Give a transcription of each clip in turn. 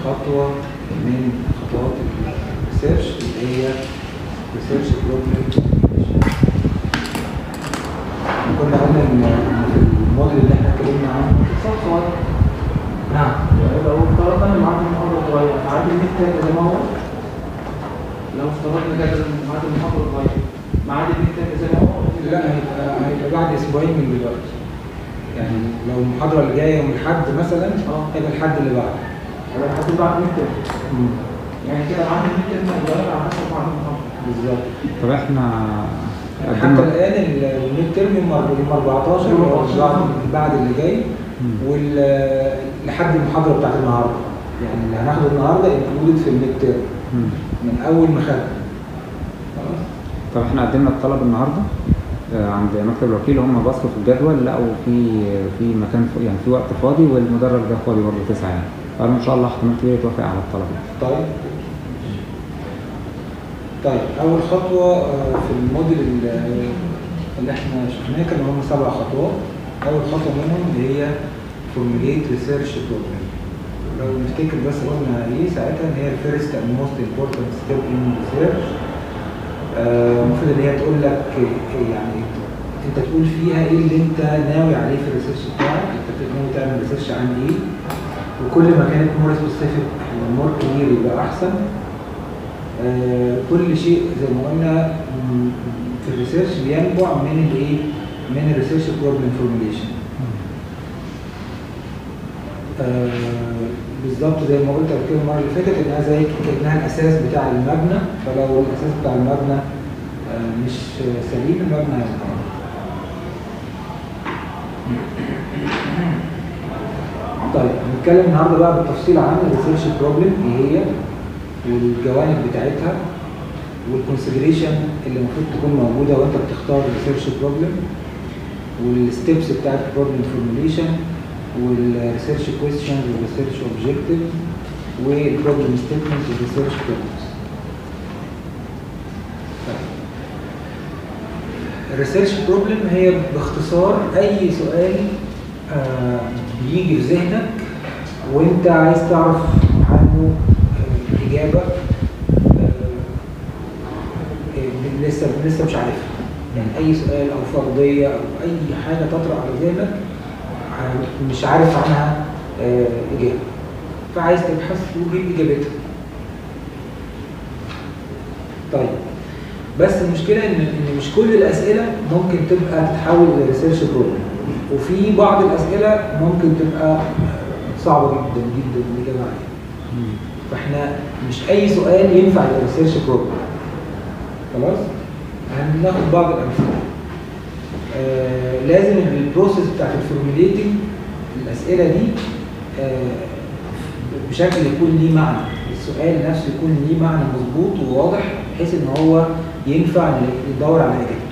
خطوة من خطوات الريسيرش اللي هي ريسيرش بروبلم كنا قلنا ان إن في الموديل اللي احنا اتكلمنا عنه صوت صغير نعم لو افترضنا ان معاد المحاضرة اتغير معاد الميد ترم زي ما هو لو افترضنا كده ان معاد المحاضرة اتغير معاد الميد ترم زي ما هو لا هيبقى هيبقى بعد اسبوعين من دلوقتي يعني لو المحاضرة اللي جاية يوم الأحد مثلا اه. هيبقى الحد اللي بعده يبقى لحد بعد الميد ترم يعني كده معاد الميد ترم هيتغير على حسب معاد المحاضرة بالظبط طب احنا حتى قدمنا الآن ال- الميد ترم يوم أرب- يوم 14 يوم اللي هو 14. بعد بعد اللي جاي مم. وال لحد المحاضرة بتاعت النهاردة يعني اللي هناخده النهاردة انكلودد في الميد ترم مم. من أول ما خدنا خلاص طب احنا قدمنا الطلب النهارده آه، عند مكتب الوكيل هم بصوا في الجدول لقوا في في مكان ف- يعني في وقت فاضي والمدرج ده فاضي برضه تسعة يعني قالوا ان شاء الله احتمال كبير يتوافق على الطلب ده. طيب طيب أول خطوة آه، في الموديل ال- اللي احنا شفناه كانوا هم سبع خطوات أول خطوة منهم اللي هي formulate research problem لو نفتكر بس قلنا ايه ساعتها ان هي الفيرست اند موست امبورتنت ستيب ان ريسيرش المفروض ان هي تقول لك إيه يعني انت تقول فيها ايه اللي انت ناوي عليه في الريسيرش بتاعك انت ناوي تعمل ريسيرش عن ايه وكل ما كانت مور سبيسيفيك ومور كلير يبقى احسن آه، كل شيء زي ما قلنا م- في الريسيرش بينبع من الايه من الريسيرش بروبلم فورميليشن بالظبط زي ما قلت قبل كده المره اللي فاتت انها زي كانها الاساس بتاع المبنى فلو الاساس بتاع المبنى آه، مش سليم المبنى هيتعمل طيب هنتكلم النهارده بقى بالتفصيل عن الريسيرش بروبلم ايه هي والجوانب بتاعتها والكونسيدريشن اللي المفروض تكون موجوده وانت بتختار الريسيرش بروبلم والستبس بتاعت البروبلم فورميليشن والريسيرش كويستشن والريسيرش اوبجيكتيف والبروبلم ستيتمنت والريسيرش بروبلمز الريسيرش بروبلم هي باختصار اي سؤال آه، بيجي في ذهنك وانت عايز تعرف عنه آه، اجابه آه، آه، لسه لسه مش عارفها يعني اي سؤال او فرضيه او اي حاجه تطرأ على ذهنك آه، مش عارف عنها آه، اجابه فعايز تبحث وتجيب اجابتها طيب بس المشكله ان ان مش كل الاسئله ممكن تبقى تتحول الى ريسيرش بروبلم وفي بعض الاسئله ممكن تبقى صعبه جدا جدا الاجابه عليها مم. فاحنا مش اي سؤال ينفع يبقى ريسيرش بروبلم خلاص هناخد بعض الامثله آه لازم البروسيس بتاعت الفورميليتنج الاسئله دي آه بشكل يكون ليه معنى السؤال نفسه يكون ليه معنى مظبوط وواضح بحيث ان هو ينفع يدور على اجابته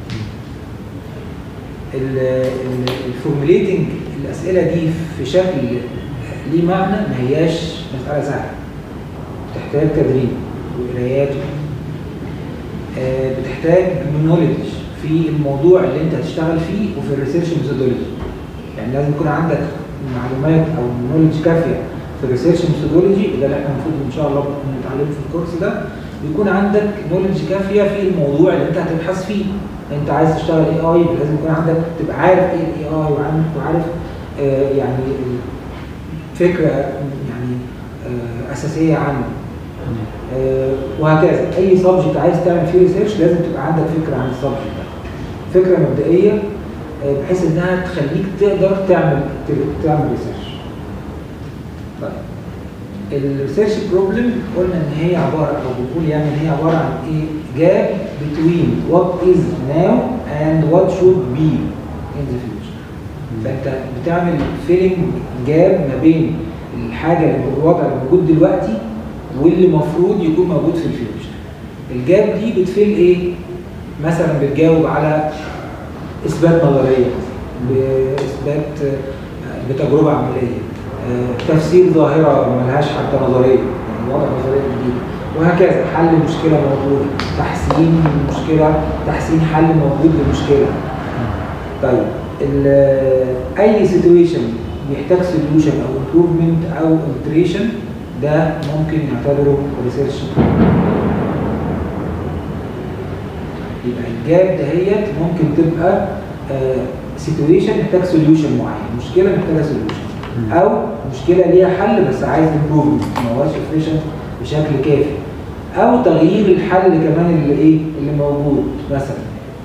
الفورميليتنج الاسئله دي في شكل ليه معنى ما هياش مساله سهله بتحتاج تدريب وقرايات آه، بتحتاج نولج في الموضوع اللي انت هتشتغل فيه وفي الريسيرش ميثودولوجي يعني لازم يكون عندك معلومات او نولج كافيه في الريسيرش ميثودولوجي ده اللي احنا المفروض ان شاء الله نتعلمه في الكورس ده يكون عندك نولج كافيه في الموضوع اللي انت هتبحث فيه انت عايز تشتغل اي اي لازم يكون عندك تبقى عارف ايه الاي اي وعارف وعارف آه يعني فكره يعني آه اساسيه عنه آه، وهكذا اي سبجكت عايز تعمل فيه ريسيرش لازم تبقى عندك فكره عن السبجكت ده فكره مبدئيه آه، بحيث انها تخليك تقدر تعمل ت- تعمل ريسيرش طيب الريسيرش بروبلم قلنا ان هي عباره او بنقول يعني ان هي عباره عن ايه جاب between what is now and what should be in the future فانت بتعمل فيلم جاب ما بين الحاجه اللي الوضع اللي موجود دلوقتي واللي المفروض يكون موجود في الفيوتشر الجاب دي بتفيل ايه مثلا بتجاوب على اثبات نظريه باثبات آه، بتجربه عمليه آه، تفسير ظاهره ملهاش حتى نظريه يعني وضع نظريه جديده وهكذا حل مشكله موجوده تحسين مشكله تحسين حل موجود لمشكله طيب ال- اي سيتويشن بيحتاج سوليوشن او امبروفمنت او التريشن ده ممكن نعتبره ريسيرش يبقى الجاب دهيت ممكن تبقى سيتويشن محتاج سوليوشن معين مشكله محتاجه سوليوشن او مشكله ليها حل بس عايز امبروفمنت ما هوش efficient بشكل كافي او تغيير الحل كمان اللي ايه اللي موجود مثلا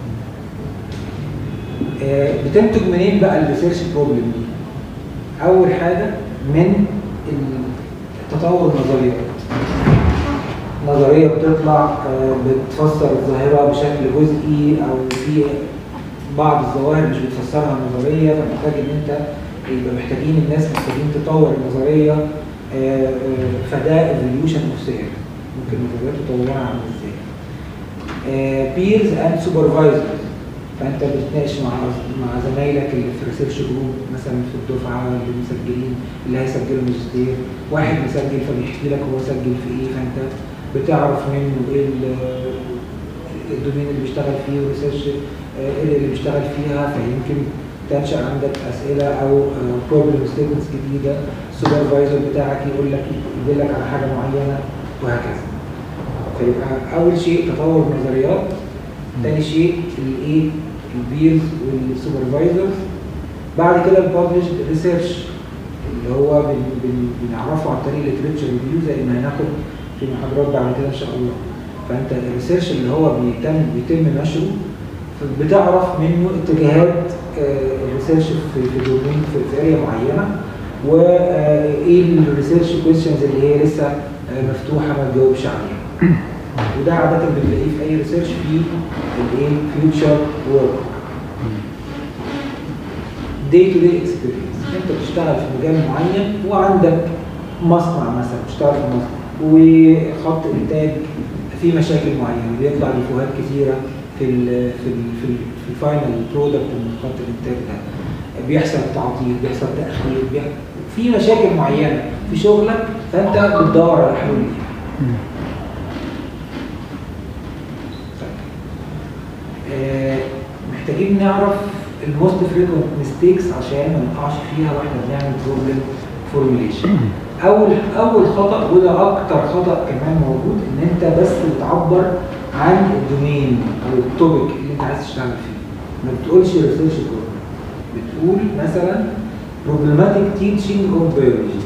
آه، بتنتج منين بقى الريسيرش بروبلم دي اول حاجه من تطور النظريات نظريه بتطلع آه، بتفسر الظاهره بشكل جزئي او في بعض الظواهر مش بتفسرها النظريه فمحتاج ان انت يبقى محتاجين الناس محتاجين تطور النظريه آه، آه، فده ايفوليوشن اوف ثيوري ممكن النظريات تطورها عامل ازاي بيرز اند سوبرفايزرز فانت بتتناقش مع مع زمايلك اللي في ريسيرش جروب مثلا في الدفعه اللي مسجلين اللي هيسجلوا ماجستير واحد مسجل فبيحكي لك هو سجل في ايه فانت بتعرف منه ايه ال- الدومين اللي بيشتغل فيه وريسيرش ايه اللي بيشتغل فيها فيمكن تنشا عندك اسئله او بروبلم ستيتمنتس جديده السوبرفايزر بتاعك يقول لك يدلك على حاجه معينه وهكذا فيبقى اول شيء تطور النظريات تاني شيء الايه البيرز والسوبرفايزرز بعد كده الببلش ريسيرش اللي هو بن بن بنعرفه عن طريق الليتريتشر ريفيو زي ما هناخد في محاضرات بعد كده ان شاء الله فانت الريسيرش اللي هو بيتم بيتم نشره بتعرف منه اتجاهات آه، الريسيرش في في دومين في, في اريا معينه وايه الريسيرش كويشنز اللي هي لسه آه، مفتوحه ما تجاوبش عليها وده عاده بتلاقيه في اي ريسيرش في الايه فيوتشر ورك دي تو دي اكسبيرينس انت بتشتغل في مجال معين وعندك مصنع مثلا بتشتغل في مصنع وخط انتاج في مشاكل معينه بيطلع ديفوهات كثيره في ال في ال في, ال في الفاينل برودكت من خط الانتاج ده بيحصل تعطيل بيحصل تاخير بيحصل في مشاكل معينه في شغلك فانت بتدور على حلول ليها آه، محتاجين نعرف الموست فريكونت ميستيكس عشان ما نقعش فيها واحنا بنعمل بروبلم فورميليشن اول اول خطا وده اكتر خطا كمان موجود ان انت بس بتعبر عن الدومين او التوبيك اللي انت عايز تشتغل فيه ما بتقولش ريسيرش بروبلم بتقول مثلا problematic teaching of biology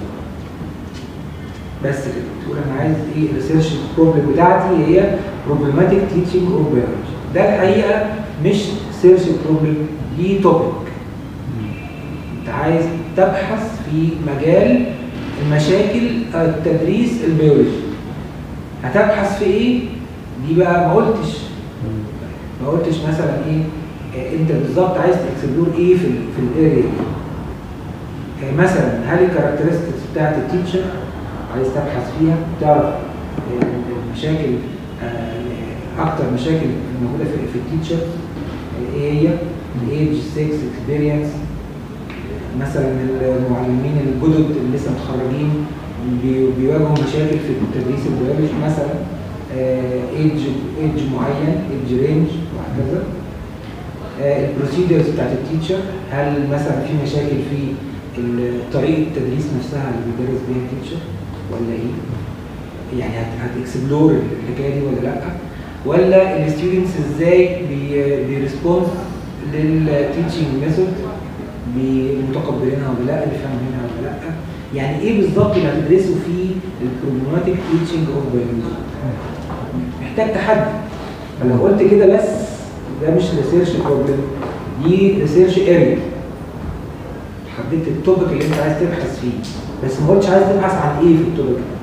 بس كده تقول انا عايز ايه الريسيرش بروبلم بتاعتي هي problematic teaching of biology ده الحقيقه مش سيرش بروبلم دي توبيك انت عايز تبحث في مجال المشاكل التدريس البيولوجي هتبحث في ايه دي بقى ما قلتش ما قلتش مثلا ايه آه، انت بالظبط عايز تكسبلور ايه في ال في الاريا دي آه، مثلا هل الكاركترستكس بتاعت التيتشر عايز تبحث فيها تعرف آه، المشاكل آه، اكتر مشاكل موجوده في في التيتشر ايه هي الايدج 6 اكسبيرينس مثلا المعلمين الجدد اللي لسه متخرجين بي- بيواجهوا مشاكل في التدريس البيولوجي مثلا ايدج ايدج معين ايدج رينج وهكذا البروسيدرز بتاعت التيتشر هل مثلا في مشاكل في ال- طريقه التدريس نفسها اللي بيدرس بيها التيتشر ولا ايه؟ يعني هت- هتكسبلور الحكايه دي ولا لا؟ ولا الستودنتس ازاي بي- بيرسبونس للتيتشنج ميثود متقبلينها ولا لا اللي فاهمينها ولا لا يعني ايه بالظبط اللي هتدرسه في البروبلماتيك تيتشنج اوف بيولوجي محتاج تحدي فلو قلت كده بس ده مش ريسيرش بروبلم دي ريسيرش اريا حددت التوبيك اللي انت عايز تبحث فيه بس ما قلتش عايز تبحث عن ايه في التوبيك ده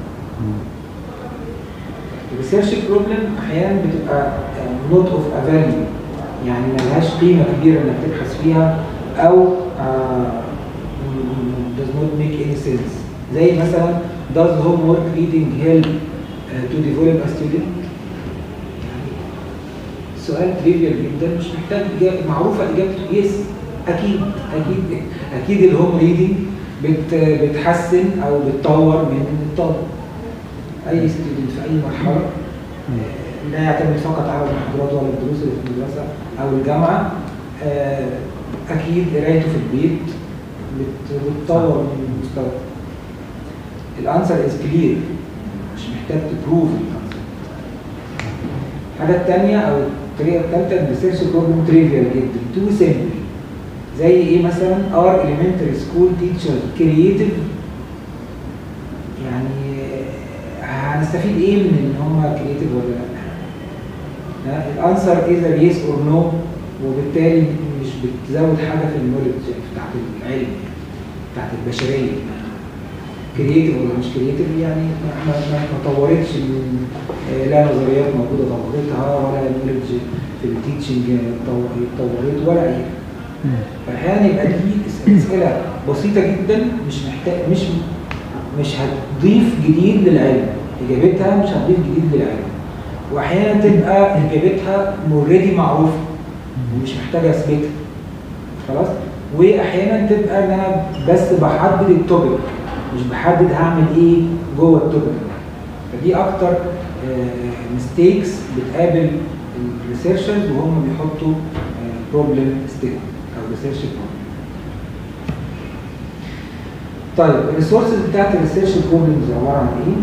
الريسيرش بروبلم احيانا بتبقى نوت اوف افاليو يعني ملهاش قيمه كبيره انك تبحث فيها او آه، م- does not make any sense زي مثلا does homework reading help uh, to develop a student يعني سؤال تريفيال جدا مش محتاج إجابة معروفه اجابته يس اكيد اكيد اكيد الهوم ريدنج بت بتحسن او بتطور من الطالب اي ستودنت في اي مرحله آه، لا يعتمد فقط على المحاضرات ولا الدروس اللي في المدرسه او الجامعه آه، اكيد قرايته في البيت بت- بتطور من مستواه الانسر از كلير مش محتاج تبروف الانسر الحاجه الثانيه او الطريقه الثالثه الريسيرش بروبلم تريفيال جدا تو سيمبل زي ايه مثلا ار elementary سكول تيتشر كرييتيف يعني هنستفيد ايه من ان هم كرييتيف ولا لا الانسر اذا يس اور نو وبالتالي مش بتزود حاجه في النولج بتاعت العلم بتاعت البشريه كرييتيف ولا مش كرييتيف يعني ما, ما, ما طورتش من آه، لا نظريات موجوده طورتها ولا النولج في التيتشنج طورت ولا اي حاجه فاحيانا يبقى دي اسئله بسيطه جدا مش محتاج مش مش هتضيف جديد للعلم اجابتها مش هتضيف جديد للعلم واحيانا تبقى اجابتها اوريدي معروفه ومش محتاجه اثبتها خلاص واحيانا تبقى ان انا بس بحدد التوبيك مش بحدد هعمل ايه جوه التوبيك فدي اكتر ميستيكس بتقابل الريسيرشرز وهم بيحطوا بروبلم ستيتمنت او ريسيرش بروبلم طيب الريسورسز بتاعت الريسيرش بروبلمز عباره عن ايه؟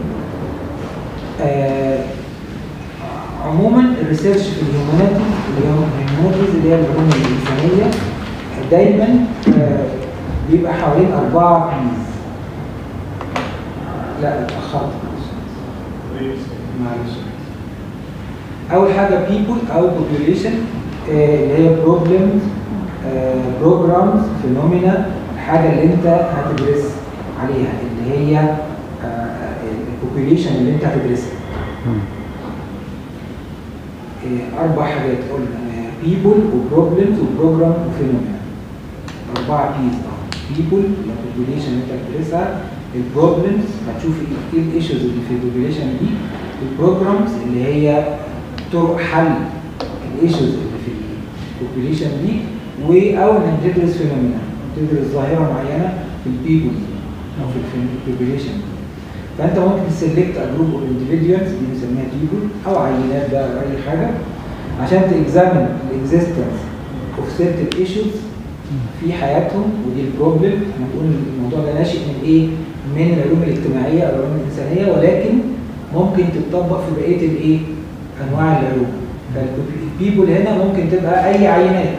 آه عموما الريسيرش في الهيومانيتيز اللي هو الهيومانيتيز اللي هي العلوم الانسانيه دايما آه بيبقى حوالين اربعه بيز لا اتاخرت معلش اول حاجه people او population آه اللي هي problems بروجرامز فينومينا الحاجه اللي انت هتدرس عليها اللي هي البوبيليشن اللي انت هتدرسها آه، اربع حاجات قلنا بيبول وبروبلمز وبروجرام وفينومينا اربعه بيز بيبول البوبيليشن اللي انت هتدرسها البروبلمز هتشوف ايه إيه الايشوز اللي في البوبيليشن دي البروجرامز اللي هي طرق حل الايشوز اللي في البوبيليشن دي و او انك تدرس فينومينا تدرس ظاهره معينه في البيبول او في البوبيليشن فانت ممكن تسلكت جروب اوف انديفيدوالز دي بنسميها بيبول او عينات بقى او اي حاجه عشان تكزامن الاكزيستنس اوف سيرتن ايشوز في حياتهم ودي البروبلم احنا بنقول الموضوع ده ناشئ من ايه؟ من العلوم الاجتماعيه او العلوم الانسانيه ولكن ممكن تتطبق في بقيه الايه؟ انواع العلوم فالبيبول هنا ممكن تبقى اي عينات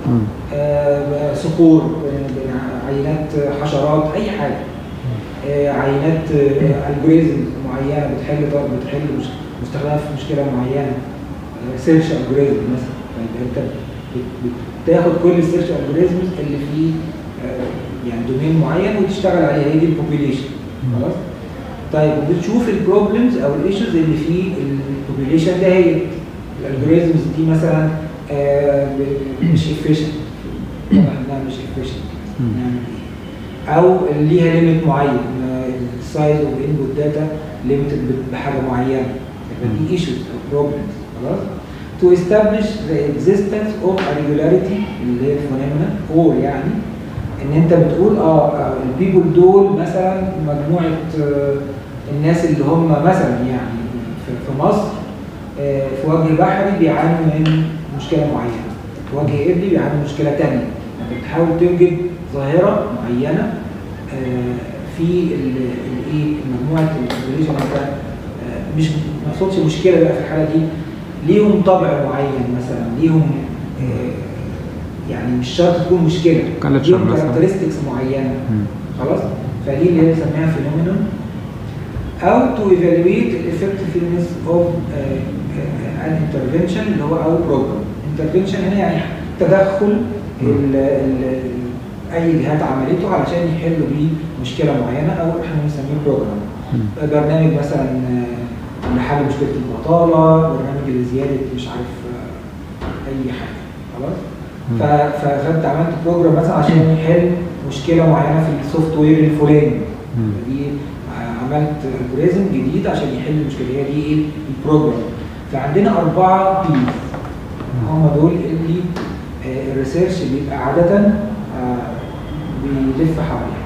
آه، صقور آه، عينات حشرات اي حاجه آه، عينات الجوريزم معينه بتحل بتحل مش- مستخدمه في مشكله معينه سيرش الجوريزم مثلا فيبقى انت بت- بتاخد كل السيرش الجوريزمز اللي فيه آه، يعني دومين معين وتشتغل عليها هي دي البوبيليشن خلاص طيب وبتشوف البروبلمز او الايشوز اللي في البوبيليشن ده هي الالجوريزمز دي مثلا آه، ب- مش افيشنت انها مش افيشنت نعمل ايه او ليها ليميت معين السايز اوف انبوت داتا ليميتد بحاجه معينه يبقى دي ايشوز او بروبلمز خلاص to establish the existence of a regularity اللي هي الفونيمنا or يعني ان انت بتقول اه آه، البيبول دول مثلا مجموعه آه، الناس اللي هم مثلا يعني في في مصر آه، في وجه بحري بيعانوا من مشكله معينه في وجه قبلي بيعانوا من مشكله ثانيه انت بتحاول توجد ظاهره معينه آه، في ال- الايه مجموعه البوبوليشن انت آه، مش ما اقصدش مشكله بقى في الحاله دي ليهم طبع معين مثلا ليهم آه، يعني مش شرط تكون مشكله Culture ليهم مثلا. كاركترستكس معينه مم. خلاص فدي اللي هي بنسميها فينومينون او to evaluate the effectiveness of uh, uh, an intervention اللي هو او program intervention هنا يعني تدخل ال ال اي جهات عملته علشان يحلوا بيه مشكله معينه او احنا بنسميه بروجرام مم. برنامج مثلا آه، لحل مشكله البطاله برنامج لزياده مش عارف آه، اي حاجه خلاص مم. ف- ف- فانت عملت بروجرام مثلا عشان يحل مشكله معينه في السوفت وير الفلاني مم. دي عملت الجوريزم جديد عشان يحل المشكله هي دي ايه البروجرام فعندنا اربعه بيز هم دول اللي آه، الريسيرش بيبقى عاده آه، بيلف حواليها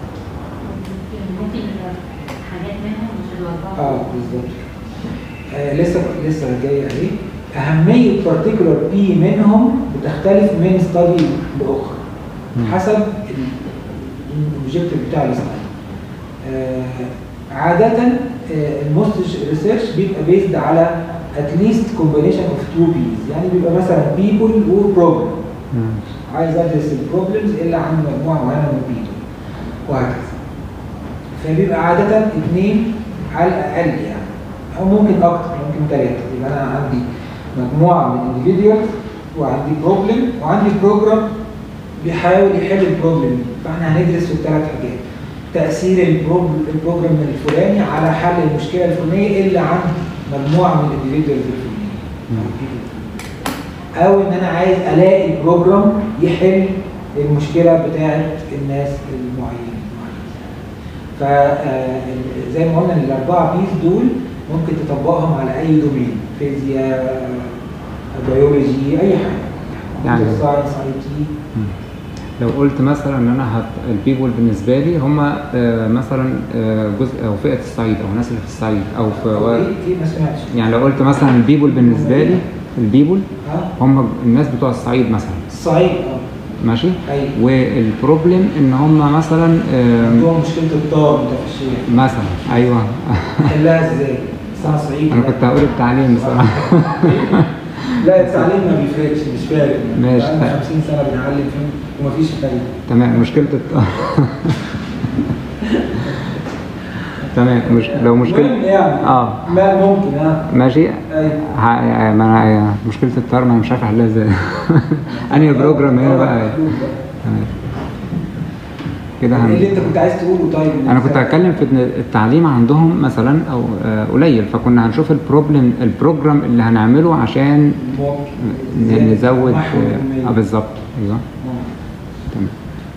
ممكن يبقى حاجات منهم مش الأربعة اه بالظبط آه لسه لسه جايه اهي اهميه بارتيكولار بي منهم بتختلف من ستادي لاخرى مم. حسب الاوبجيكتيف بتاع الاستادي آه عادة الموست ريسيرش بيبقى بيزد على اتليست كومبينيشن اوف تو بيز يعني بيبقى مثلا بيبول وبروبلم مم. عايز ادرس البروبلمز اللي عند مجموعه معينه من البيبول وهكذا فبيبقى عاده اثنين على الاقل يعني او ممكن اكتر ممكن ثلاثه يبقى انا عندي مجموعه من individuals وعندي بروبلم وعندي بروجرام بيحاول يحل البروبلم دي فاحنا هندرس في الثلاث حاجات تاثير البروب- البروجرام الفلاني على حل المشكله الفلانيه اللي عند مجموعه من الانديفيدوالز الفلانيه او ان انا عايز الاقي بروجرام يحل المشكله بتاعه الناس المعينين فزي ما قلنا الاربعه بيس دول ممكن تطبقهم على اي دومين فيزياء بيولوجي اي حاجه يعني- ساينس اي تي مم. لو قلت مثلا ان انا هت... البيبول بالنسبه لي هم آه، مثلا آه، جزء او فئه الصعيد او الناس اللي في الصعيد او في و... ايه إيه ما سمعتش يعني لو قلت مثلا البيبول بالنسبه لي البيبول ها هم الناس بتوع الصعيد مثلا الصعيد اه ماشي ايوه والبروبلم ان هم مثلا آم، عندهم مشكله الطار متفشيه مثلا ايوه حلها ازاي؟ بس انا صعيدي انا كنت هقول التعليم بصراحه لا التعليم ما بيفرقش مش فارق ماشي. بقالنا 50 سنه بنعلم فيهم ومفيش فايده تمام مشكله الت... تمام مش... لو المهم مشكله يعني اه ما ممكن ها ماشي ايوه ه... ما انا مشكله الطار ما أنا مش عارف احلها ازاي انهي بروجرام هنا بقى مخلوق بقى. تمام كده ايه اللي هن... انت كنت عايز تقوله طيب انا كنت هتكلم في ان التعليم عندهم مثلا او آه، قليل فكنا هنشوف البروبلم البروجرام اللي هنعمله عشان ممكن ن- نزود محو اه الكمية. آه، بالظبط ايوه ممكن. تمام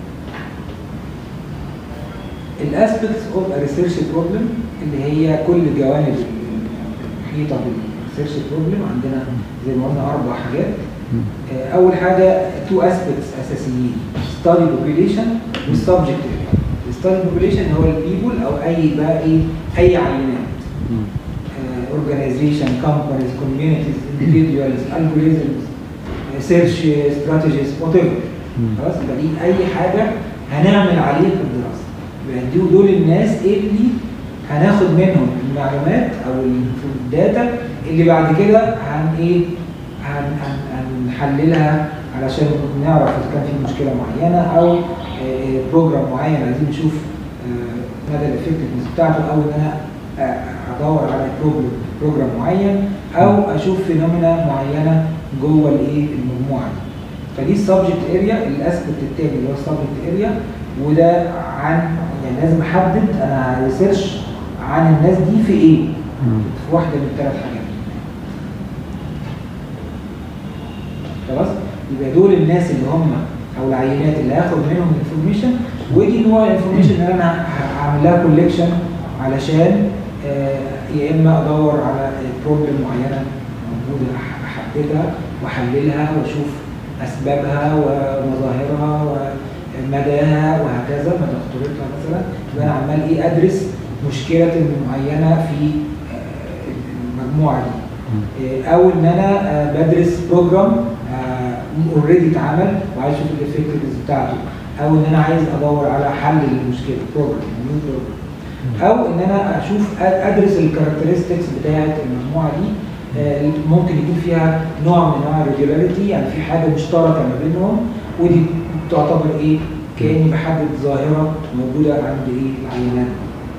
الاسبكتس اوف ريسيرش بروبلم اللي هي كل الجوانب المحيطه بالريسيرش بروبلم عندنا زي ما قلنا اربع حاجات مم. آه، اول حاجه تو اسبكتس اساسيين ستادي بوبيليشن والسبجكت الستادي بوبيليشن هو البيبول او اي بقى ايه اي عينات مم. organization, companies, communities, individuals, algorithms, uh, search uh, strategies, whatever. مم. خلاص يبقى دي اي حاجه هنعمل عليها في الدراسه. يبقى دول- دول الناس اللي هناخد منهم المعلومات او الداتا اللي بعد كده هن ايه هن هن هنحللها علشان نعرف اذا كان في مشكله معينه او بروجرام معين عايزين نشوف آه، مدى الافكتفنس بتاعته او ان انا آه، ادور على بروجرام بروجرام معين او اشوف فينومينا معينه جوه الايه المجموعه دي فدي السبجكت اريا الاسبكت التاني اللي هو السبجكت اريا وده عن يعني لازم احدد انا ريسيرش عن الناس دي في ايه مم. في واحده من الثلاث حاجات خلاص يبقى دول الناس اللي هم او العينات اللي هاخد منهم انفورميشن ودي نوع انفورميشن اللي انا هعمل لها كوليكشن علشان آه، يا اما ادور على بروبلم معينه موجوده أح- احددها واحللها واشوف اسبابها ومظاهرها ومداها وهكذا مدى خطورتها مثلا يبقى انا عمال ايه ادرس مشكله معينه في آه، المجموعه دي مم. او ان انا آه، بدرس بروجرام اوريدي اتعمل وعايز اشوف الافكتفنس بتاعته او ان انا عايز ادور على حل للمشكله بروجرام نيو بروجرام او ان انا اشوف أ- ادرس الكاركترستكس بتاعه المجموعه دي آه، ممكن يكون فيها نوع من انواع الريجولاريتي يعني في حاجه مشتركه ما بينهم ودي تعتبر ايه كاني بحدد ظاهره موجوده عند ايه العينات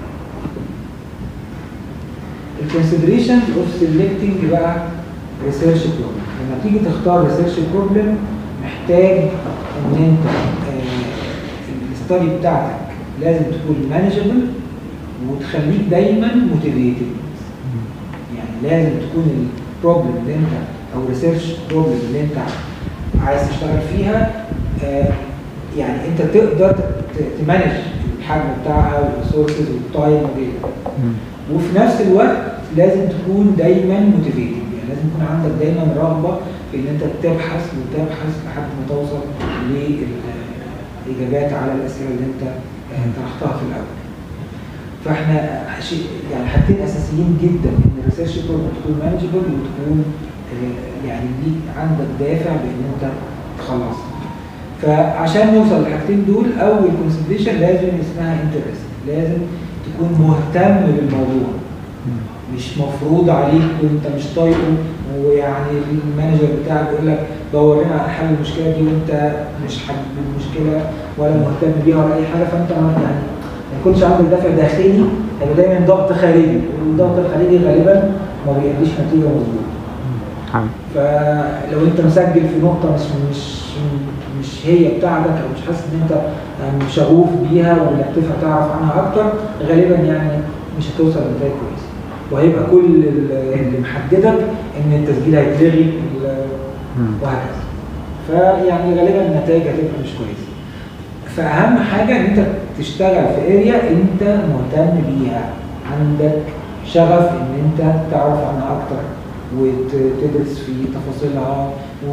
الكونسيدريشن اوف سيلكتنج بقى ريسيرش بروبلم لما تيجي تختار ريسيرش بروبلم محتاج ان انت الستادي بتاعتك لازم تكون مانجبل وتخليك دايما موتيفيتد يعني لازم تكون البروبلم اللي انت او ريسيرش بروبلم اللي انت عايز تشتغل فيها آه، يعني انت تقدر ت- تمانج الحجم بتاعها والريسورسز والتايم وغيره مم. وفي نفس الوقت لازم تكون دايما موتيفيتد يعني لازم يكون عندك دايما رغبه في ان انت تبحث وتبحث لحد ما توصل للاجابات على الاسئله اللي انت آه، طرحتها في الاول. فاحنا شيء يعني حاجتين اساسيين جدا ان الريسيرش بروجرام تكون مانجبل وتكون آه، يعني ليك عندك دافع بان انت تخلصها. فعشان نوصل للحاجتين دول اول كونسيدريشن لازم اسمها انترست لازم تكون مهتم بالموضوع مش مفروض عليك وانت مش طايقه ويعني المانجر بتاعك يقول لك دور لنا على حل المشكله دي وانت مش حابب المشكله ولا مهتم بيها ولا اي حاجه فانت يعني ما يكونش عندك دافع داخلي هيبقى دايما ضغط خارجي والضغط الخارجي غالبا ما بيديش نتيجه مظبوطه حلو. فلو انت مسجل في نقطه مش مش مش هي بتاعتك او مش حاسس ان انت يعني شغوف بيها ولا بتفهم تعرف عنها اكتر غالبا يعني مش هتوصل لنتائج كويسه وهيبقى كل ال- اللي محددك ان التسجيل هيتلغي ال- مم. وهكذا فيعني غالبا النتائج هتبقى مش كويسه فاهم حاجه ان انت تشتغل في اريا انت مهتم بيها عندك شغف ان انت تعرف عنها اكتر وتدرس في تفاصيلها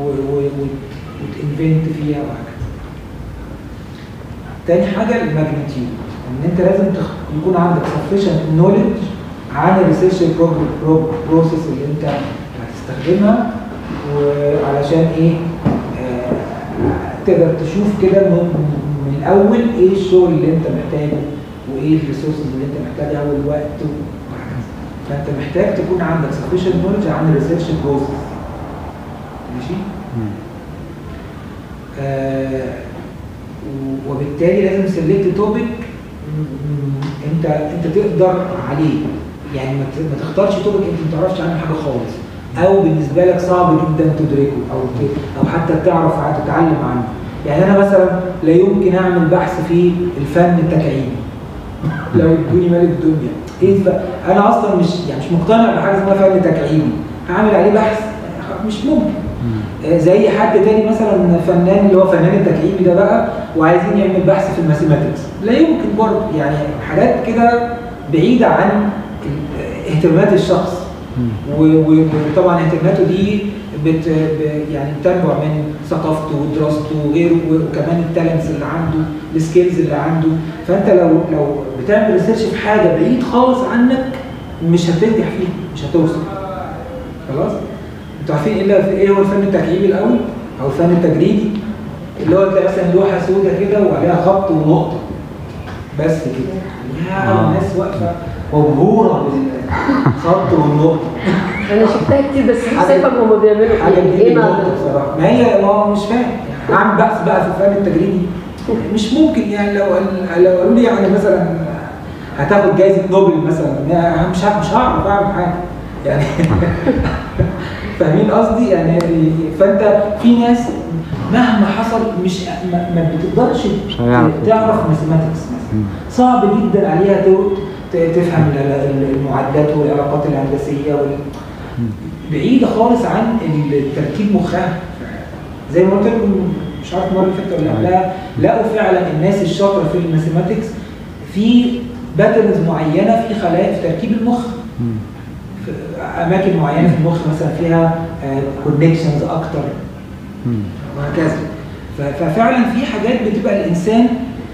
وتنفنت فيها وهكذا تاني حاجه الماجنتيود ان انت لازم تخ- يكون عندك sufficient knowledge عن الريسيرش بروسيس اللي انت هتستخدمها وعلشان ايه آه، تقدر تشوف كده من من الاول ايه الشغل اللي انت محتاجه وايه الريسورسز اللي انت محتاجها والوقت وهكذا فانت محتاج تكون عندك sufficient knowledge عن الريسيرش بروسيس ماشي مم. آه، و- وبالتالي لازم سلكت توبيك انت انت تقدر عليه يعني ما ت- ما تختارش توبيك انت ما تعرفش عنه حاجه خالص او بالنسبه لك صعب جدا تدركه او ت- او حتى تعرف ع- تتعلم عنه يعني انا مثلا لا يمكن اعمل بحث في الفن التكعيبي لو ادوني مال الدنيا ايه ف... انا اصلا مش يعني مش مقتنع بحاجه اسمها فن تكعيبي هعمل عليه بحث مش ممكن مم. آه، زي حد تاني مثلا فنان اللي هو فنان التكعيبي ده بقى وعايزين يعمل بحث في الماثيماتكس لا يمكن برضه يعني حاجات كده بعيده عن ال- اهتمامات الشخص مم. و- و- وطبعا اهتماماته دي بت ب- يعني بتنبع من ثقافته ودراسته وغيره وكمان التالنتس اللي عنده السكيلز اللي عنده فانت لو لو بتعمل ريسيرش في حاجه بعيد خالص عنك مش هتنجح فيه مش هتوصل خلاص انتوا عارفين ايه اللي- ايه هو الفن التكعيبي الاول او الفن التجريدي اللي هو تلاقي مثلا لوحه سوداء كده وعليها خط ونقطه بس كده يا آه. الناس واقفه مبهوره بالخط والنقطه انا شفتها كتير بس مش حاجة- شايفه هم بيعملوا حاجه ايه جديده ايه النقطه نقطة؟ بصراحه ما هي ما هو مش فاهم يعني اعمل بحث بقى في الفن التجريدي مش ممكن يعني لو قال- لو قالوا لي يعني مثلا هتاخد جائزه نوبل مثلا أنا مش ه- مش هعرف اعمل حاجه يعني فاهمين قصدي يعني فانت في ناس مهما حصل مش ما, ما بتقدرش مش هيعرف. تعرف ماثيماتكس مثلا مم. صعب جدا عليها تو- ت- تفهم ال- ال- المعادلات والعلاقات الهندسيه وال... مم. بعيده خالص عن التركيب مخها زي ما قلت لكم مش عارف المره اللي فاتت ولا قبلها لقوا فعلا الناس الشاطره في الماثيماتكس في باترنز معينه في خلايا في تركيب المخ مم. في اماكن معينه في المخ مثلا فيها كونكشنز اكتر مم. وهكذا ف- ففعلا في حاجات بتبقى الانسان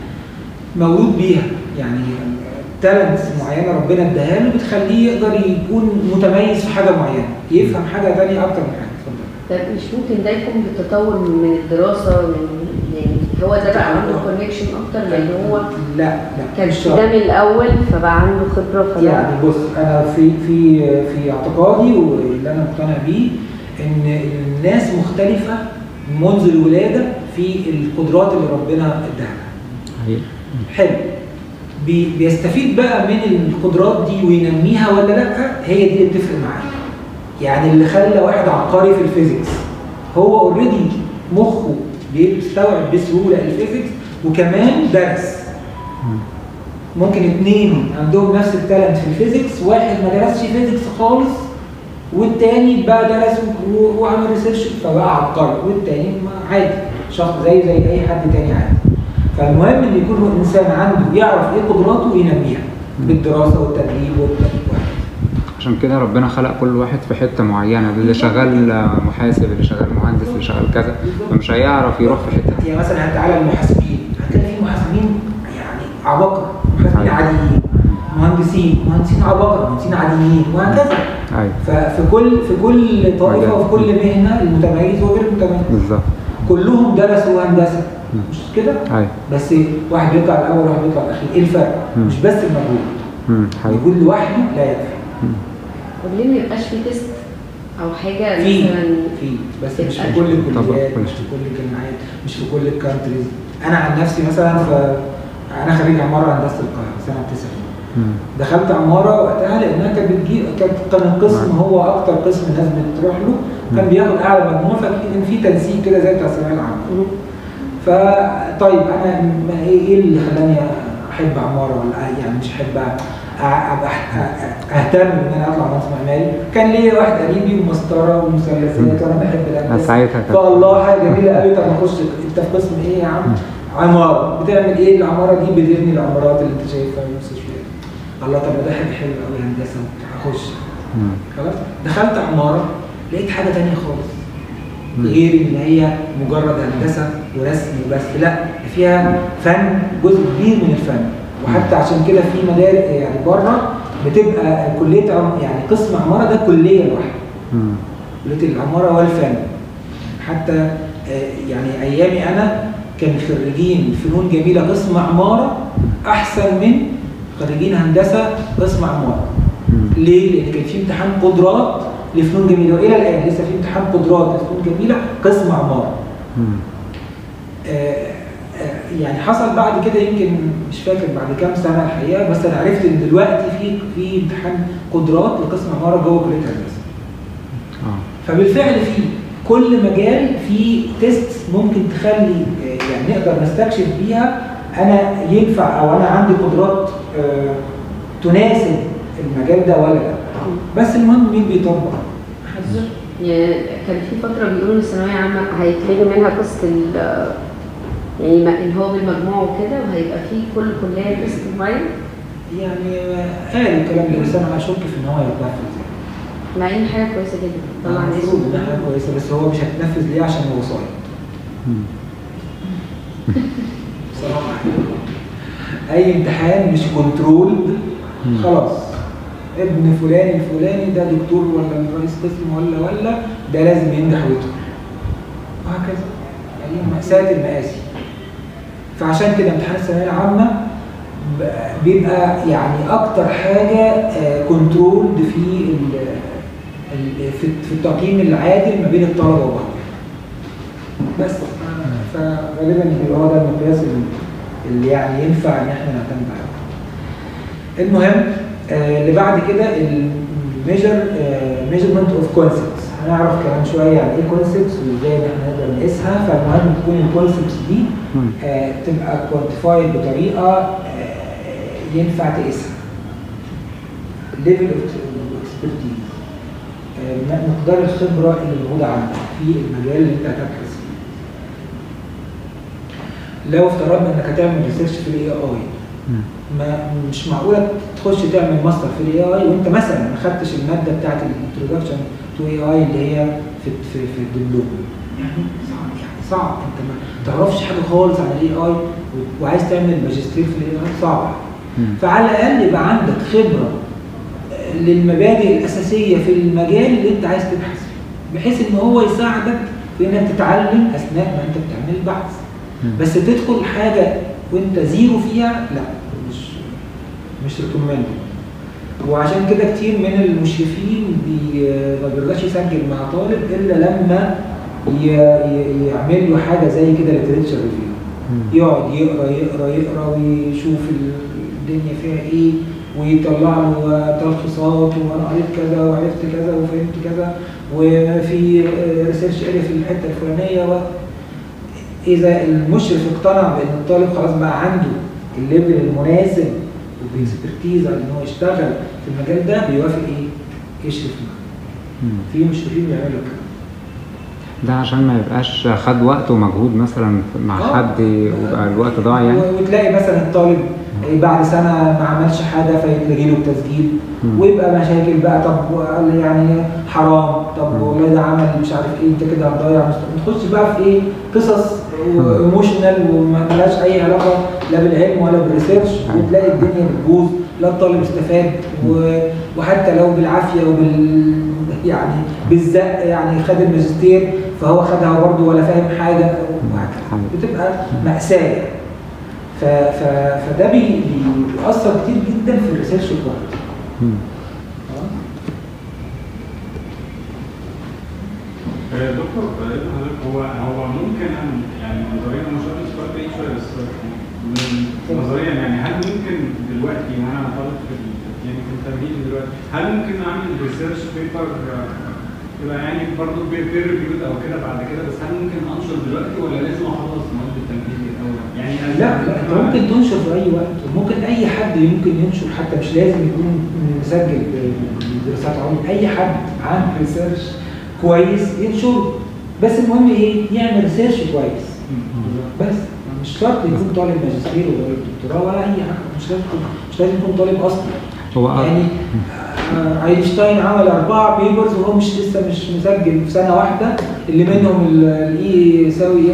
مولود بيها يعني تالنتس معينه ربنا اداها له بتخليه يقدر يكون متميز في حاجه معينه يفهم حاجه ثانيه اكتر من حاجه اتفضل طب مش ممكن ده يكون بالتطور من الدراسه من يعني هو ده بقى عنده كونكشن اكتر لان هو لا لا كان مش شرط. ده من الاول فبقى عنده خبره فلا يعني بص انا في في في اعتقادي واللي انا مقتنع بيه ان الناس مختلفه منذ الولاده في القدرات اللي ربنا اداها لها. حقيقي. حلو بي بيستفيد بقى من القدرات دي وينميها ولا لا هي دي اللي بتفرق معاه يعني اللي خلى واحد عبقري في الفيزيكس هو اوريدي مخه بيستوعب بسهوله الفيزيكس وكمان درس مم. ممكن اتنين عندهم نفس التالنت في الفيزيكس واحد ما درسش فيزيكس خالص والتاني بقى درس و- وعمل ريسيرش فبقى عبقري والتاني ما عادي شخص زيه زي اي حد تاني عادي فالمهم ان يكون الانسان عنده يعرف ايه قدراته وينميها بالدراسه والتدريب والتدريب وهكذا. عشان كده ربنا خلق كل واحد في حته معينه اللي شغال محاسب اللي شغال مهندس اللي شغال كذا فمش هيعرف يروح في حته يعني مثلا تعالى المحاسبين هتلاقي في محاسبين يعني عباقرة محاسبين أيوة. عاديين مهندسين مهندسين عباقرة مهندسين عاديين وهكذا ايوه ففي كل في كل طائفه مجال. وفي كل مهنه المتميز وغير المتميز بالظبط كلهم درسوا هندسه مم. مش كده؟ ايوه بس واحد بيطلع الاول وواحد بيطلع الاخير ايه الفرق؟ مم. مش بس المجهود مم. حقيقي الوجود لوحده لا يكفي طب ليه ما يبقاش في تيست او حاجه في مثلا في بس مش في يبقى- كل طبعا، الكليات كل مش في شيء. كل الجامعات مش في كل الكانتريز انا عن نفسي مثلا ف انا خريج عماره هندسه القاهره سنه 90 مم. دخلت عماره وقتها لانها كانت بتجي كانت كان القسم هو اكتر قسم الناس بتروح له كان مم. بياخد اعلى مجموع فكان في تنسيق كده زي بتاع الثانويه العامه مم. فطيب انا ما ايه إيه اللي خلاني احب عماره ولا يعني مش احب أ- أبقى أ- اهتم ان انا اطلع مهندس معماري كان ليا واحد قريبي ومسطره ومثلثات وانا بحب الهندسه ساعتها كانت- فالله حاجه جميله قوي طب اخش انت في قسم ايه يا عم؟ عماره بتعمل ايه العماره دي بتبني العمارات اللي انت شايفها في المستشفيات الله طب ما ده حاجه حلوه قوي هندسه اخش مم. خلاص دخلت عماره لقيت حاجه تانية خالص مم. غير ان هي مجرد هندسه ورسم وبس لا فيها فن جزء كبير من الفن وحتى عشان كده في مدارس يعني بره بتبقى كليه عم- يعني قسم عماره ده كليه لوحده مم. كليه العماره والفن حتى آه، يعني ايامي انا كان خريجين فنون جميله قسم عماره احسن من خريجين هندسه قسم عماره مم. ليه؟ لان كان في امتحان قدرات لفنون جميله والى الان لسه في امتحان قدرات لفنون جميله قسم عماره مم. آه، آه، يعني حصل بعد كده يمكن مش فاكر بعد كام سنه الحقيقه بس انا عرفت ان دلوقتي في في امتحان قدرات لقسم عماره جوه كليه هندسه اه فبالفعل في كل مجال في تيست ممكن تخلي آه، يعني نقدر نستكشف بيها انا ينفع او انا عندي قدرات آه، تناسب المجال ده ولا لا بس المهم مين بيطبق يعني كان في فتره بيقولوا ان الثانويه عامه هيتلغي منها قصه ال يعني ما- ان هو بالمجموع وكده وهيبقى في كل كليه تيست معين يعني آه، قال الكلام ده بس انا اشك في ان هو يتنفذ مع ان حاجه كويسه جدا طبعا المفروض انها حاجه كويسه بس هو مش هتنفذ ليه عشان هو صايم مم. بصراحه اي امتحان مش كنترول مم. خلاص ابن فلان الفلاني ده دكتور ولا رئيس قسم ولا ولا ده لازم ينجح ويدخل وهكذا يعني مأساة المآسي فعشان كده امتحان الثانوية العامة ب- بيبقى يعني أكتر حاجة كنترول في ال- ال- في في التقييم العادل ما بين الطلبة وبعض بس ف- فغالبا بيبقى هو ده المقياس اللي- اللي يعني ينفع ان احنا نعتمد عليه. المهم آه، اللي بعد كده الميجر ميجرمنت اوف كونسبتس هنعرف كمان شويه يعني ايه كونسبتس وازاي ان احنا نقدر نقيسها فالمهم تكون الكونسبتس دي مم. آه، تبقى كوانتيفايد بطريقه آه، ينفع تقيسها. ليفل اوف اكسبرتيز مقدار الخبره اللي موجوده عندك في المجال اللي انت هتبحث فيه. لو افترضنا انك هتعمل ريسيرش في الاي اي مم. ما مش معقوله تخش تعمل ماستر في الاي اي وانت مثلا ما خدتش الماده بتاعت الانترودكشن تو اي اي اللي هي في في في الدبلوم يعني صعب يعني صعب انت ما تعرفش حاجه خالص عن الاي اي وعايز تعمل ماجستير في الاي اي صعب مم. فعلى الاقل يبقى عندك خبره آه، للمبادئ الاساسيه في المجال اللي انت عايز تبحث فيه بحيث ان هو يساعدك في انك تتعلم اثناء ما انت بتعمل البحث مم. بس تدخل حاجه وانت زيرو فيها لا مش مش ريكومند وعشان كده كتير من المشرفين بي ما بيرضاش يسجل مع طالب الا لما ي- ي- يعمل له حاجه زي كده ليتريتشر ريفيو مم. يقعد يقرا يقرا يقرا ويشوف الدنيا فيها ايه ويطلع له تلخيصات وانا قريت كذا وعرفت كذا وفهمت كذا وفي ريسيرش اريا في الحته الفلانيه و... اذا المشرف اقتنع بان الطالب خلاص بقى عنده الليفل المناسب وباكسبرتيز على ان هو يشتغل في المجال ده بيوافق ايه؟ يشرف معاه. مم. في مشرفين بيعملوا كده. ده عشان ما يبقاش خد وقت ومجهود مثلا مع آه. حد ويبقى الوقت ضاع يعني و- وتلاقي مثلا الطالب بعد سنه ما عملش حاجه فيتلغي له التسجيل مم. ويبقى مشاكل بقى طب وقال يعني حرام طب مم. والله ده عمل مش عارف ايه انت كده هتضيع مست- نخش بقى في ايه قصص ايموشنال وما لهاش اي علاقه لا بالعلم ولا بالريسيرش أيوة. وتلاقي الدنيا بتبوظ لا الطالب استفاد و... وحتى لو بالعافيه وبال يعني بالزق يعني خد الماجستير فهو خدها برضه ولا فاهم حاجه وهكذا أيوة. بتبقى مأساة ف ف فده بي- بيأثر كتير جدا في الريسيرش كواليتي مم. آه، دكتور آه، ابن حضرتك هو هو ممكن أن- يعني نظريا انا مش عارف السؤال بعيد شويه بس من- نظريا يعني هل ممكن دلوقتي وانا طالب في ال- يعني في التمهيدي دلوقتي هل ممكن اعمل ريسيرش بيبر يبقى يعني برضه بير ريفيود او كده بعد كده بس هل ممكن انشر دلوقتي ولا لازم اخلص مواد التمهيدي الاول؟ يعني لا لا انت ممكن تنشر في اي وقت ممكن اي حد يمكن ينشر حتى مش لازم يكون مسجل بدراسات علوم اي حد عامل ريسيرش كويس ينشره بس المهم ايه يعمل ريسيرش كويس بس مش شرط يكون طالب ماجستير ولا طالب دكتوراه ولا اي حاجه مش لازم مش لازم يكون طالب اصلا هو يعني آه، اينشتاين عمل اربعه بيبرز وهو مش لسه مش مسجل في سنه واحده اللي منهم الاي يساوي ايه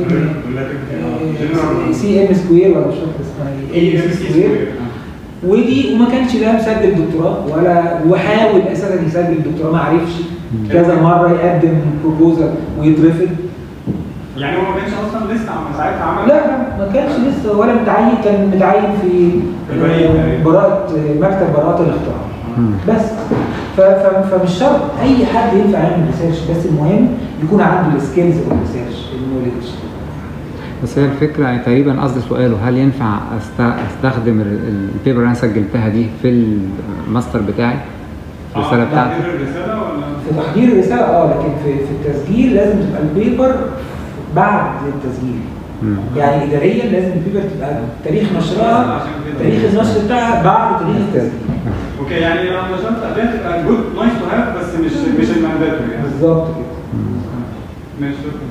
سي ام سكوير ولا مش فاكر اسمها ايه اي ام سي سكوير ودي وما كانش لا مسجل دكتوراه ولا وحاول اساسا يسجل دكتوراه ما عرفش كذا مره يقدم بروبوزل ويترفض يعني هو ما كانش اصلا لسه عم ساعتها عمل لا لا ما كانش لسه ولا متعين كان متعين في البريد. آه، براءة مكتب براءة الاختراع مم. بس ف- ف- فمش شرط اي حد ينفع يعمل ريسيرش بس المهم يكون عنده السكيلز والريسيرش النولج بس هي الفكرة يعني تقريبا قصد سؤاله هل ينفع أست- استخدم ال- ال- البيبر اللي انا سجلتها دي في الماستر بتاعي في الرسالة آه، بتاعتي تحضير الرساله ولا في تحضير الرساله اه لكن في في التسجيل لازم تبقى البيبر بعد التسجيل مم. يعني اداريا لازم البيبر تبقى تاريخ نشرها عشان كده. تاريخ النشر بتاعها بعد تاريخ التسجيل اوكي يعني لو نشرت قضيه تبقى جود نايس تو هاف بس مش مش المانداتوري يعني بالظبط كده ماشي شكرا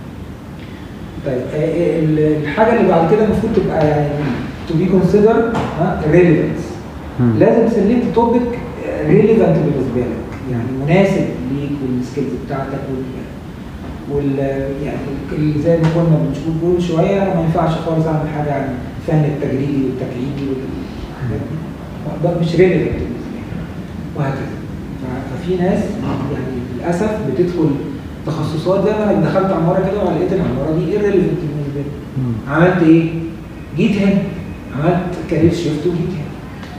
طيب آه، آه، ال- الحاجه اللي بعد كده المفروض تبقى يعني تو بي كونسيدر ريليفنس مم. لازم تسلكت توبيك ريليفنت بالنسبه لك يعني مناسب ليك والسكيلز بتاعتك وال وال يعني ال- زي ما كنا بنشوف كل شويه انا ما ينفعش خالص اعمل حاجه عن الفن التجريدي والتقليدي والحاجات دي ده مش ريليفنت بالنسبه لي وهكذا ف- ففي ناس يعني للاسف بتدخل تخصصات زي ما انا دخلت عماره كده ولقيت العماره دي irrelevant بالنسبه لي مم. عملت ايه؟ جيت هنا عملت كارير شيفت وجيت هنا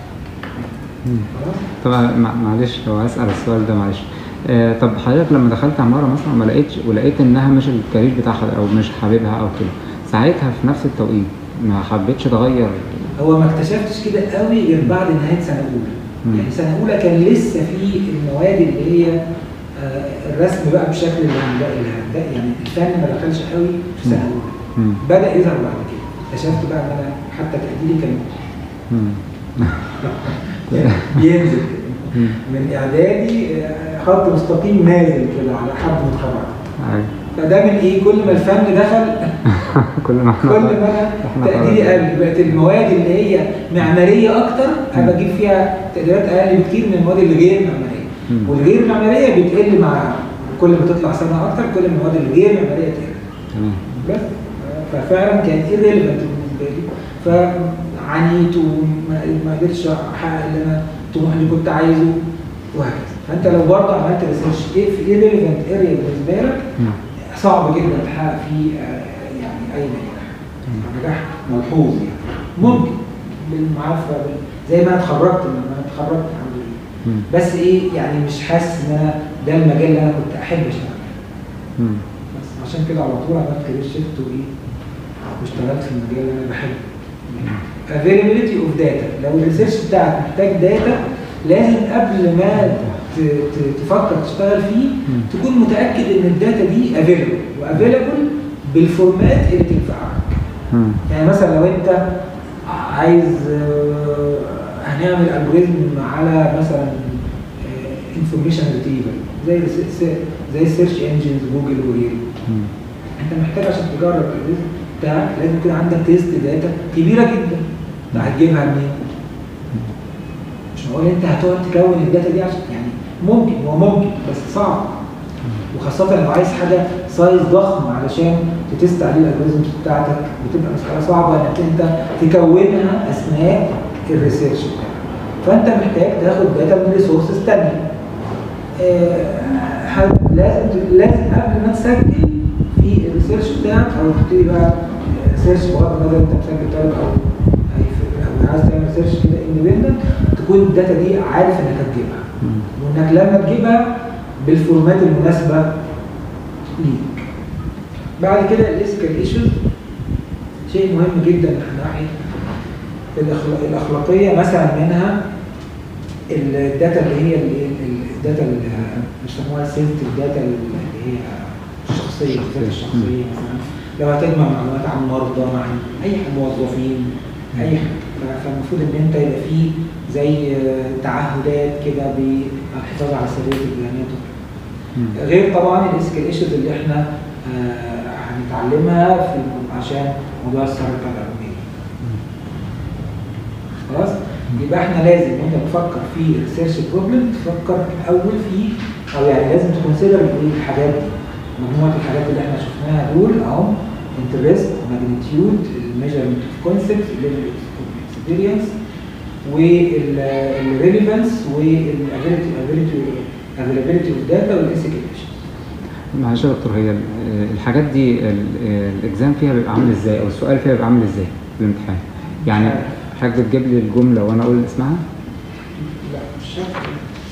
مم. خلاص طبعا مع- معلش لو هسأل السؤال ده معلش آه طب حضرتك لما دخلت عمارة مثلا ما لقيتش ولقيت انها مش الكارير بتاعها او مش حاببها او كده ساعتها في نفس التوقيت ما حبيتش تغير هو ما اكتشفتش كده قوي غير بعد نهايه سنه اولى مم. يعني سنه اولى كان لسه في المواد اللي هي آه، الرسم بقى بشكل الهندسي الهندسي يعني الفن ما دخلش قوي في سنه مم. اولى مم. بدا يظهر بعد كده اكتشفت بقى ان انا حتى تقديري كان مم. بينزل كده مم. من اعدادي آه، خط مستقيم نازل كده على حد متخرج أيوة. فده من ايه كل ما الفن دخل كل ما احنا كل ما انا احنا تقديري قررنا. قل بقت المواد اللي هي معماريه اكتر انا بجيب فيها تقديرات اقل بكتير من المواد اللي غير معماريه مم. والغير معماريه بتقل مع كل ما تطلع سنه اكتر كل ما المواد اللي غير معماريه تقل تمام بس ففعلا كان irrelevant بالنسبه لي فعانيت وما ما قدرتش احقق اللي انا الطموح اللي كنت عايزه وهكذا فانت لو برضه عملت ريسيرش ايه في irrelevant اريا بالنسبه لك مم. صعب جدا تحقق فيه آه، يعني اي نجاح نجاح ملحوظ يعني ممكن بالمعرفه بال- زي ما انا اتخرجت لما انا اتخرجت الحمد لله مم. بس ايه يعني مش حاسس ان انا ده المجال اللي انا كنت احب اشتغل فيه. مم. بس عشان كده على طول عملت كارير شيفت وايه واشتغلت في المجال اللي انا بحبه availability of data لو الريسيرش بتاعك محتاج داتا لازم قبل ما ت- ت- تفكر تشتغل فيه مم. تكون متاكد ان الداتا دي available وافيلبل بالفورمات اللي تنفعك مم. يعني مثلا لو انت عايز آه، هنعمل الجوريزم على مثلا انفورميشن ريتريفل زي الس- س- زي السيرش انجنز جوجل وغيره مم. انت محتاج عشان تجرب الريزم بتاعك لازم يكون عندك تيست داتا كبيره جدا انت هتجيبها منين؟ مش معقول انت هتقعد تكون الداتا دي عشان يعني ممكن هو ممكن بس صعب وخاصة لو عايز حاجة سايز ضخم علشان تتست عليه الالجوريزمز بتاعتك بتبقى مسألة صعبة انك انت تكونها اثناء الريسيرش بتاعك فانت محتاج تاخد داتا من ريسورسز تانية آه، ه- لازم ت- لازم قبل ما تسجل في الريسيرش بتاعك او تبتدي بقى سيرش بغض النظر انت مسجل طالب او لما عايز تعمل سيرش كده اندبندنت تكون الداتا دي عارف انك هتجيبها مم. وانك لما تجيبها بالفورمات المناسبه ليك بعد كده الاسكال ايشوز شيء مهم جدا من ناحيه الأخلا- الاخلاقيه مثلا منها الداتا اللي هي ال- ال- الداتا اللي بيسموها سنتيف داتا اللي هي الشخصيه الداتا الشخصيه مثلا لو هتجمع معلومات عن مرضى عن اي موظفين اي حاجه فالمفروض ان انت يبقى فيه زي تعهدات كده بالحفاظ على سريه البيانات مم. غير طبعا الاسكيليشنز اللي احنا آه، هنتعلمها في عشان موضوع السرقه العلميه خلاص يبقى احنا لازم وانت بتفكر في الريسيرش بروبلم تفكر الاول في او يعني لازم تكونسيدر الحاجات دي مجموعه الحاجات اللي احنا شفناها دول اهم انترست ماجنتيود الميجرمنت اوف كونسبت ليفل اوف اكسبيرينس والريليفنس والافيلابيلتي افيلابيلتي اوف داتا والانسكيليشن معلش يا دكتور هي ال- الحاجات دي ال- الاكزام فيها بيبقى عامل ازاي او السؤال فيها بيبقى عامل ازاي في الامتحان يعني حضرتك بتجيب لي الجمله وانا اقول اسمها لا مش شرط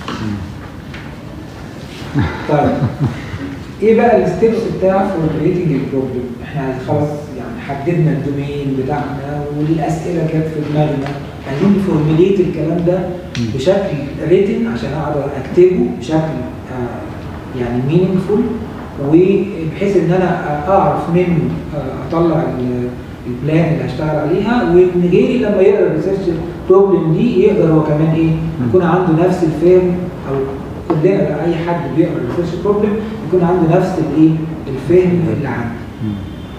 طيب ايه بقى الستبس بتاع فور كريتنج البروبلم احنا خلاص يعني حددنا الدومين بتاعنا والاسئله كانت في دماغنا عايزين نفورميليت الكلام ده بشكل ريتن عشان اقدر اكتبه بشكل آه يعني مينينجفول وبحيث ان انا اعرف منه آه اطلع ال- البلان اللي هشتغل عليها وان غيري لما يقرا الريسيرش بروبلم دي يقدر هو كمان ايه يكون عنده نفس الفهم او كلنا بقى اي حد بيقرا الريسيرش بروبلم يكون عنده نفس الايه الفهم اللي عندي مم.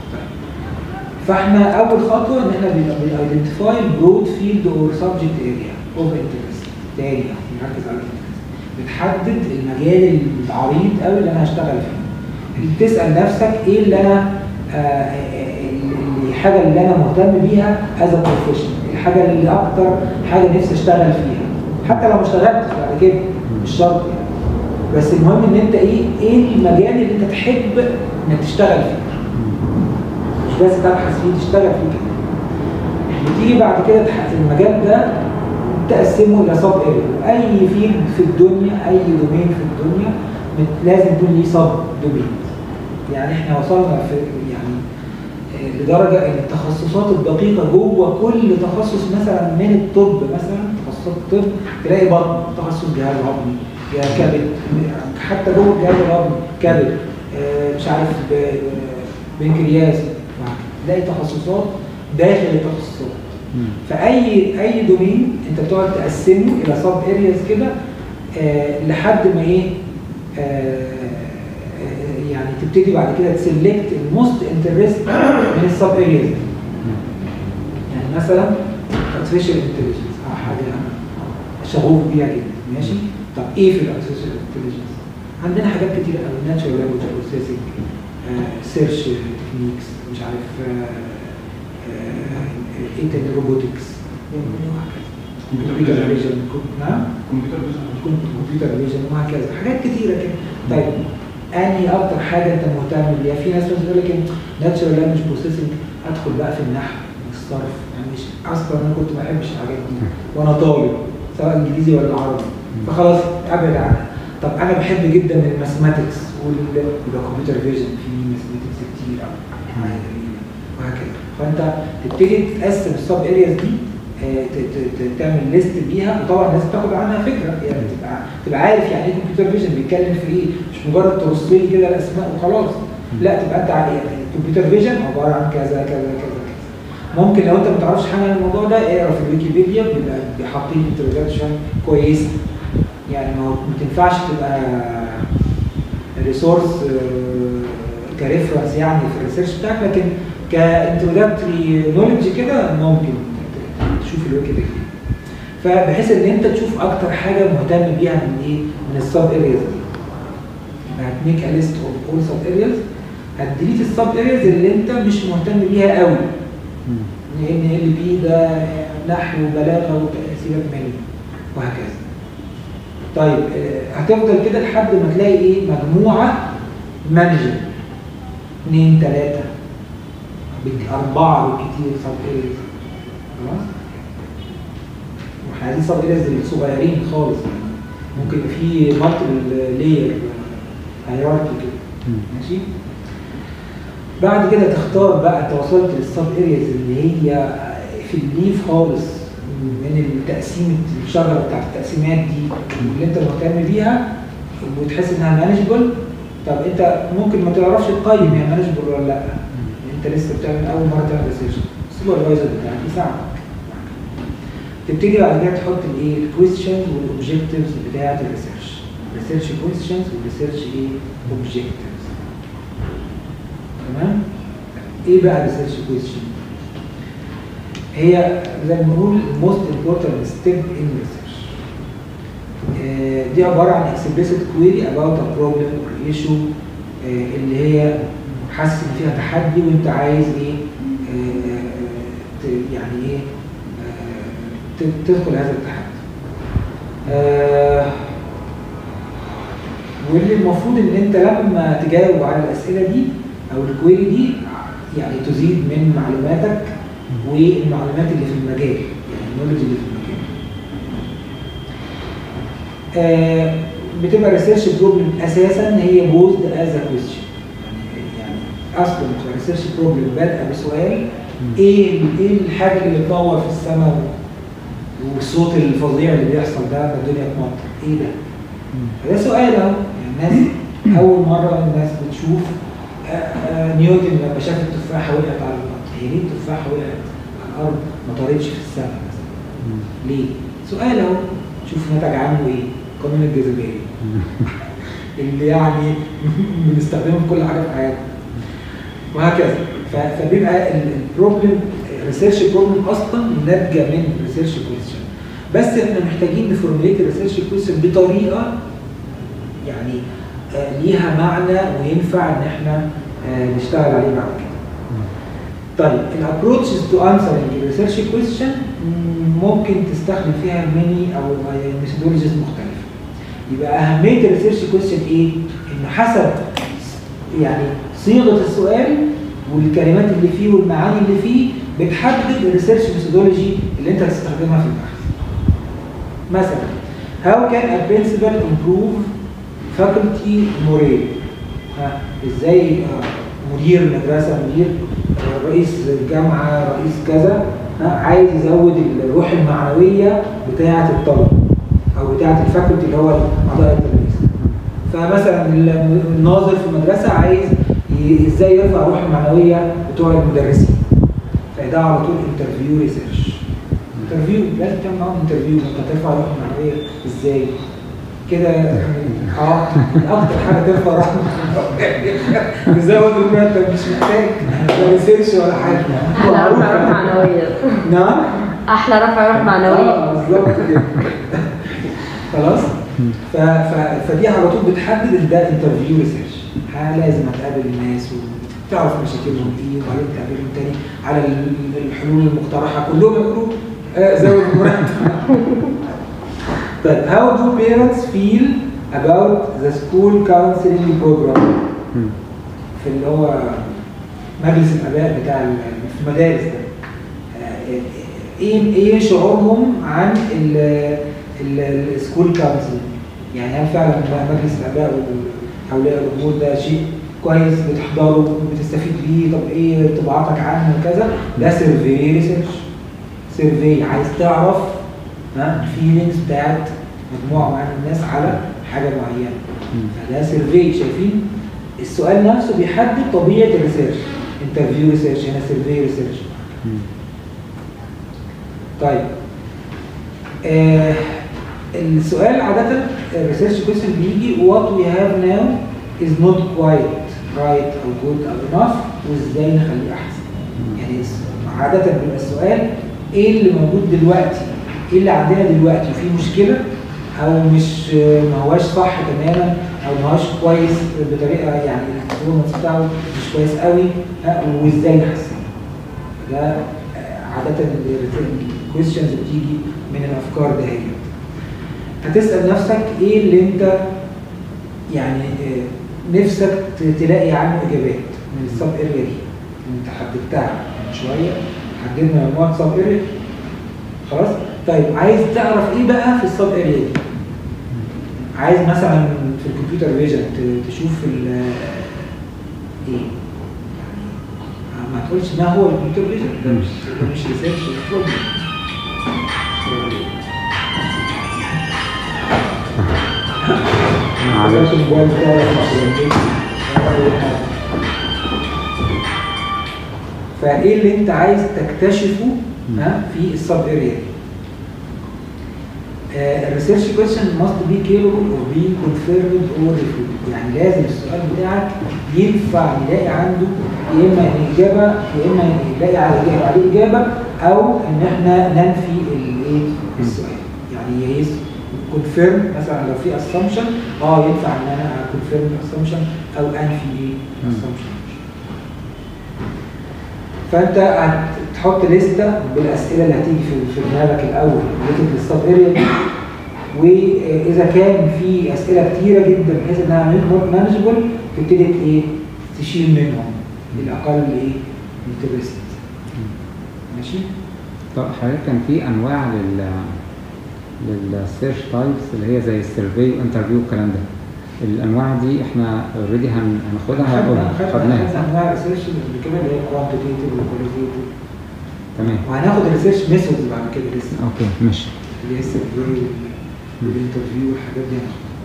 فاحنا اول خطوه ان احنا بنايدنتيفاي البرود فيلد اور سبجكت اريا اوف انترست تاني يعني نركز على الانترست بتحدد المجال العريض قوي اللي انا هشتغل فيه بتسال نفسك ايه اللي انا آه، آه، ال- الحاجه اللي انا مهتم بيها از بروفيشنال الحاجه اللي اكتر حاجه نفسي اشتغل فيها حتى لو ما اشتغلتش بعد كده مش شرط يعني بس المهم ان انت ايه ايه المجال اللي انت تحب انك تشتغل فيه مش بس تبحث فيه تشتغل فيه كده بتيجي بعد كده تح- المجال ده تقسمه الى سب اريا اي فيلد في الدنيا اي دومين في الدنيا مت- لازم يكون ليه سب دومين يعني احنا وصلنا في يعني آه، لدرجه ان التخصصات الدقيقه جوه كل تخصص مثلا من الطب مثلا تخصصات الطب تلاقي بطن تخصص جهاز هضمي يا كبد حتى جوه الجهاز الهضمي كبد آه، مش عارف ب- بنكرياس تلاقي تخصصات داخل التخصصات مم. فاي اي دومين انت بتقعد تقسمه الى سب ارياز كده آه لحد ما ايه آه آه، يعني تبتدي بعد كده تسلكت الموست انترست من السب ارياز يعني مثلا artificial intelligence اه حاجه انا شغوف بيها جدا ماشي طب ايه في الارتفيشال انتليجنس عندنا حاجات كتير قوي ناتشورال لانجوج بروسيسنج سيرش تكنيكس مش عارف آه، آه، ايه تاني روبوتكس كمبيوتر فيجن نعم كمبيوتر فيجن كمبيوتر فيجن وهكذا حاجات كتيره كده طيب انهي اكتر حاجه انت مهتم بيها في ناس مثلا يقول لك ناتشورال لانجوج بروسيسنج ادخل بقى في النحو والصرف يعني مش اصلا انا كنت ما بحبش الحاجات دي وانا طالب سواء انجليزي ولا عربي فخلاص ابعد عنها طب انا بحب جدا الماثماتكس والكمبيوتر فيجن في ماثماتكس كتير قوي وهكذا فانت تبتدي تقسم السب ارياز دي آه، ت- ت- ت- تعمل ليست بيها وطبعا لازم تاخد عنها فكره يعني تبقى تبقى عارف يعني ايه كمبيوتر فيجن بيتكلم في ايه مش مجرد ترص لي كده الاسماء وخلاص لا تبقى انت عارف يعني الكمبيوتر فيجن عباره عن كذا كذا كذا كذا ممكن لو انت ما تعرفش حاجه عن الموضوع ده اقرا في الويكيبيديا بيبقى حاطين انتروداكشن كويسه يعني ما هو ما تنفعش تبقى ريسورس كريفرنس يعني في الريسيرش بتاعك لكن كانتروداكتوري نولج كده ممكن ت- تشوف الويكيبيديا فبحيث ان انت تشوف اكتر حاجه مهتم بيها من ايه من السب ارياز دي هتميك ا ليست اوف اول سب ارياز هتديليت السب ارياز اللي انت مش مهتم بيها قوي مم. لان ال بي ده نحو وبلاغه وسيبك منه وهكذا طيب آه، هتفضل كده لحد ما تلاقي ايه مجموعه مانجر اثنين ثلاثه أربعة بالكتير سب اريز خلاص احنا عايزين سب ارياز الصغيرين خالص يعني ممكن يبقى في مالتيبل لاير هيراركي كده ماشي بعد كده تختار بقى انت وصلت للسب ارياز اللي هي في الليف خالص من التقسيم الشجره بتاعت التقسيمات دي اللي انت مهتم بيها وتحس انها مانجبل طب انت ممكن ما تعرفش تقيم هي مانجبل ولا لا انت لسه بتعمل اول مره تعمل ريسيرش السوبرفايزر بتاعك يساعدك تبتدي بعد كده تحط الايه الكويستشنز والاوبجكتيفز بتاعه الريسيرش ريسيرش كويستشنز وريسيرش ايه اوبجكتيفز تمام ايه بقى ريسيرش كويستشن هي زي ما بنقول most important step in research آه، دي عباره عن explicit query about a problem or issue آه، اللي هي حاسس ان فيها تحدي وانت عايز ايه آه، آه، ت- يعني ايه آه، ت- تدخل هذا التحدي آه، واللي المفروض ان انت لما تجاوب على الاسئله دي او الكويري دي يعني تزيد من معلوماتك والمعلومات اللي في المجال يعني النولج اللي في المجال آه، بتبقى ريسيرش بروبلم اساسا هي بوزد از ا كويستشن يعني اصلا الريسيرش بروبلم بادئه بسؤال ايه ايه الحاجه اللي بتنور في السماء والصوت الفظيع اللي بيحصل ده ده الدنيا تمطر ايه ده؟ فده سؤال اهو يعني الناس اول مره الناس بتشوف آه، آه، نيوتن لما شاف التفاحه وقعت على الارض هي ليه التفاحه وقعت على الارض ما طارتش في السماء مثلا ليه؟ سؤال اهو شوف نتج عنه ايه؟ قانون الجاذبيه اللي يعني بنستخدمه في كل حاجه في حياتنا وهكذا ف- فبيبقى البروبلم ريسيرش بروبلم اصلا ناتجه من ريسيرش كويستشن بس احنا محتاجين نفورميليت الريسيرش كويستشن بطريقه يعني آه، ليها معنى وينفع ان احنا آه، نشتغل عليه بعد كده. طيب الابروتشز تو انسرنج الريسيرش كويستشن ممكن تستخدم فيها ميني او ميثودولوجيز مختلفه. يبقى اهميه الريسيرش كويستشن ايه؟ انه حسب يعني صيغه السؤال والكلمات اللي فيه والمعاني اللي فيه بتحدد الريسيرش ميثودولوجي اللي انت هتستخدمها في البحث. مثلا how can a principal improve faculty morale ها ازاي آه، مدير مدرسه مدير آه، رئيس الجامعه رئيس كذا ها عايز يزود الروح المعنويه بتاعه الطلبه او بتاعه الفاكولتي اللي هو اعضاء التدريس فمثلا الناظر في المدرسه عايز ي- ازاي يرفع الروح المعنويه بتوع المدرسين فده على طول انترفيو ريسيرش انترفيو لازم تعمل معاهم انترفيو انت ترفع الروح المعنويه ازاي كده اه اكتر حاجه ترفع الروح المعنويه ازاي اقول له انت مش محتاج لا ريسيرش ولا حاجه احلى رفع روح معنويه نعم احلى رفع روح معنويه اه بالظبط كده خلاص ف... ف... فدي على طول بتحدد ان ده انترفيو ريسيرش لازم هتقابل الناس وتعرف مشاكلهم ايه وبعدين تقابلهم تاني على ال- الحلول المقترحه كلهم يقولوا آه زود المرتب طيب how do parents feel about the school counseling program في اللي هو مجلس الاباء بتاع ال- في المدارس ده آه، ايه ايه شعورهم عن السكول كونسل يعني هل فعلا مجلس الاباء واولياء الامور ده شيء كويس بتحضره بتستفيد بيه طب ايه انطباعاتك عنه وكذا ده سيرفي ريسيرش سيرفي عايز تعرف ها الفيلينجز بتاعت مجموعه معينه من الناس على حاجه معينه فده سيرفي شايفين السؤال نفسه بيحدد طبيعه الريسيرش انترفيو ريسيرش هنا سيرفي ريسيرش طيب آه السؤال عادة الريسيرش كويستشن بيجي what we have now is not quite right or good or enough وازاي نخليه احسن يعني عادة بيبقى السؤال ايه اللي موجود دلوقتي ايه اللي عندنا دلوقتي في مشكلة او مش ما هواش صح تماما او ما هواش كويس بطريقة يعني البرفورمانس بتاعه مش كويس قوي ها، وازاي نحسنه ده آه، عادة الكويستشنز بتيجي من الافكار دهيت هتسأل نفسك ايه اللي انت يعني آه، نفسك ت- تلاقي عنه اجابات من السب اريا دي انت حددتها من شويه حددنا مجموعه سب اريا خلاص طيب عايز تعرف ايه بقى في السب اريا دي عايز مثلا في الكمبيوتر فيجن ت- تشوف ال ايه يعني ما تقولش ما هو الكمبيوتر فيجن ده مش ده مش ريسيرش معلش. الموبايل بتاعي مش فايه اللي انت عايز تكتشفه ها في السب اريا دي الريسيرش كويشن ماست بي capable of being confirmed or refuted يعني لازم السؤال بتاعك ينفع نلاقي عنده يا اما الاجابه يا اما نلاقي على الاجابه عليه اجابه او ان احنا ننفي الايه السؤال يعني يا يس كونفيرم مثلا لو في اسامبشن اه ينفع ان انا كونفيرم اسامبشن او انفي ايه اسامبشن فانت هتحط لسته بالاسئله اللي هتيجي في في دماغك الاول ريليتد للسب اريا دي واذا كان في اسئله كتيره جدا بحيث انها مانجبل تبتدي ايه تشيل منهم الاقل ايه انترست ماشي طب حضرتك كان في انواع لل للسيرش تايبس اللي هي زي السيرفي وانترفيو والكلام ده الانواع دي احنا اوريدي هناخدها هنقولها خدناها خدناها انواع ريسيرش اللي كده اللي هي كوانتيتيف وكواليتيف تمام وهناخد ريسيرش ميثودز بعد كده لسه اوكي ماشي اللي هي السيرفي والانترفيو والحاجات دي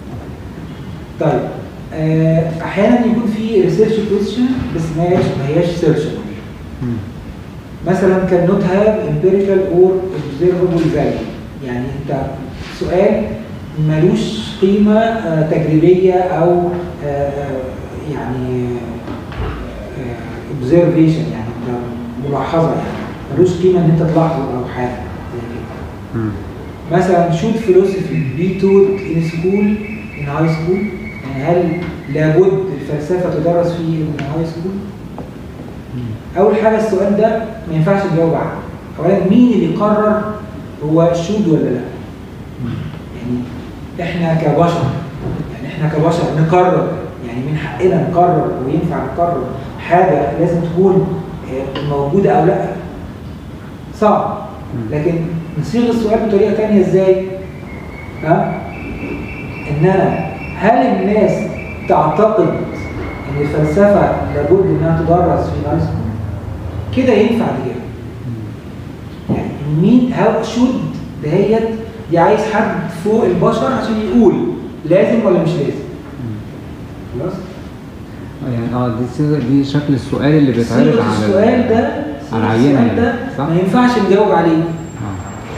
طيب آه، احيانا يكون في ريسيرش كويشن بس ما هياش ما هياش سيرشبل مم. مثلا كان نوت هاف امبيريكال اور اوبزرفبل فاليو يعني انت سؤال ملوش قيمه آه، تجريبيه او آه، يعني اوبزرفيشن يعني انت ملاحظه يعني ملوش قيمه ان انت تلاحظه او حاجه زي كده مم. مثلا should philosophy be taught in school in high school يعني هل لابد الفلسفة تدرس في high school أول حاجة السؤال ده ما ينفعش تجاوب عنه أولا مين اللي يقرر هو should ولا لا يعني إحنا كبشر يعني إحنا كبشر نقرر يعني من حقنا نقرر وينفع نقرر حاجة لازم تكون آه، موجودة أو لا صعب لكن نصيغ السؤال بطريقه ثانيه ازاي؟ ها؟ ان انا هل الناس تعتقد ان الفلسفه لابد انها تدرس في الهاي سكول؟ كده ينفع تجاوب. يعني مين هاو شود دهيت دي عايز حد فوق البشر عشان يقول لازم ولا مش لازم؟ خلاص؟ آه، يعني اه دي صيغة- دي شكل السؤال اللي بيتعرض صيغة على السؤال ده على صيغة عينة السؤال يعني، ده صح؟ ما ينفعش نجاوب عليه آه.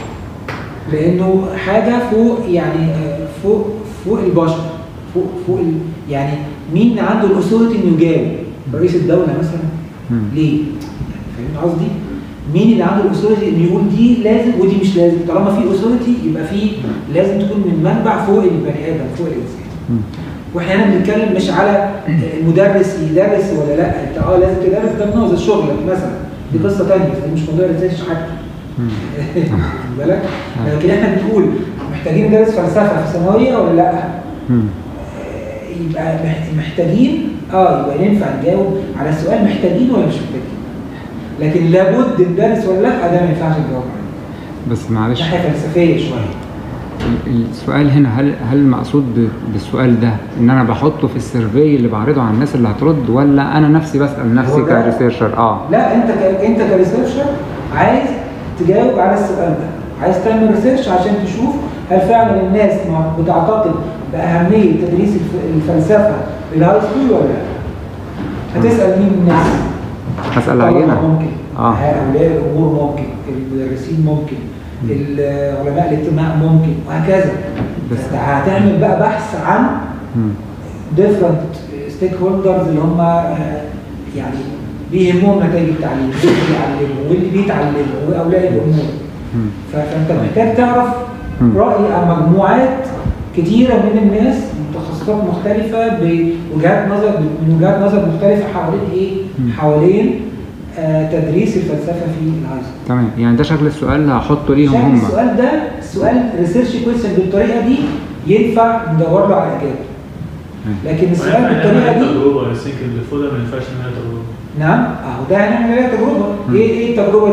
لانه حاجه فوق يعني آه، فوق فوق البشر فوق فوق ال... يعني مين عنده الاثوريتي انه يجاوب رئيس الدوله مثلا مم. ليه يعني فاهم قصدي مين اللي عنده الاثوريتي انه يقول دي لازم ودي مش لازم طالما في اثوريتي يبقى في لازم تكون من منبع فوق البني ادم فوق الانسان مم. واحنا هنا بنتكلم مش على المدرس يدرس ولا لا انت اه لازم تدرس ده بنظر شغلك مثلا دي قصه ثانيه دي مش موضوع ريسيرش حتى مم. واخد بالك لكن احنا بنقول محتاجين ندرس فلسفه في ثانويه ولا لا مم. آه، يبقى مح- محتاجين اه يبقى ينفع نجاوب على السؤال محتاجين ولا مش محتاجين لكن لابد ندرس ولا لا ده ما ينفعش نجاوب عليه بس معلش ناحيه فلسفيه شويه ال- السؤال هنا هل هل المقصود ب- بالسؤال ده ان انا بحطه في السيرفي اللي بعرضه على الناس اللي هترد ولا انا نفسي بسال نفسي هو ده- كريسيرشر اه لا انت ك... انت كريسيرشر عايز تجاوب على السؤال ده عايز تعمل ريسيرش عشان تشوف هل فعلا الناس مع- بتعتقد باهميه تدريس الف... الفلسفه للهاي سكول ولا لا هتسال مين الناس هسال طلبة عينه ممكن اه اولياء الامور ممكن المدرسين ممكن ال- علماء الاجتماع ممكن وهكذا بس- بس هتعمل بقى بحث عن مم. different ستيك هولدرز اللي هم آه، يعني بيهمهم نتائج التعليم واللي بيعلموا واللي بيتعلموا واولياء الامور مم. ف- فانت محتاج تعرف مم. راي عن مجموعات كتيره من الناس متخصصات مختلفه بوجهات نظر من وجهات نظر مختلفه حوالين ايه؟ مم. حوالين آه تدريس الفلسفه في الهاي سكول. تمام يعني ده شكل السؤال اللي هحطه ليهم شكل هم السؤال ده سؤال ريسيرش كويشن بالطريقه دي ينفع ندور له على اجابه لكن السؤال بالطريقه دي تجربه السينك اللي فوق ده ما ينفعش انها تجربه نعم اهو ده هنعمل عليها تجربه مم. ايه ايه التجربه دي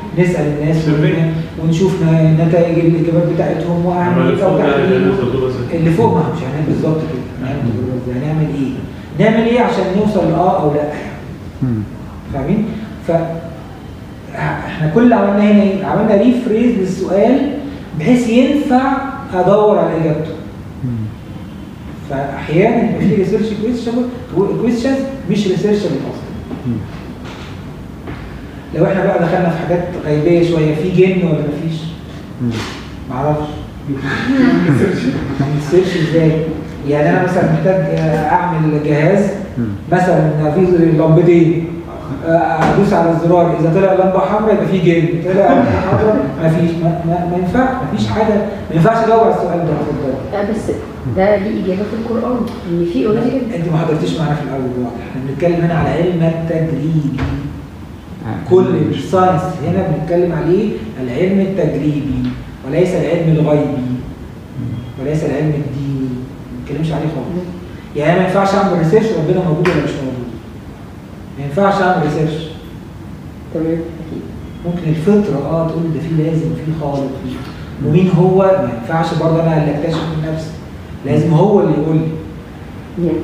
نسال الناس Survey. ون- ونشوف ن- نتائج الاجابات بتاعتهم أما واعمل اللي فوق ده تحليل هناخد تجربة ذاتية. اللي فوق ما مش هنعمل بالظبط كده هنعمل تجربة إزاي؟ هنعمل ايه؟ نعمل ايه عشان نوصل لاه او لا مم. فاهمين؟ ف احنا كل اللي عملناه هنا ايه؟ عملنا ريفريز للسؤال بحيث ينفع ادور على اجابته مم. فاحيانا يبقى في ريسيرش كويستشنز مش ريسيرشبل اصلا مم. لو احنا بقى دخلنا في حاجات غيبيه شويه في جن ولا مفيش؟ مم. معرفش ريسيرش ازاي؟ يعني انا مثلا محتاج اعمل جهاز مم. مثلا في لمبتين ادوس على الزرار اذا طلع لمبه حمراء يبقى في جن طلع لمبه حمراء مفيش ما, ما, ما ينفعش مفيش حاجه ما ينفعش ادور على السؤال ده اتفضل لا بس ده ليه اجابه في القران ان في اوريدي كده انت ما حضرتيش معانا في الاول واضح احنا بنتكلم هنا على علم التجريبي آه. كل الساينس هنا بنتكلم عليه العلم التجريبي وليس العلم الغيبي وليس العلم الديني ما بنتكلمش عليه خالص يعني أنا ما ينفعش اعمل ريسيرش ربنا موجود ولا مش موجود ما ينفعش اعمل ريسيرش تمام اكيد ممكن الفطره اه تقول ده في لازم في خالق في ومين هو ما ينفعش برضه انا اللي اكتشف من نفسي لازم هو اللي يقول لي يعني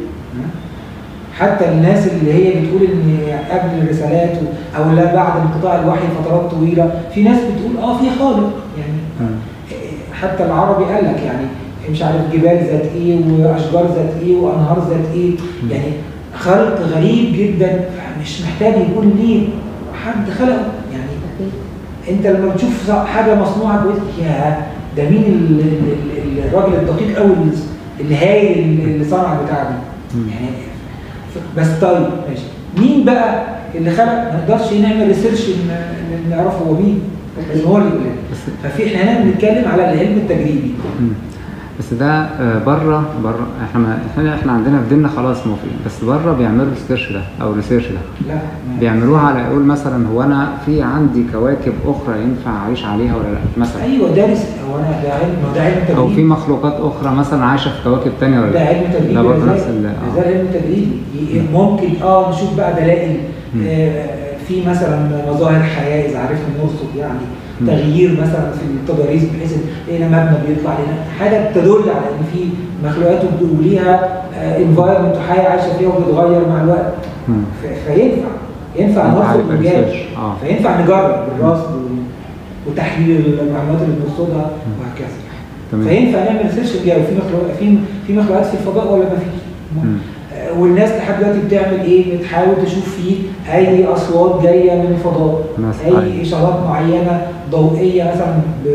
حتى الناس اللي هي بتقول ان قبل الرسالات و- او لا بعد انقطاع الوحي فترات طويله في ناس بتقول اه في خالق يعني مم. حتى العربي قال لك يعني مش عارف جبال ذات ايه واشجار ذات ايه وانهار ذات ايه يعني خلق غريب جدا مش محتاج يكون ليه حد خلقه يعني اكيد انت لما بتشوف حاجه مصنوعه بتقول يا ده مين ال- ال- ال- الراجل الدقيق قوي الهايل اللي صنع البتاع دي مم. يعني ف- بس طيب ماشي مين بقى اللي خلق ما نقدرش نعمل ريسيرش ن- ن- نعرف هو مين لازم هو اللي يقول لنا بس ففي احنا هنا بنتكلم على العلم التجريبي مم. بس ده آه، بره بره احنا ما احنا احنا عندنا في ديننا خلاص موافقين بس بره بيعملوا السيرش ده او الريسيرش ده لا ما- بيعملوها على يقول مثلا هو انا في عندي كواكب اخرى ينفع اعيش عليها ولا لا مثلا ايوه ده رس- هو انا ده علم ما هو ده علم تجريبي او في مخلوقات اخرى مثلا عايشه في كواكب تانية ولا ده لا علم تجريبي ده برضه ده نفس زي- ال ده آه. زي علم تجريبي ي- ممكن اه نشوف بقى دلائل مم. آه في مثلا مظاهر حياه اذا عرفنا نرصد يعني مم. تغيير مثلا في التضاريس بحيث ان لقينا مبنى بيطلع لنا حاجه تدل على ان في مخلوقات وب- وليها انفايرمنت وحياه عايشه فيها وبتتغير مع الوقت مم. ف- فينفع ينفع ينفع نرصد يبقى ونجاوب research. آه. فينفع نجرب بالرصد و- وتحليل المعلومات اللي بنرصدها وهكذا تمام فينفع نعمل ريسيرش نجاوب في مخلوقات في في مخلوقات في الفضاء ولا ما فيش؟ مم. آه، والناس لحد دلوقتي بتعمل ايه؟ بتحاول تشوف فيه اي اصوات جايه من الفضاء مثلا. اي اشارات معينه ضوئيه مثلا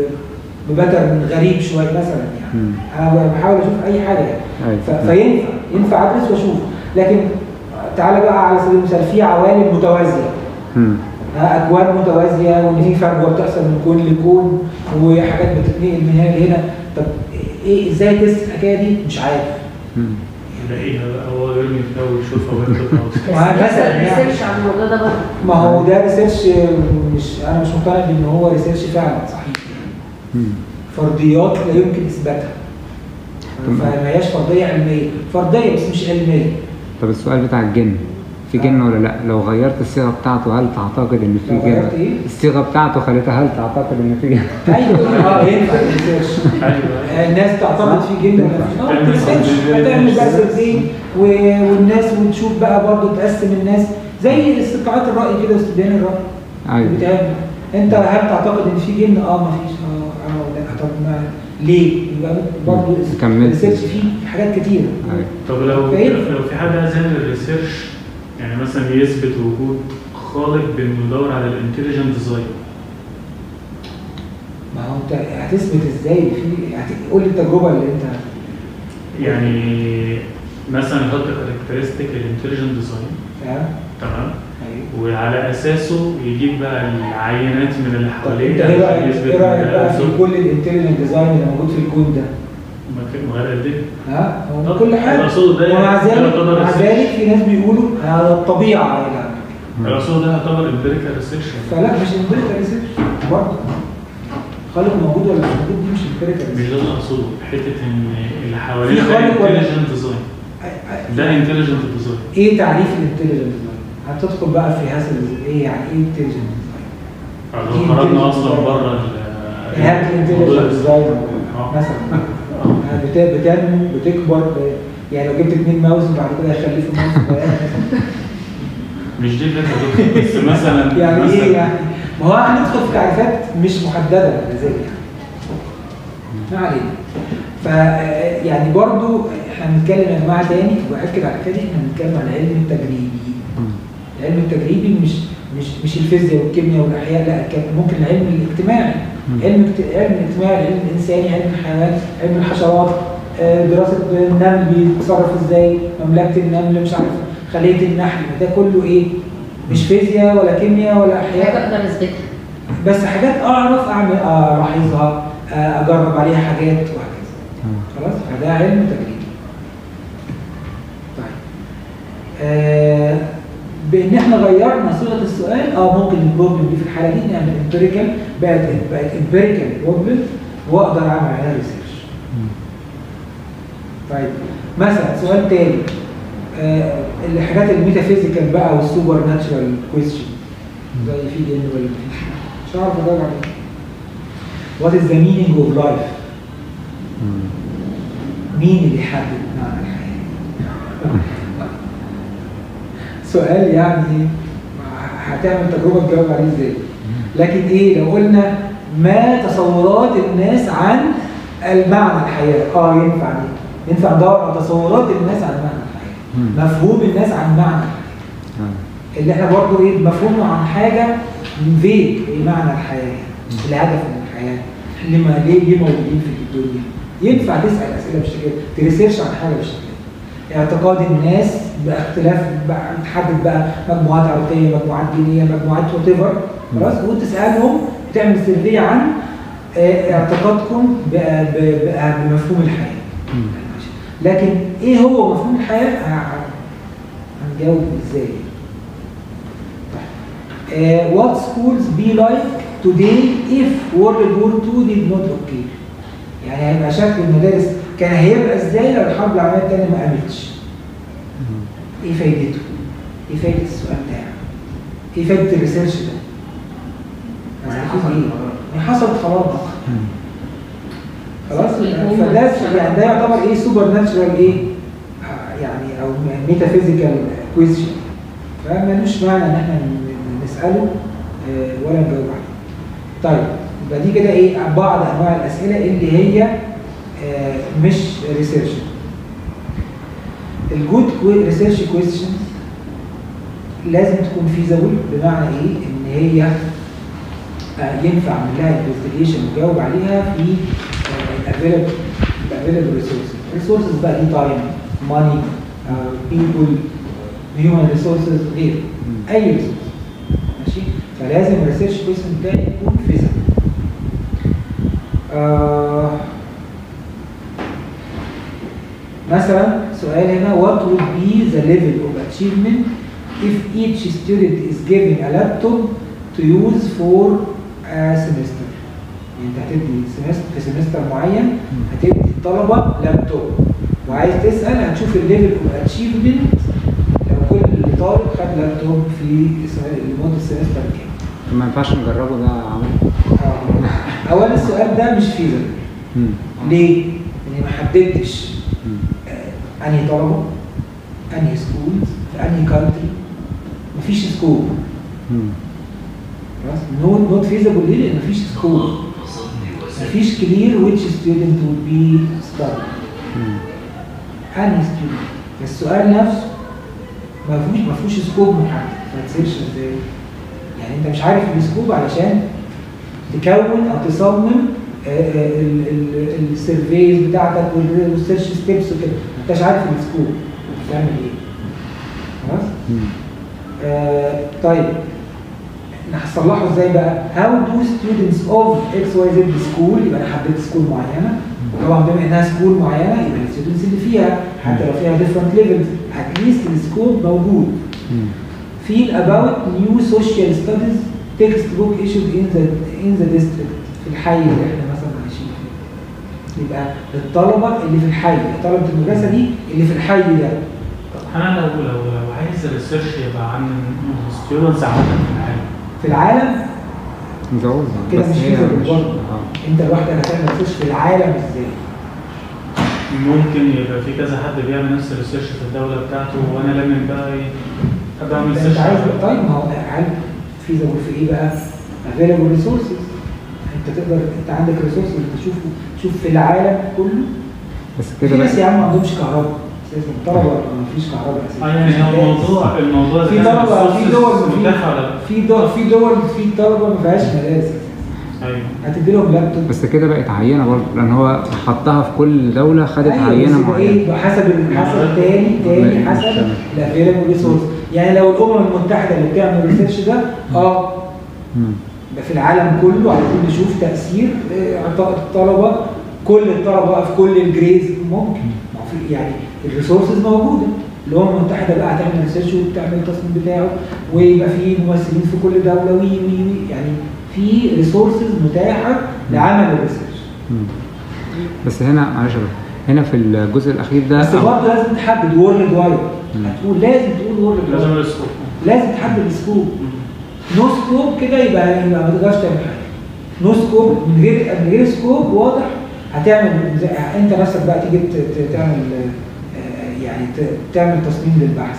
ب- ببتر غريب شويه مثلا يعني مم. انا بحاول اشوف اي حاجه يعني أيوة. ف- فينفع ينفع ادرس واشوف لكن تعالى بقى على سبيل المثال في عوالم متوازيه مم. ها، اكوان متوازيه وان في فجوه بتحصل من كون لكون وحاجات بتتنقل من هنا لهنا طب ايه ازاي تست الحكايه دي مش عارف مم. يلاقيها بقى هو يرمي في الاول يشوفها وهي بتطلع ما مثلا يعني ريسيرش عن الموضوع ده برضه ما هو ده ريسيرش مش انا مش مقتنع بان هو ريسيرش فعلا صحيح مم. فرضيات لا يمكن اثباتها تمام. فما هياش فرضيه علميه فرضيه بس مش علميه طب السؤال بتاع الجن في جن ولا لا لو غيرت الصيغه بتاعته هل تعتقد ان في لو جن غيرت إيه؟ الصيغه بتاعته خليتها هل تعتقد ان في جن ايوه اه ينفع ريسيرش ايوه الناس تعتقد في جن ولا مفيش اه تعمل ريسيرش سيرش. هتعمل بقى سيرشين و- والناس وتشوف بقى برضه تقسم الناس زي استطلاعات الراي كده واستبيان الراي ايوه بتعمل انت هل تعتقد ان في جن؟ اه ما فيش اه اه لا طب ما ليه؟ يبقى برضه كملت. ريسيرش فيه حاجات كتيره ايوه طب لو فإيه؟ لو في حد عايز يعمل ريسيرش يعني مثلا يثبت وجود خالق بانه يدور على الانتليجنت ديزاين ما هو انت هتثبت ازاي في هت- قول لي التجربه اللي انت يعني مثلا يحط كاركترستيك الانتليجنت ديزاين فاهم؟ تمام ايوه وعلى اساسه يجيب بقى العينات من اللي طب حواليه انت ايه رايك عشان يثبت ايه رايك إن بقى ده في بالظبط كل الانتليجنت ديزاين اللي موجود في الكون ده؟ ما غير قد ايه؟ ها؟ هو طب كل حاجه المقصود ده ومع ذلك يعتبر مع research. ذلك في ناس بيقولوا هذا الطبيعه يعني المقصود ده يعتبر امبيريكال ريسيرش فلا مش امبيريكال ريسيرش برضه خالق موجود ولا مش موجود دي مش امبيريكال مش ريسيرش ده اللي اقصده حته ان اللي حوالينا في ده خالق ولا- انتليجنت ديزاين ده انتليجنت ديزاين ايه تعريف الانتليجنت ديزاين؟ هتدخل بقى في هذا ال- ايه يعني ايه انتليجنت ديزاين؟ دي لو خرجنا intelligence اصلا design. بره هات الانتليجنس ديزاين مثلا آه، بت- بتنمو بتكبر ب- يعني لو جبت اتنين ماوس وبعد كده هيخلفوا ماوس صغير مثلا مش دي الفكره يا دكتور بس مثلا يعني مثلا ايه يعني ما هو هندخل في تعريفات مش محدده لذلك يعني ما علينا ف يعني برضو احنا بنتكلم يا جماعه تاني واكد على كده احنا بنتكلم عن العلم التجريبي العلم التجريبي مش مش مش الفيزياء والكيمياء والاحياء لا كان ممكن العلم الاجتماعي علم اجت- علم الاجتماعي العلم الانساني علم الحيوان علم الحشرات آه، دراسه النمل بيتصرف ازاي مملكه النمل مش عارف خليه النحل ده كله ايه مش فيزياء ولا كيمياء ولا حاجه احياء اقدر اثبتها بس حاجات اعرف اعمل آه، الاحظها آه، اجرب عليها حاجات وهكذا خلاص فده علم تجريبي طيب آه بان احنا غيرنا صيغه السؤال اه ممكن البروبلم دي في الحاله دي نعمل امبيريكال بقت بقت امبيريكال بروبلم واقدر اعمل عليها ريسيرش طيب مثلا سؤال تاني آه الحاجات الميتافيزيكال بقى والسوبر ناتشرال كويستشن زي في دين ولا مش هعرف اجاوب عليه What is the meaning of life؟ مين اللي يحدد معنى الحياة؟ سؤال يعني هتعمل تجربة تجاوب عليه ازاي؟ لكن ايه لو قلنا ما تصورات الناس عن المعنى الحياة؟ اه ينفع دي ينفع ندور على تصورات الناس عن معنى الحياة مفهوم الناس عن معنى الحياة اللي احنا برضه ايه مفهومنا عن حاجة فيك ايه معنى الحياة الهدف من الحياة لما ليه ليه موجودين في الدنيا ينفع تسأل أسئلة بالشكل ده تريسيرش عن حاجة بالشكل ده اعتقاد الناس باختلاف بقى تحدد بقى مجموعات عرقية مجموعات دينية مجموعات وات ايفر خلاص وتسألهم تعمل سيرفي عن آه، اعتقادكم بقى- ب- بقى بمفهوم الحياة لكن ايه هو مفهوم الحياة ه- هنجاوب ازاي uh, what schools be like today if World War II did not occur يعني هيبقى شكل المدارس كان هيبقى ازاي لو الحرب العالميه الثانيه ما قامتش ايه فايدته ايه فايده السؤال ده يعني؟ ايه فايده الريسيرش ده هستفيد ايه ما حصلت خلاص خلاص فده يعني ده يعتبر ايه سوبر ناتشرال ايه آه، يعني او ميتافيزيكال كويستشن فمالوش معنى ان احنا ن- نساله آه، ولا نجاوب عليه طيب يبقى دي كده ايه بعض انواع الاسئله اللي هي آه، مش ريسيرش الجود ريسيرش كويستشن لازم تكون فيزابل بمعنى ايه ان هي آه، ينفع من لها انفستيجيشن وجاوب عليها في الافيلبل الافيلبل ريسورسز ريسورسز بقى دي تايم ماني بيبول هيومن ريسورسز غير اي ريسورس ماشي فلازم الريسيرش كويستشن ده يكون فيزابل آه مثلا سؤال هنا what would be the level of achievement if each student is given a laptop to use for a semester يعني انت هتدي سمستر في سمستر معين هتدي الطلبه لابتوب وعايز تسال هتشوف الليفل اوف اتشيفمنت لو كل طالب خد لابتوب في السنة- لمده سمستر كام ما ينفعش نجربه ده عمل آه. اولا السؤال ده مش فيزل ليه؟ لاني ما حددتش آه، انهي طلبه انهي سكول في انهي كانتري مفيش سكول خلاص نو نوت فيزبل ليه؟ لان مفيش سكول مفيش كلير which student would be studying انهي ستودنت السؤال نفسه ما فيهوش ما فيهوش سكوب محدد ما تسيرش ازاي يعني انت مش عارف السكوب علشان تكون او تصمم السيرفيز بتاعتك والسيرش ستيبس وكده ما انتش عارف السكوب بتعمل ايه خلاص آه طيب هصلحه ازاي بقى؟ How do students of XYZ school يبقى انا حددت سكول معينه طبعا بما انها سكول معينه يبقى الستودنتس اللي فيها حتى لو فيها different levels at least السكوب موجود. feel about new social studies textbook issued in the in the district في الحي اللي احنا مثلا عايشين فيه. يبقى الطلبه اللي في الحي طلبه المدرسه دي اللي في الحي ده طب انا لو لو لو عايز الريسيرش يبقى عن ستودنتس عامه في العالم في العالم نزودها كده بس مش هي feasible مش برضه. اه انت لوحدك هتعمل ريسيرش في العالم ازاي ممكن يبقى في كذا حد بيعمل نفس الريسيرش في الدولة بتاعته وانا لازم بقى ايه ابقى اعمل انت ريسيرش عايز طيب ما هو هل feasible في ايه بقى؟ available resources انت تقدر انت عندك ريسورسز تشوف شوف في العالم كله بس في كده ناس بقى يا عم ما عندهمش كهرباء اساسا طلبه ما فيش كهرباء اساسا اه يعني هو الموضوع الموضوع في ده طلبه في resources دول في متاحة ولا لا؟ في دول في دول في طلبه ما فيهاش مدارس ايوه هتدي لهم لابتوب بس كده بقت عينه برضه لان هو حطها في كل دوله خدت أيوة، عينه بس يبقى معينه ايه حسب حسب تاني تاني تمام. حسب الافيلابل ريسورس يعني لو الامم المتحده اللي بتعمل الريسيرش ده اه مم. ده في العالم كله عايزين نشوف تاثير آه، اعطاء الطلبه كل الطلبه بقى في كل الجريز ممكن ما هو في يعني الريسورسز موجوده الامم المتحده بقى هتعمل ريسيرش وتعمل التصميم بتاعه ويبقى في ممثلين في كل دوله وي وي وي يعني في ريسورسز متاحه لعمل الريسيرش مم. بس هنا معلش يا باشا، هنا في الجزء الاخير ده بس أو- برضه لازم تحدد وورلد وايد مم. هتقول لازم تقول وورلد لازم وايد السكوب لازم تحدد السكوب نو سكوب كده يبقى يبقى ما تقدرش تعمل حاجه نو سكوب من غير من غير سكوب واضح هتعمل زي انت نفسك بقى تيجي ت- ت- تعمل آه، يعني ت- تعمل تصميم للبحث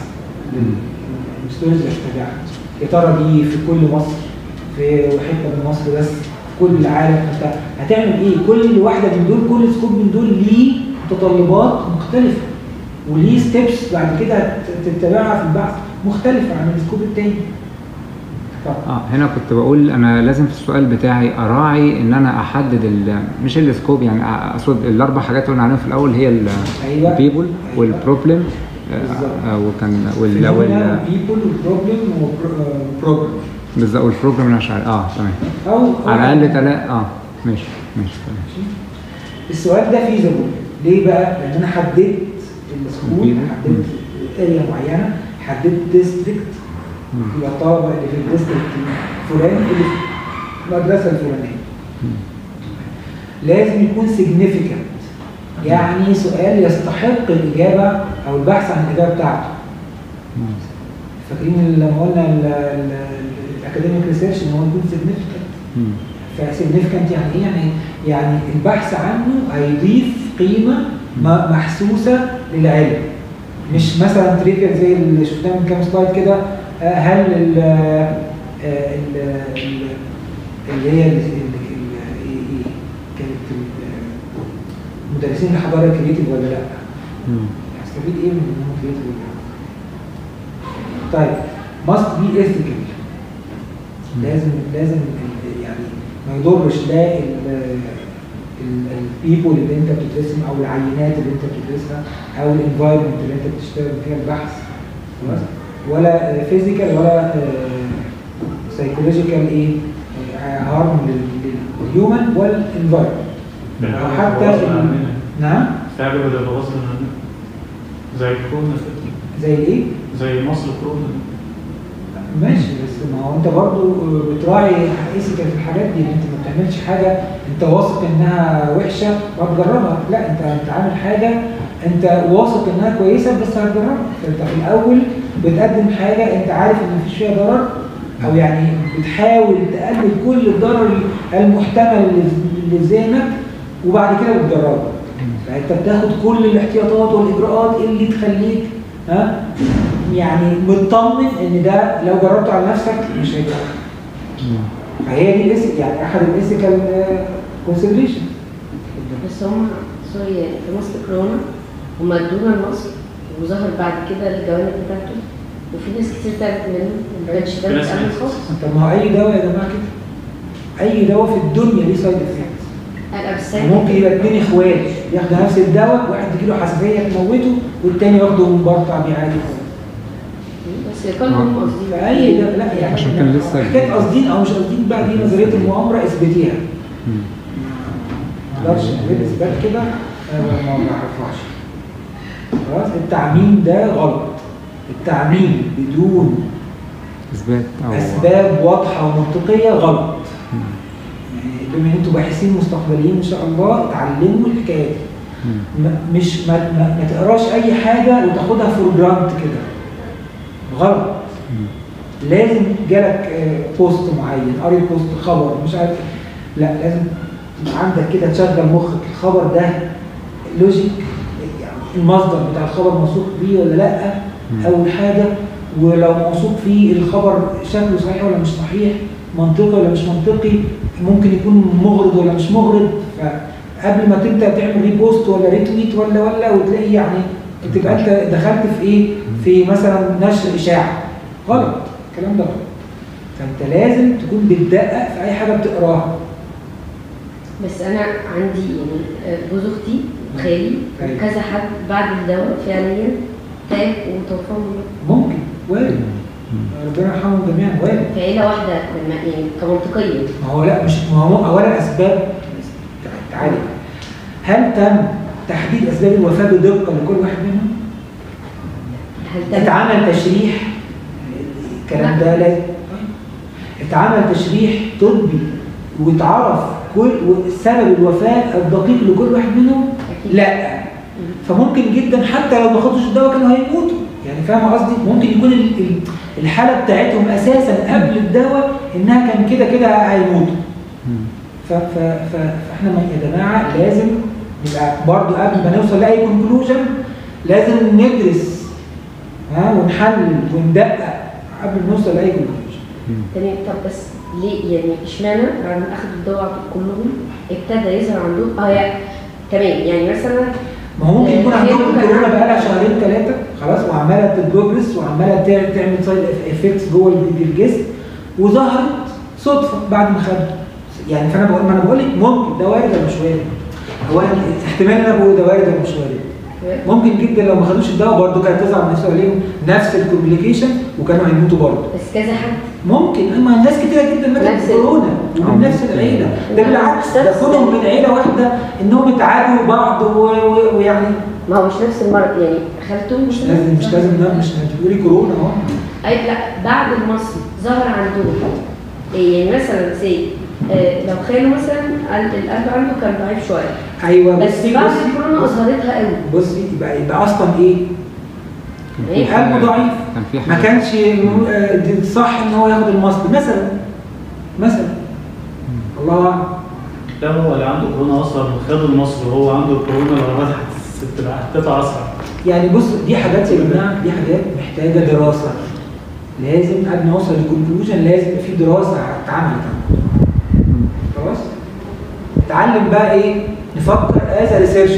المستويز اللي هتتابعها يا ترى دي في كل مصر في حته من مصر بس في كل العالم انت هتعمل ايه كل واحده من دول كل سكوب من دول ليه متطلبات مختلفه وليه ستيبس بعد كده هت- تتبعها في البحث مختلفه عن السكوب التاني طب اه هنا كنت بقول انا لازم في السؤال بتاعي اراعي ان انا احدد ال مش السكوب يعني اقصد الاربع حاجات اللي قلنا عليهم في الاول هي أيوة. البيبل أيوة. والبروبلم بالظبط. وكان وال وال بيبول وبروبلم وبروبلم بالظبط والبروجرام اللي أنا مش عارف اه تمام او على الاقل تلاقي اه ماشي ماشي تمام ماشي. السؤال ده فيزبل ليه بقى؟ لان انا حددت السكول Feasible. حددت اريا معينه حددت ديستريكت مم. يبقى الطلبه اللي في الديستريكت الفلاني اللي في المدرسه الفلانيه لازم يكون significant يعني سؤال يستحق الاجابه او البحث عن الاجابه بتاعته مم. فاكرين لما قلنا الاكاديميك ريسيرش ان هو يكون significant مم. فسيجنيفيكانت يعني ايه؟ يعني يعني البحث عنه هيضيف قيمه م- محسوسه للعلم مش مثلا تريفيال زي اللي شفناه من كام سلايد كده آه، هل ال آه، ال- ال- اللي هي ال- ال- ال- إيه- إيه؟ كانت ال- المدرسين اللي حضروا كريتيف ولا لا؟ مم. هستفيد ايه من انهم كريتيف ولا لا؟ طيب must be ethical لازم لازم ال- يعني ما يضرش لا البيبول اللي انت بتدرسهم او العينات اللي انت بتدرسها او الانفايرمنت اللي انت بتشتغل فيها البحث خلاص ولا فيزيكال ولا سايكولوجيكال ايه هارم للهيومن والانفايرمنت او حتى ال- نعم تعجب اللي غصب عننا زي كورونا كده. زي ايه؟ زي مصر كورونا ماشي بس ما هو انت برضو بتراعي حقيقتك في الحاجات دي انت ما بتعملش حاجه انت واثق انها وحشه وهتجربها لا انت انت عامل حاجه انت واثق انها كويسه بس هتجربها فانت في الاول بتقدم حاجه انت عارف ان مفيش فيها ضرر او يعني بتحاول تقلل كل الضرر المحتمل اللي اللي في ذهنك وبعد كده بتجربه فانت بتاخد كل الاحتياطات والاجراءات اللي تخليك ها يعني مطمن ان ده لو جربته على نفسك مش هيبقى مم. فهي دي الاس يعني احد الايثيكال كونسيدريشن بس هم سوري يعني في مصر كورونا هم ادونا لمصر وظهر بعد كده الجوانب بتاعته وفي ناس كتير تعبت منه وما كانش ده في ناس بتعمل ماتت. خالص طب ما هو اي دواء يا جماعه كده اي دواء في الدنيا ليه سايد افكت انا بس ممكن يبقى اتنين اخوات ياخدوا نفس الدواء واحد تجيله حساسيه تموته والتاني ياخده مبرطع بيه عادي خالص بس كلهم قصدي فاي ده لا يعني عشان كان لسه حكايه قاصدين او مش قاصدين بقى دي نظريه المؤامره اثبتيها مم. ما اقدرش اعمل اثبات كده أنا ما ما اعرفهاش خلاص التعميم ده غلط التعميم بدون اثبات او اسباب واضحه ومنطقيه غلط مم. يعني بما ان انتوا باحثين مستقبليين ان شاء الله اتعلموا الحكايه دي مم. م- مش ما, ما, ما تقراش اي حاجه وتاخدها فور جرانت كده غلط مم. لازم جالك آه، بوست معين قريت بوست خبر مش عارف لا لازم يبقى عندك كده تشغل مخك الخبر ده لوجيك يعني المصدر بتاع الخبر موثوق بيه ولا لا مم. اول حاجه ولو موثوق فيه الخبر شكله صحيح ولا مش صحيح منطقي ولا مش منطقي ممكن يكون مغرض ولا مش مغرض فقبل ما تبدا تعمل ريبوست ولا ريتويت ولا ولا وتلاقي يعني تبقى انت دخلت في ايه في مثلا نشر اشاعه غلط الكلام ده غلط فانت لازم تكون بتدقق في اي حاجه بتقراها بس انا عندي يعني آه، جوز اختي خالي أيوة. كذا حد بعد الدواء فعليا تاب وتوفى من ممكن وارد ربنا يرحمهم جميعا وارد في عيله واحده لما يعني كمنطقيا ما هو لا مش ما هو اولا اسباب تعالي هل تم تحديد اسباب الوفاه بدقه لكل واحد منهم؟ هل تم اتعمل تشريح الكلام ده لازم اتعمل تشريح طبي واتعرف كل سبب الوفاه الدقيق لكل واحد منهم؟ أكيد. لا فممكن جدا حتى لو ما خدوش الدواء كانوا هيموتوا يعني فاهم قصدي ممكن يكون ال- ال- الحاله بتاعتهم اساسا قبل الدواء انها كان كده كده هيموتوا ف- ف- ف- فاحنا ما- يا جماعه لازم نبقى برضو قبل ما نوصل لاي كونكلوجن لازم ندرس ها ونحلل وندقق قبل ما نوصل لاي كونكلوجن تمام طب بس ليه يعني اشمعنى بعد ما اخدوا الدواء كلهم ابتدى يظهر عندهم اه يعني تمام يعني مثلا ما هو ممكن يكون آه، عندهم هي ممكن كورونا عندهم- بقالها شهرين ثلاثه خلاص وعماله تبروجرس وعماله تع- تعمل سايد افكتس جوه ال- الجسم وظهرت صدفه بعد ما خدت يعني فانا بقول ما انا بقول لك ممكن ده وارد ولا مش وارد؟ هو أنا- احتمال ان انا بقول ده وارد ولا مش وارد؟ ممكن جدا لو ما خدوش الدواء برضه كانت تظهر نفس عليهم نفس الكومبليكيشن وكانوا هيموتوا برضه بس كذا حد ممكن اما الناس كتيره جدا ماتت نفس ال- بكورونا ومن آه. نفس العيله ده نعم. بالعكس ده نفس كلهم ال- من عيله واحده انهم اتعادوا بعض و- و- ويعني ما هو مش نفس المرض يعني خالته مش لازم مش لازم لا مش بتقولي كورونا اهو اي لا بعد المصري ظهر عندهم إيه يعني مثلا سي آه لو خاله مثلا قلب- القلب عنده كان ضعيف شويه ايوه بس بصي بعد بصي الكورونا اظهرتها قوي بصي يبقى يبقى اصلا ايه؟ إيه؟ قلبه ضعيف كان في ما حاجة- كانش آه، دي صح ان هو ياخد المصل مثلا مثلا الله اعلم لا هو اللي عنده كورونا اصلا خد المصري وهو عنده كورونا لو فتحت تبقى هتقطع اسرع يعني بص دي حاجات يا جماعه دي حاجات محتاجه دراسه لازم قبل ما نوصل للكونكلوجن لازم يبقى في دراسه اتعملت خلاص نتعلم بقى ايه نفكر از ريسيرش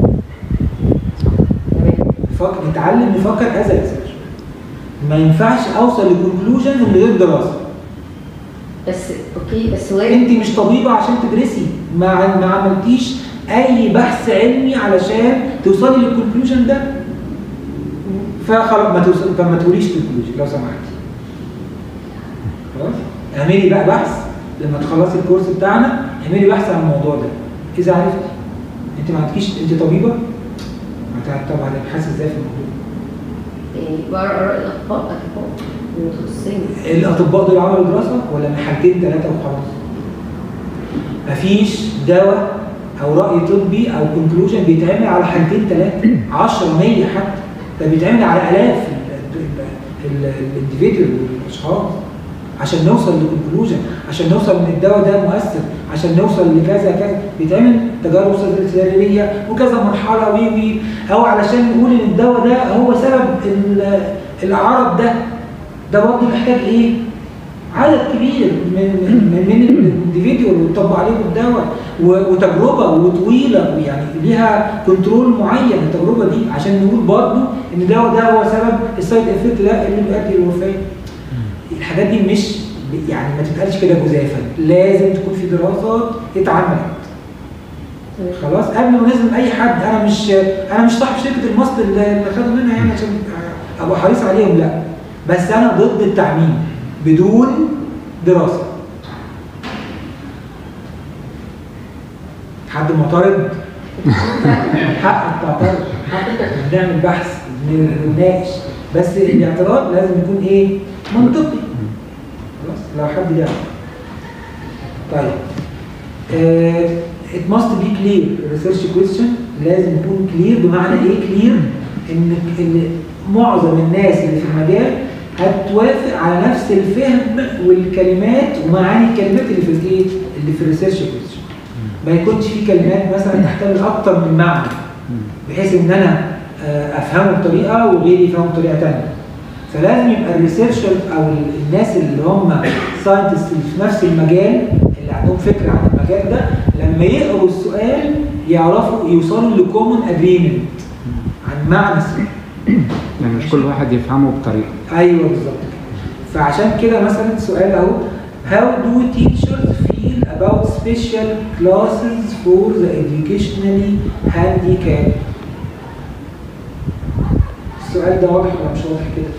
تمام نفكر نتعلم نفكر از ريسيرش ما ينفعش اوصل لكونكلوجن من غير دراسه بس اوكي بس وارد انت مش طبيبه عشان تدرسي ما ما عملتيش اي بحث علمي علشان توصلي للكونكلوجن ده فخلاص ما توصل فما تقوليش كونكلوجن لو سمحتي خلاص اعملي بقى بحث لما تخلصي الكورس بتاعنا اعملي بحث عن الموضوع ده اذا عرفتي انت ما عندكيش انت طبيبه هت- طب هتبحثي ازاي في الموضوع يعني بقرا اراء الاطباء اطباء المتخصصين الاطباء دول عملوا دراسه ولا من حالتين ثلاثه وخلاص مفيش دواء او راي طبي او كونكلوجن بيتعمل على حالتين ثلاثه 10 100 حتى ده بيتعمل على الاف الانديفيدوال والاشخاص عشان نوصل لكونكلوجن عشان نوصل ان الدواء ده مؤثر عشان نوصل لكذا كذا بيتعمل تجارب سريريه وكذا مرحله وي وي او علشان نقول ان الدواء ده هو سبب ال- العرض ده ده برضه محتاج ايه؟ عدد كبير من من من الانديفيديوال وتطبق عليهم الدواء و- وتجربه وطويله ويعني ليها كنترول معين التجربه دي عشان نقول برضه ان الدواء ده هو سبب السايد افكت ده اللي بيؤدي للوفاه. الحاجات دي مش يعني ما تتقالش كده جزافا لازم تكون في دراسات اتعملت تمام. خلاص قبل ما نظلم اي حد انا مش انا مش صاحب شركه المصل اللي اللي خدوا منها يعني عشان ابقى حريص عليهم لا بس انا ضد التعميم بدون دراسه حد معترض حقك تعترض حقك نعمل بحث نناقش بس الاعتراض لازم يكون ايه منطقي خلاص لو حد يعرف طيب آه، it must be clear research question لازم يكون clear بمعنى ايه clear ان ان معظم الناس اللي في المجال هتوافق على نفس الفهم والكلمات ومعاني الكلمات اللي في الايه اللي في الريسيرش كويستشن ما يكونش في كلمات مثلا تحتمل اكتر من معنى بحيث ان انا آه، افهمه بطريقه وغيري يفهمه بطريقه ثانيه فلازم يبقى الريسيرشر او الناس اللي هم ساينتست اللي في نفس المجال اللي عندهم فكره عن المجال ده لما يقروا السؤال يعرفوا يوصلوا لكومن اجريمنت عن معنى السؤال يعني مش كل واحد يفهمه بطريقه ايوه بالظبط كده. فعشان كده مثلا سؤال اهو how do teachers feel about special classes for the educationally handicapped السؤال ده واضح ولا مش واضح كده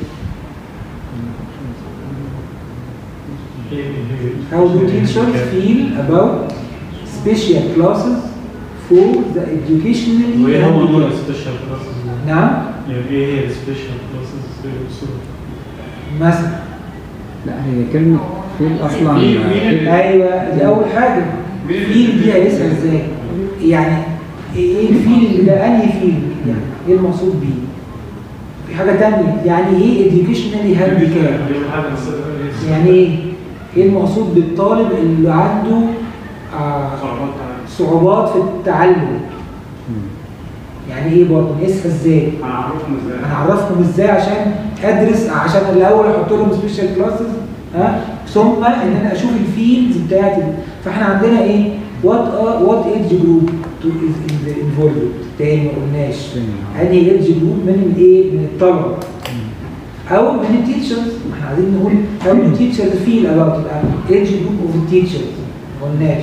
how do teachers feel about special classes for the educationally وايه هو نوع handicapped السبيشال كلاسز نعم يعني ايه هي السبيشال كلاسز مثلا لا هي كلمه فيل اصلا فيل- فيل- ايوه دي اول حاجه فيل دي هيسال ازاي يعني ايه الفيل ده انهي فيل يعني ايه المقصود بيه في حاجه تانية يعني ايه educationally handicapped دي حاجه بس يعني ايه ايه المقصود بالطالب اللي عنده آه صعوبات على- صعوبات في التعلم يعني ايه برضه نقيسها ازاي هنعرفهم ازاي هنعرفهم ازاي عشان ادرس عشان الاول احط لهم سبيشال كلاسز ها ثم ان انا اشوف الفيلدز بتاعت ال- فاحنا عندنا ايه وات وات ايدج جروب تو از انفولد تاني ما قلناش تاني. انهي ايدج جروب من الايه من الطلبه او من التيتشرز احنا عايزين نقول how do teachers feel about يبقى age group of the teachers ما قلناش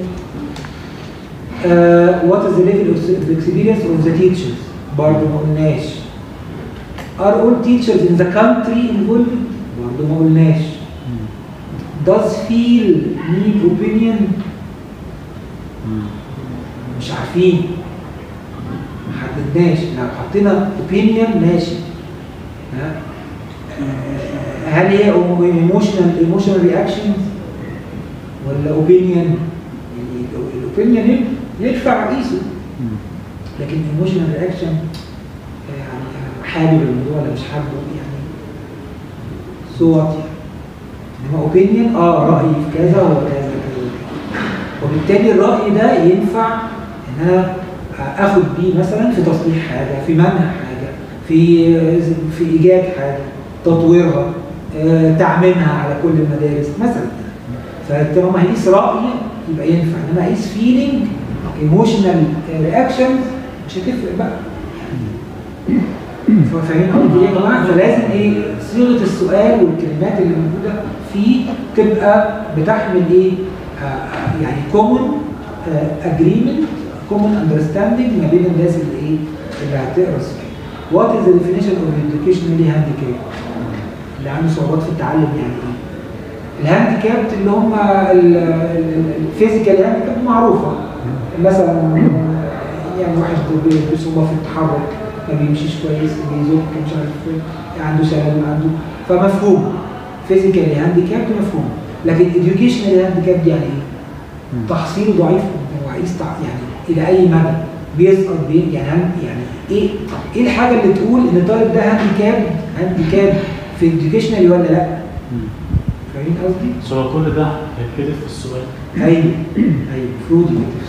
uh, what is the level of experience of the teachers برضه ما قلناش are all teachers in the country involved برضه ما قلناش does feel need opinion مش عارفين ما حددناش لو حطينا opinion ماشي ها آه، هل هي emotional emotional reactions ولا opinion يعني الاوبينيون يدفع رئيسه لكن ايموشنال رياكشن يعني حابب الموضوع ولا مش حابه يعني صوت يعني انما اوبينيون اه رايي في كذا وكذا كذا وبالتالي الراي ده ينفع ان انا اخد بيه مثلا في تصليح حاجه في منع حاجه في في ايجاد حاجه تطويرها آه، تعميمها على كل المدارس مثلا فطالما هيقيس راي يبقى ينفع انما اقيس فيلينج ايموشنال رياكشن مش هتفرق بقى فاهمين قصدي ايه يا جماعه فلازم ايه صيغه السؤال والكلمات اللي موجوده فيه تبقى بتحمل ايه آه، آه، يعني كومن اجريمنت كومن اندرستاندينج ما بين الناس اللي ايه اللي هتقرا السؤال وات از ذا ديفينيشن اوف educationally handicapped اللي عنده صعوبات في التعلم يعني ايه الهانديكابت اللي هم الفيزيكال هانديكاب معروفه مثلا يعني واحد ب- بصعوبه في التحرك ما بيمشيش كويس بيزك مش عارف إيه، عنده شلل عنده فمفهوم فيزيكالي هانديكابت مفهوم لكن educationally هانديكابت يعني ايه؟ تحصيله ضعيف وعايز تع- يعني الى اي مدى بيسقط بين يعني هن- يعني ايه ايه الحاجه اللي تقول ان الطالب ده هانديكاب هانديكاب في educationally ولا لا؟ فاهمين قصدي؟ بس هو كل ده هيتكتب في السؤال ايوه ايوه المفروض يبقى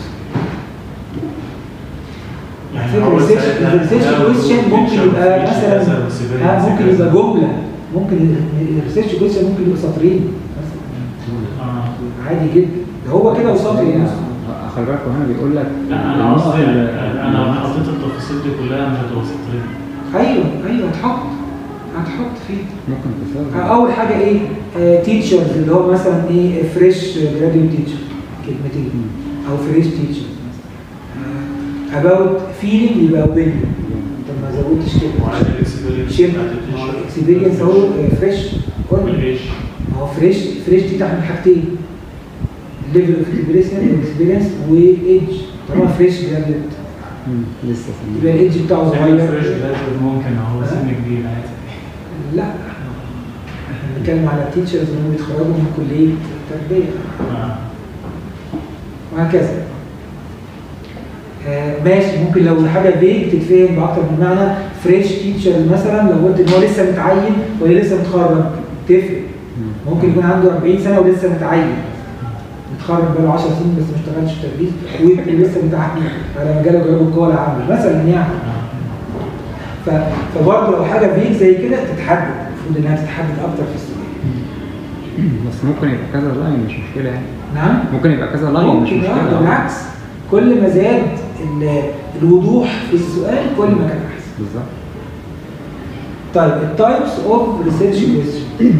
يعني فكرة هو الريسيرش ساعتها الريسيرش هياخد كويستشن ممكن picture يبقى of each مثلا lesson وسيبها ها يمسك ممكن كذا. يبقى جمله ممكن الريسيرش كويستشن ممكن يبقى سطرين مثلا آه. عادي جدا ده هو كده وسطر ونص خلي بالك هنا بيقول لك لا انا النقط قصدي اللي- انا حطيت التفاصيل دي كلها مش هتبقى سطرين ايوه ايوه هتحط هتحط فيه ممكن تساوي اول حاجه ايه تيتشرز اللي هو مثلا ايه فريش جراديوت تيتشر كلمتين او فريش تيتشر about feeling يبقى opinion انت ما زودتش كده وعايز الاكسبيرينس شيب بتاعت التيشيرت اكسبيرينس اهو فريش قلنا والايش ما هو فريش فريش دي تحمل حاجتين ليفل اوف اكسبيرينس وايدج طالما فريش جراديوت مم. لسه في يبقى الايدج بتاعه فريش صغير جراديوت ممكن اهو سن كبير عادي لا احنا بنتكلم على التيتشرز اللي هم بيتخرجوا من كليه التربيه آه. وهكذا آه ماشي ممكن لو حاجه فيج تتفهم باكتر من معنى فريش تيتشر مثلا لو قلت ان هو لسه متعين ولا لسه متخرج تفرق ممكن يكون عنده 40 سنه ولسه متعين متخرج بقاله 10 سنين بس ما اشتغلش في تدريس ولسه متعين فلما جاله جواب القوه العامه مثلا يعني ف- فبرضه لو حاجه فيك زي كده تتحدد المفروض انها تتحدد اكتر في السؤال بس ممكن يبقى كذا لاين مش مشكله يعني نعم ممكن يبقى كذا لاين مش ممكن آه، مشكله بالعكس كل ما زاد ال- الوضوح في السؤال كل ما كان احسن بالظبط طيب التايبس اوف ريسيرش كويستشن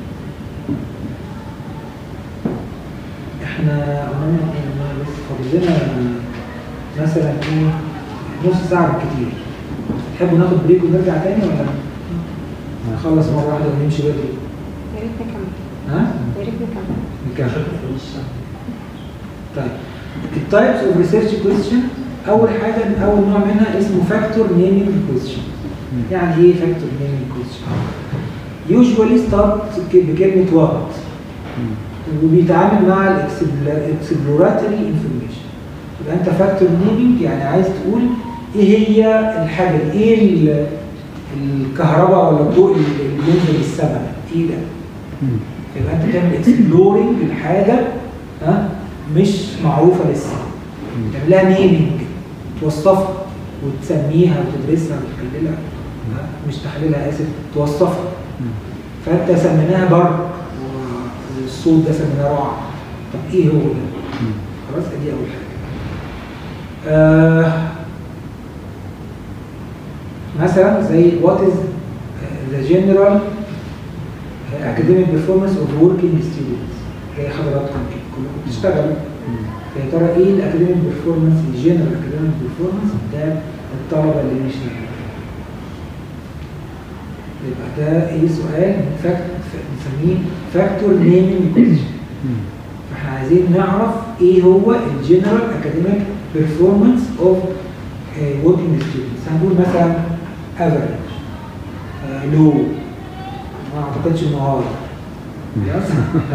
احنا قلنا إن بس فاضل لنا مثلا ايه نص ساعه بالكتير تحبوا ناخد بريك ونرجع تاني ولا نخلص مره واحده ونمشي بدري يا ريت نكمل ها يا ريت نكمل نكمل طيب التايبس اوف ريسيرش كويستشن اول حاجه اول نوع منها اسمه فاكتور نيمينج كويستشن يعني ايه فاكتور نيمينج كويستشن يوجوالي ستارت بكلمه وات وبيتعامل مع الاكسبلوراتوري انفورميشن يبقى انت فاكتور نيمينج يعني عايز تقول ايه هي الحاجه دي؟ ايه ال- الكهرباء ولا الضوء اللي بينزل السماء ايه ده يبقى انت بتعمل اكسبلورنج للحاجه ها مش معروفه لسه تعمل لها نيمينج توصفها وتسميها وتدرسها وتحللها ها؟ مش تحليلها اسف توصفها فانت سميناها برق والصوت ده سميناه رعد طب ايه هو ده؟ خلاص دي اول حاجه آه مثلا زي what is uh, the general uh, academic performance of working students زي حضراتكم كده كلكم بتشتغلوا فيا ترى ايه الاكاديميك بيرفورمانس الجنرال اكاديميك بيرفورمانس بتاع الطلبه اللي بيشتغلوا يبقى ده ايه سؤال فاكت بنسميه فاكتور نيمينج كويشن فاحنا عايزين نعرف ايه هو الجنرال اكاديميك بيرفورمانس اوف working students هنقول مثلا افريج لو ما اعتقدش انه هاي خلاص؟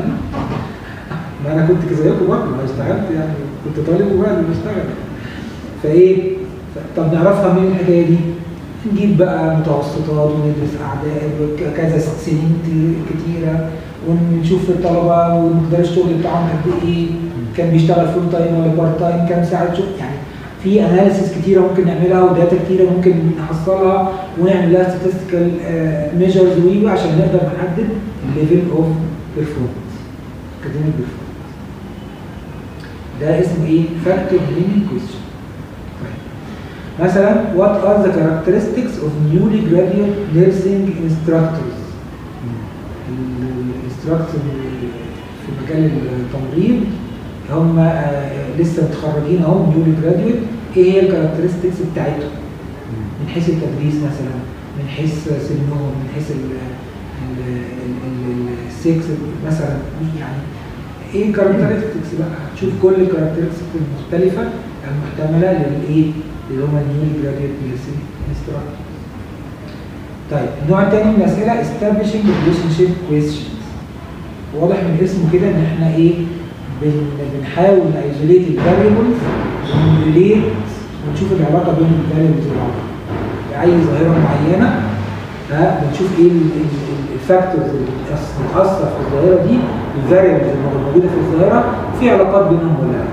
ما انا كنت زيكم برضه ما اشتغلت يعني كنت طالب وبعد بشتغل فايه ف- طب نعرفها من الحكايه دي نجيب بقى متوسطات وندرس اعداد وكذا سنين كتير- كتيره ونشوف الطلبه ومقدار الشغل بتاعهم قد ايه كان بيشتغل فول تايم ولا بارت تايم كام ساعه شغل يعني في اناليسيس كتيره ممكن نعملها وداتا كتيره ممكن نحصلها ونعمل لها statistical ميجرز وي عشان نقدر نحدد الليفل اوف بيرفورمانس academic performance ده اسمه ايه؟ فاكتور meaning question طيب. مثلا what are the characteristics of newly graduate nursing instructors الانستراكتور في مجال التمريض هم آه، لسه متخرجين اهو نيولي جراديويت ايه هي الكاركترستكس بتاعتهم من حيث التدريس مثلا من حيث سنهم من حيث السكس مثلا يعني ايه الكاركترستكس بقى هتشوف كل الكاركترستكس المختلفه المحتمله للايه اللي هم النيولي جراديويت انستراكتور طيب النوع الثاني من الاسئله establishing relationship questions واضح من اسمه كده ان احنا ايه بن بنحاول نايزوليت الفاريبلز ونريليت ونشوف العلاقه بين الفاريبلز وبعض اي ظاهره معينه ها بنشوف ايه الفاكتورز اللي بتأث- بتاثر في الظاهره دي الفاريبلز اللي موجوده في الظاهره في علاقات بينهم ولا لا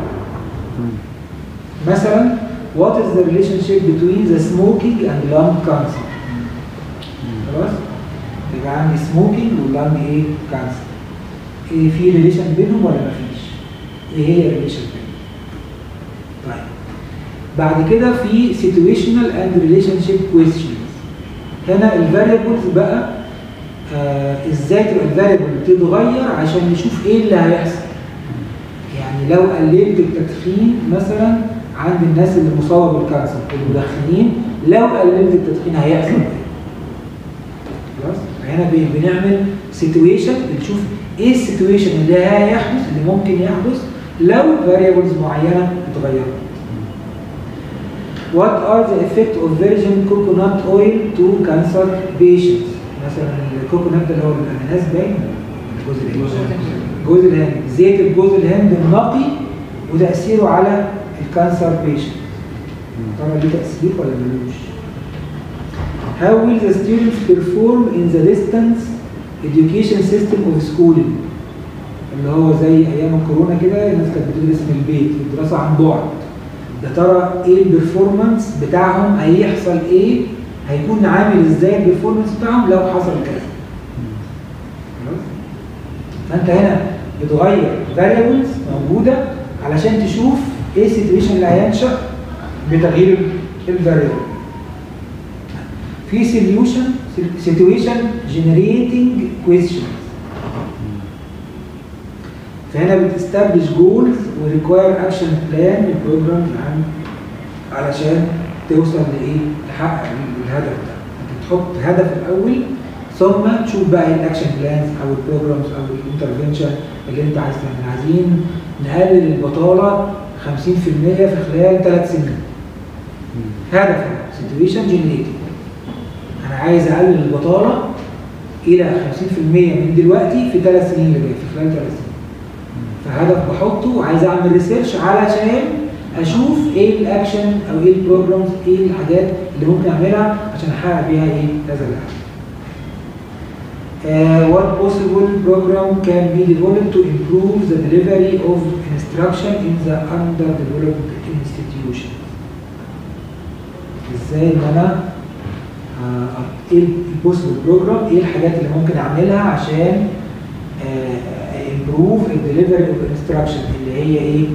مثلا what is the relationship between the smoking and lung cancer خلاص يبقى عندي سموكينج واللانج ايه كانسر ايه في ريليشن بينهم ولا مفيش ايه هي الريليشن بينهم طيب بعد كده في situational and relationship questions هنا الفاريبلز بقى آه ازاي تبقى الفاريبل بتتغير عشان نشوف ايه اللي هيحصل يعني لو قللت التدخين مثلا عند الناس اللي مصابه بالكانسر المدخنين لو قللت التدخين هيحصل ايه خلاص هنا بي- بنعمل سيتويشن بنشوف ايه السيتويشن اللي هيحدث اللي ممكن يحدث لو فاريبلز معينه اتغيرت What are the effect of virgin coconut oil to cancer patients مثلا الكوكونات ده اللي هو الاناناس باين جوز الهند جوز الهند زيت الجوز الهند النقي وتاثيره على الكانسر بيشنت ترى ليه تأثير ولا ملوش؟ How will the students perform in the distance education system of schooling؟ اللي هو زي ايام الكورونا كده الناس كانت بتدرس من البيت الدراسه عن بعد يا ترى ايه البرفورمانس بتاعهم هيحصل ايه هيكون عامل ازاي البرفورمانس بتاعهم لو حصل كذا خلاص؟ فانت هنا بتغير variables موجوده علشان تشوف ايه السيتويشن اللي هينشا بتغيير الفاريبل في solution situation generating questions فهنا بتستبلش جولز وريكواير اكشن بلان للبروجرام العام علشان توصل لايه؟ تحقق الهدف ده. انت تحط هدف الاول ثم تشوف بقى الاكشن بلانز او البروجرامز او الانترفنشن اللي انت عايز تعمل عايزين نقلل البطاله 50% في خلال ثلاث سنين. هدف سيتويشن جنريتنج انا عايز اقلل البطاله الى 50% من دلوقتي في ثلاث سنين اللي جايه في خلال ثلاث سنين. فهدف بحطه وعايز اعمل ريسيرش علشان اشوف ايه الاكشن او ايه البروجرامز ايه الحاجات اللي ممكن اعملها عشان احقق بيها ايه هذا الهدف. Uh, what possible program can be developed to improve the delivery of instruction in the underdeveloped institution? ازاي ان انا آه، ايه البوسيبل بروجرام ايه الحاجات اللي ممكن اعملها عشان امبروف الدليفري اوف انستراكشن اللي هي ايه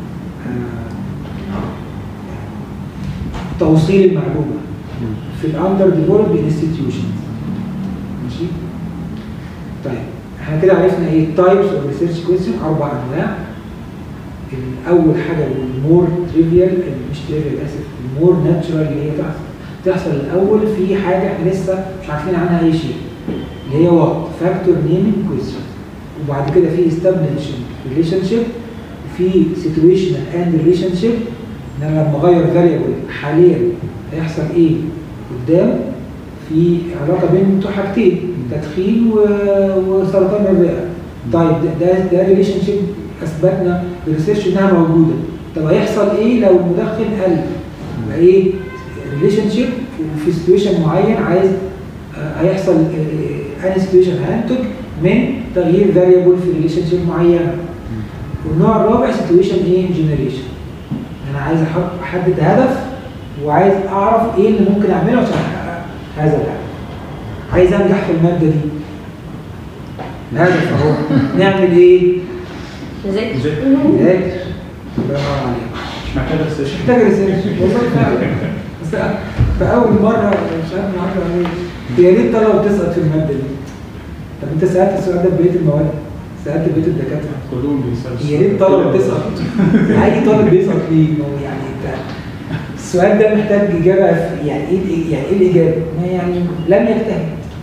آه، توصيل المعلومه في الاندر ديفلوبد انستتيوشن ماشي طيب احنا كده عرفنا ايه تايبس اوف ريسيرش كويستشن اربع انواع الاول حاجه المور تريفيال مش تريفيال اسف المور ناتشرال اللي هي تحصل تحصل الاول في حاجه احنا لسه مش عارفين عنها اي شيء اللي هي وات فاكتور نيمينج كويستشن وبعد كده في establishment ريليشن شيب في سيتويشنال اند ريليشن شيب ان انا لما اغير فاريبل حاليا هيحصل ايه قدام في علاقه بين بتوع حاجتين تدخين و- وسرطان الرئه طيب ده ده, ده ريليشن شيب اثبتنا بالريسيرش انها موجوده طب هيحصل ايه لو المدخن قل يبقى ايه ريليشن شيب في سيتويشن معين عايز آه، هيحصل اني سيتويشن هينتج من تغيير فاريبل في ريليشن شيب معينه والنوع الرابع سيتويشن ايه جنريشن انا عايز احط احدد هدف وعايز اعرف ايه اللي ممكن اعمله عشان احقق هذا الهدف عايز انجح في الماده دي هدف اهو نعمل ايه؟ ذاكر نذاكر الله ينور عليك مش محتاج ريسيرش محتاج ريسيرش والله فعلا بس في اول مره مش عارف النهارده عامل ايه يا ريت طلبه بتسقط في الماده دي طب انت سالت السؤال ده في بقيه المواد سالت بقيه الدكاتره كلهم بيسالوا يا ريت طالب بتسقط اي طالب بيسقط ليه ما هو يعني انت السؤال ده محتاج اجابه في- يعني ايه الإج- يعني ايه الاجابه؟ ما يعني لم يجتهد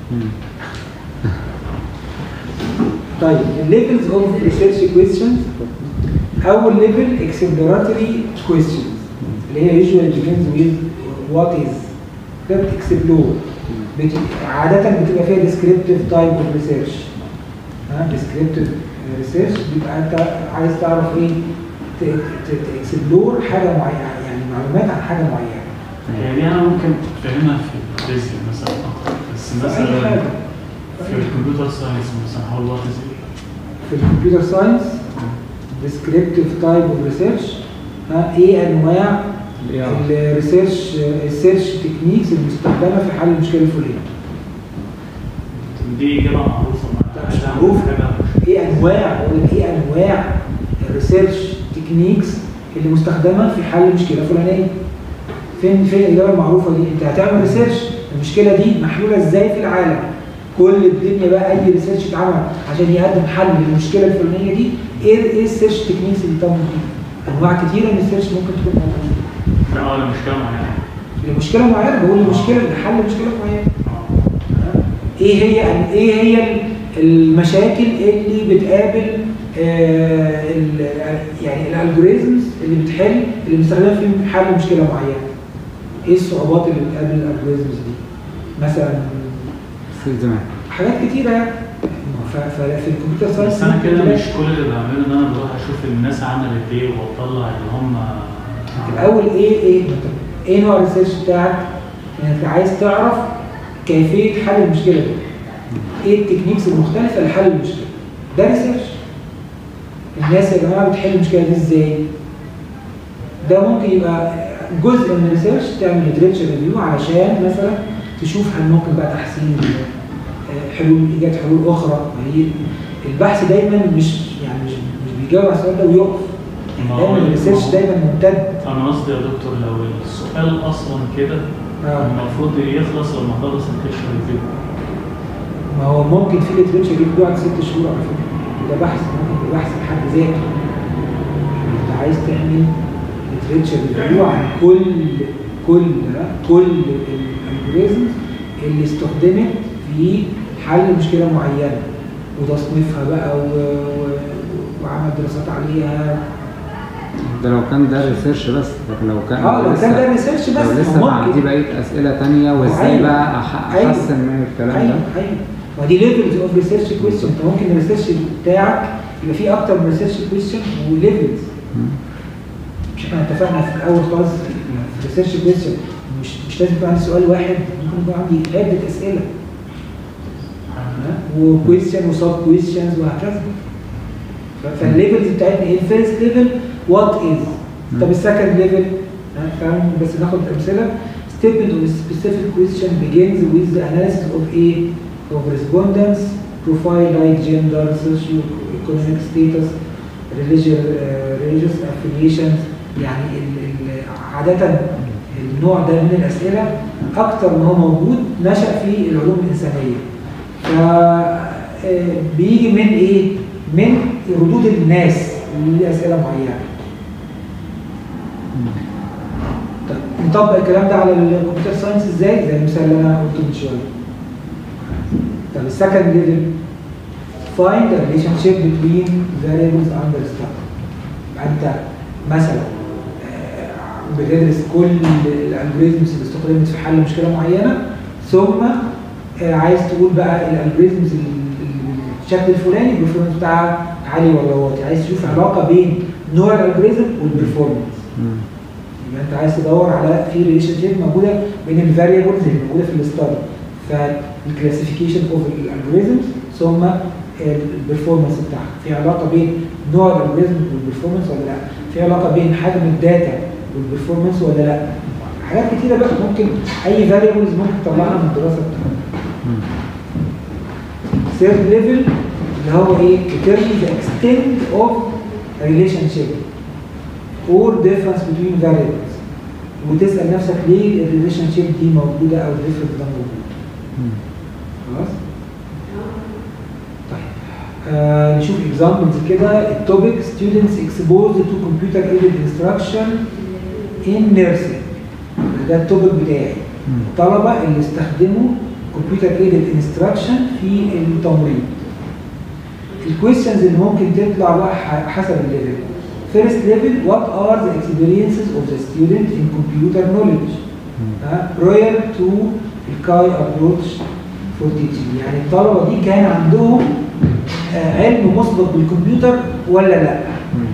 طيب الليفلز اوف ريسيرش كويستشنز اول ليفل اكسبلوراتوري كويستشنز اللي هي يوجوال begins with what is ده بتكسبلور عادة بتبقى فيها descriptive type of research ها descriptive research بيبقى انت عايز تعرف ايه تكسبلور حاجة معينة يعني معلومات عن حاجة معينة يعني دي انا ممكن افهمها في الفيزياء مثلا اكتر بس في اي مثلا حاجة في الكمبيوتر ساينس مثلا هو وات از في الكمبيوتر ساينس descriptive type of research ها ايه انواع الريسيرش السيرش تكنيكس المستخدمه في حل المشكله الفلانيه دي اجابه معروفه لا، مش معروفة. ايه انواع بقول لك ايه انواع الريسيرش تكنيكس اللي مستخدمه في حل المشكله الفلانيه فين فين الاجابه المعروفه دي انت هتعمل ريسيرش المشكله دي محلوله ازاي في العالم كل الدنيا بقى اي ريسيرش اتعمل عشان يقدم حل للمشكله الفلانيه دي ايه ايه السيرش تكنيكس اللي تم فيه انواع كتيره من السيرش ممكن تكون موجوده لا اه انا مشكله معينه لمشكله معينه بقول المشكله لحل مشكله معينه اه ايه هي ايه هي المشاكل اللي بتقابل آه ال- يعني الالجوريزمز اللي بتحل اللي بنستخدمها في حل مشكله معينه ايه الصعوبات اللي بتقابل الالجوريزمز دي مثلا في زمان حاجات كتيره يعني ف- ففي الكمبيوتر ساينس بس انا كده ممكن مش كل اللي بعمله ان انا بروح اشوف الناس عملت ايه واطلع اللي هم الاول ايه ايه ايه نوع الريسيرش بتاعك انت عايز تعرف كيفيه حل المشكله دي ايه التكنيكس المختلفه لحل المشكله ده ريسيرش الناس يا جماعه بتحل المشكله دي ازاي ده ممكن يبقى جزء من الريسيرش تعمل ليتريتشر ريفيو علشان مثلا تشوف هل ممكن بقى تحسين آه، حلول ايجاد حلول اخرى ما هي البحث دايما مش يعني مش مش بيجاوب على السؤال ده ويقف ما دايما هو- الريسيرش دايما ممتد انا قصدي يا دكتور لو السؤال اصلا كده آه. المفروض يخلص لما اخلص الكشف ريفيو ما هو ممكن في ليتريتشر ريفيو بعد ست شهور على فكره وده بحث ممكن يبقى بحث بحد ذاته انت عايز تعمل ليتريتشر ريفيو عن كل كل كل الالجوريزمز اللي استخدمت في حل مشكله معينه وتصنيفها بقى و... و... وعمل دراسات عليها ده لو كان ده ريسيرش بس لكن لو كان اه لو لسه- كان ده ريسيرش بس لو لسه ما بقى عندي بقيه اسئله تانية وازاي أيوة. بقى أح- أيوة. احسن من الكلام ايوه ده ايوه ودي ليفلز اوف ريسيرش كويستشن انت ممكن الريسيرش بتاعك يبقى فيه اكتر من ريسيرش كويستشن وليفلز مم. مش احنا اتفقنا في الاول خالص في الريسيرش كويستشن مش مش لازم يكون عندي سؤال واحد ممكن يكون عندي عده اسئله وكويستشن وسب كويستشنز وهكذا ف- فالليفلز بتاعتنا ايه الفيرست ليفل وات از طب السكند ليفل فاهم بس ناخد امثله statement of a specific question begins with the analysis of a of respondents profile like gender socio-economic status religious uh, religious affiliations يعني ال ال عادة النوع ده من الأسئلة أكتر ما هو موجود نشأ في العلوم الإنسانية ف آه، بيجي من إيه؟ من ردود الناس لأسئلة معينة طيب نطبق الكلام ده على الكمبيوتر ساينس ازاي؟ زي المثال اللي انا قلته من شويه. طب السكند ليفل find the relationship between variables under study. يبقى انت مثلا آه، بتدرس كل الالجوريزمز اللي استخدمت في حل مشكله معينه ثم آه، عايز تقول بقى الالجوريزمز الشكل الفلاني البرفورمانس بتاعها عالي ولا واطي عايز تشوف علاقه بين نوع الالجوريزم والبرفورمانس مم. يبقى انت عايز تدور على في ريليشن شيب موجوده بين الفاريبلز اللي موجوده في الاستادي فالكلاسيفيكيشن اوف الالجوريزمز ثم البرفورمانس بتاعها في علاقه بين نوع الالجوريزم والبرفورمانس ولا لا في علاقه بين حجم الداتا والبرفورمانس ولا لا حاجات كتيره بقى ممكن اي فاريبلز ممكن تطلعها من الدراسه بتاعتك مم. third level اللي هو ايه determine the extent of a relationship or difference between variables وتسأل نفسك ليه الريليشن شيب دي موجودة أو الديفرنس ده موجود مم. خلاص طيب آه نشوف examples كده التوبيك students exposed to computer aided instruction in nursing ده التوبيك بتاعي مم. الطلبة اللي استخدموا كمبيوتر ايدد انستراكشن في التمريض الكويستشنز اللي ممكن تطلع بقى ح- حسب الليفل first level what are the experiences of the student in computer knowledge ها prior to الكاي approach for teaching يعني الطلبة دي كان عندهم آه، علم مسبق بالكمبيوتر ولا لا مم.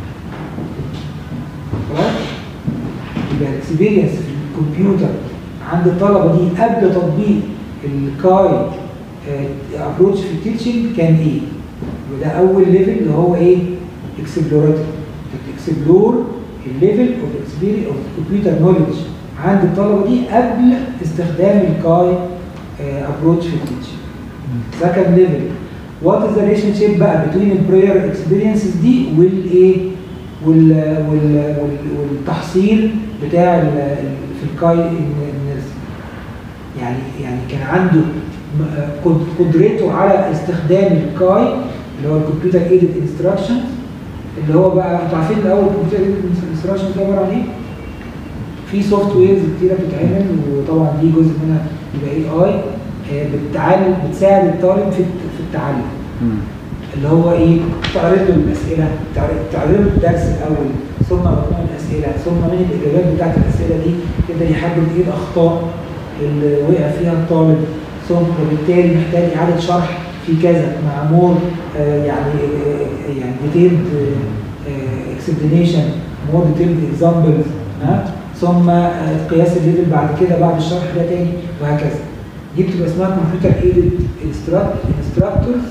خلاص يبقى الاكسبيرينس في الكمبيوتر عند الطلبه دي قبل تطبيق الكاي ابروتش في التيتشنج كان ايه؟ وده اول ليفل اللي هو ايه؟ اكسبلوراتيف اكسبلور الليفل اوف اكسبيرينس اوف كمبيوتر نوليدج عند الطلبه دي قبل استخدام الكاي ابروتش في التيتشنج سكند ليفل وات از ذا ريليشن شيب بقى بين البراير اكسبيرينسز دي والايه وال وال وال والتحصيل بتاع ال- ال- في الكاي النيرسي يعني يعني كان عنده م- قد- قدرته على استخدام الكاي اللي هو الكمبيوتر ايدد انستراكشن اللي هو بقى انتوا عارفين الاول الكمبيوتر ايدد انستراكشن ده عباره عن ايه؟ في سوفت ويرز كتيره بتتعمل وطبعا دي جزء منها يبقى اي اي بتعلم بتساعد الطالب في الت- في التعلم مم. اللي هو ايه تعرض له الاسئله تعرض تعرض له الدرس الاول ثم مجموعه الاسئله ثم من الاجابات بتاعت الاسئله دي يقدر يحدد ايه الاخطاء اللي وقع فيها الطالب ثم وبالتالي محتاج اعاده شرح في كذا مع مور آه يعني آه يعني ديتيلد اكسبلانيشن مور ديتيلد اكزامبلز ها ثم آه، قياس الليفل بعد كده بعد الشرح ده تاني وهكذا دي بتبقى اسمها كمبيوتر ايدد انستراكتورز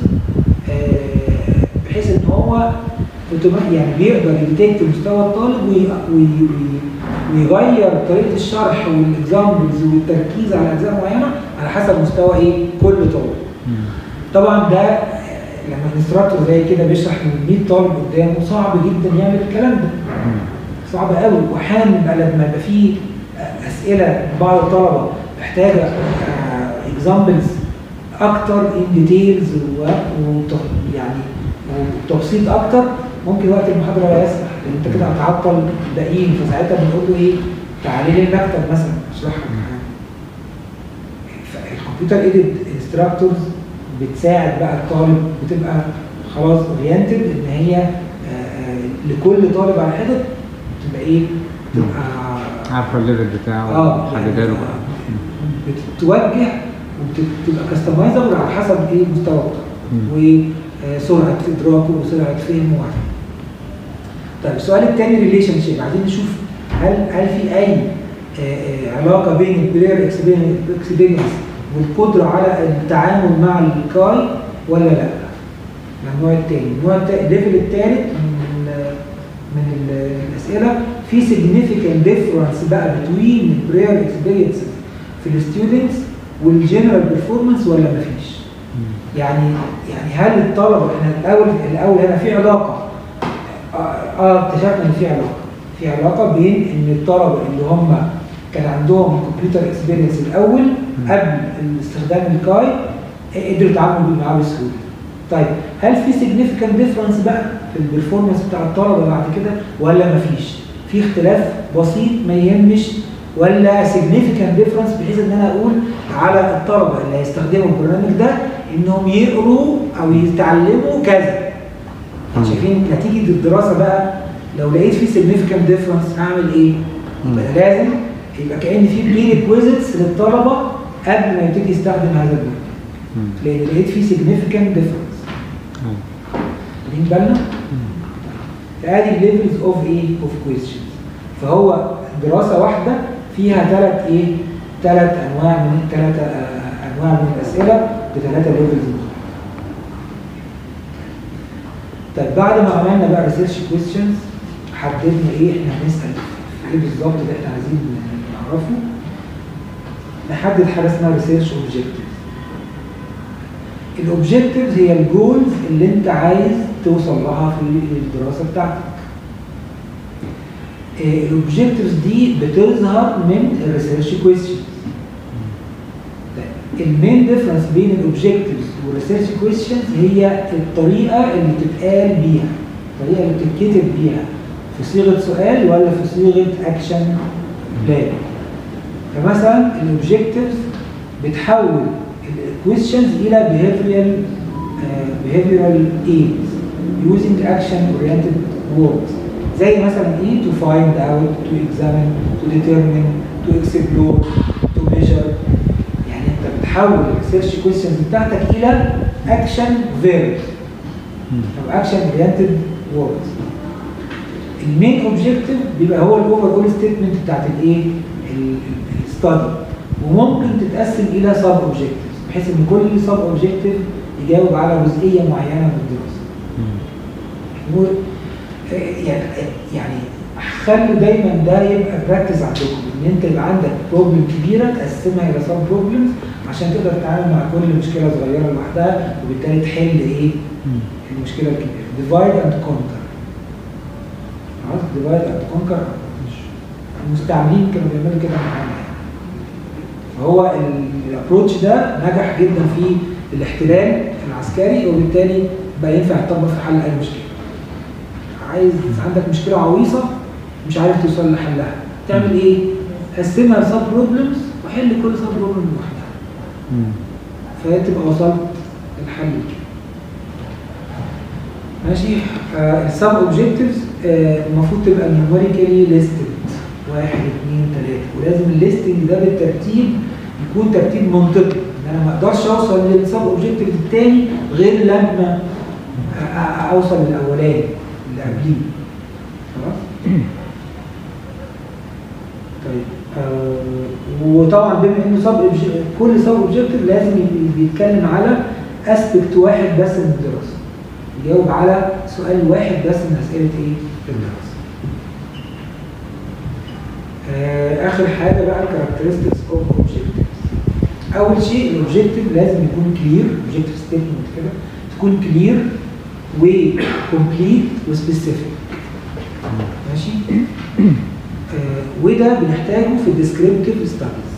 بحيث ان هو اوتوما- يعني بيقدر يديتكت مستوى الطالب وي- وي- وي- ويغير طريقه الشرح والاكزامبلز والتركيز على اجزاء معينه على حسب مستوى ايه كل طالب طبعا ده آه، لما الانستراكتور زي كده بيشرح ل 100 طالب قدامه صعب جدا يعمل الكلام ده صعب قوي واحيانا بقى لما يبقى فيه آه، اسئله من بعض الطلبه محتاجه اكزامبلز اكتر ان ديتيلز يعني وتبسيط اكتر ممكن وقت المحاضره لا يسمح لان انت كده هتعطل الباقيين فساعتها بنقول له ايه تعالي لي المكتب مثلا اشرح لك فالكمبيوتر ايدد انستراكتورز بتساعد بقى الطالب بتبقى خلاص اورينتد ان هي آه، آه، لكل طالب على حده تبقى ايه؟ تبقى عارفه الليفل بتاعه اه حددها له بقى. بتتوجه وبتبقى كاستمايزبل على حسب ايه مستوى الطالب مم. وسرعه ادراكه وسرعه فهمه وهكذا. طيب السؤال الثاني ريليشن شيب عايزين نشوف هل هل في اي آه، آه، علاقه بين البلاير اكسبيرينس والقدره على التعامل مع الكاي ولا لا؟ ده النوع الثاني، النوع التا- الليفل الثالث من ال- من ال- الاسئله في significant difference بقى between البلاير اكسبيرينس في الستودنتس والجنرال بيرفورمانس ولا مفيش؟ يعني يعني هل الطلبه احنا الاول الاول هنا في علاقه اه آه، اكتشفنا ان في علاقه في علاقه بين ان الطلبه اللي هم كان عندهم كمبيوتر اكسبيرينس الاول قبل استخدام الكاي آه، قدروا يتعاملوا معاه بسهوله. طيب هل في significant difference بقى في البرفورمانس بتاع الطلبه بعد كده ولا مفيش؟ في اختلاف بسيط ما يهمش ولا significant difference بحيث ان انا اقول على الطلبه اللي هيستخدموا البرنامج ده انهم يقروا او يتعلموا كذا. مم. شايفين نتيجه الدراسه بقى لو لقيت في significant difference هعمل ايه؟ يبقى لازم يبقى كان في بري للطلبه قبل ما يبتدي يستخدم هذا البرنامج. مم. لان لقيت في significant difference. أيوة. واخدين بالنا؟ فادي الليفلز اوف ايه؟ اوف كويستشنز. فهو دراسه واحده فيها ثلاث ايه؟ ثلاث انواع من ثلاث انواع من الاسئله بثلاثه ليفلز طيب بعد ما عملنا بقى ريسيرش كويستشنز حددنا ايه احنا هنسال في ايه بالظبط اللي احنا عايزين نعرفه نحدد حاجه اسمها ريسيرش اوبجيكتيف الاوبجيكتيفز هي الجولز اللي انت عايز توصل لها في الدراسه بتاعتك الاوبجيكتيفز دي بتظهر من الريسيرش كويستشنز المين ديفرنس بين الاوبجيكتيفز والريسيرش كويستشنز هي الطريقه اللي بتتقال بيها الطريقه اللي بتتكتب بيها في صيغه سؤال ولا في صيغه اكشن بلان فمثلا الاوبجيكتيفز بتحول الكويستشنز الى behavioral uh, behavioral aids using action oriented words زي مثلا ايه to find out to examine to determine to explore to measure يعني انت بتحول السيرش كويستشنز بتاعتك الى اكشن verbs او اكشن oriented words المين اوبجيكتيف بيبقى هو الاوفر اول ستيتمنت بتاعت الايه الستادي وممكن تتقسم الى سب اوبجيكتيف بحيث ان كل سب اوبجيكتيف يجاوب على جزئيه معينه من الدراسه و- يعني يعني خلوا دايما ده يبقى براكتس عندكم ان انت يبقى عندك بروبلم كبيره تقسمها الى سب بروبلمز عشان تقدر تتعامل مع كل مشكله صغيره لوحدها وبالتالي تحل ايه المشكله الكبيره ديفايد اند كونكر خلاص ديفايد اند كونكر المستعملين كانوا بيعملوا كده معانا يعني. فهو الابروتش ده نجح جدا في الاحتلال العسكري وبالتالي بقى ينفع يتطبق في حل اي مشكله عايز عندك مشكله عويصه مش عارف توصل لحلها تعمل ايه قسمها لسب بروبلمز وحل كل سب بروبلم لوحدها مم. فتبقى وصلت للحل ماشي السب اوبجكتيفز المفروض تبقى نيوميريكالي ليستد واحد اثنين ثلاثه ولازم الليستنج ده بالترتيب يكون ترتيب منطقي ان انا ما اقدرش اوصل للسب اوبجكتيف الثاني غير لما أ- أ- اوصل للاولاني اللي قبليه خلاص وطبعا بما انه سب كل سب اوبجكتيف لازم يبقى بيتكلم على اسبكت واحد بس من الدراسه يجاوب على سؤال واحد بس من اسئله ايه الدراسه آه، اخر حاجه بقى الكاركترستكس اوف اوبجكتيف اول شيء الاوبجكتيف لازم يكون كلير اوبجكتيف ستيتمنت كده تكون كلير وكومبليت وسبيسيفيك ماشي آه، وده بنحتاجه في الديسكريبتيف ستاديز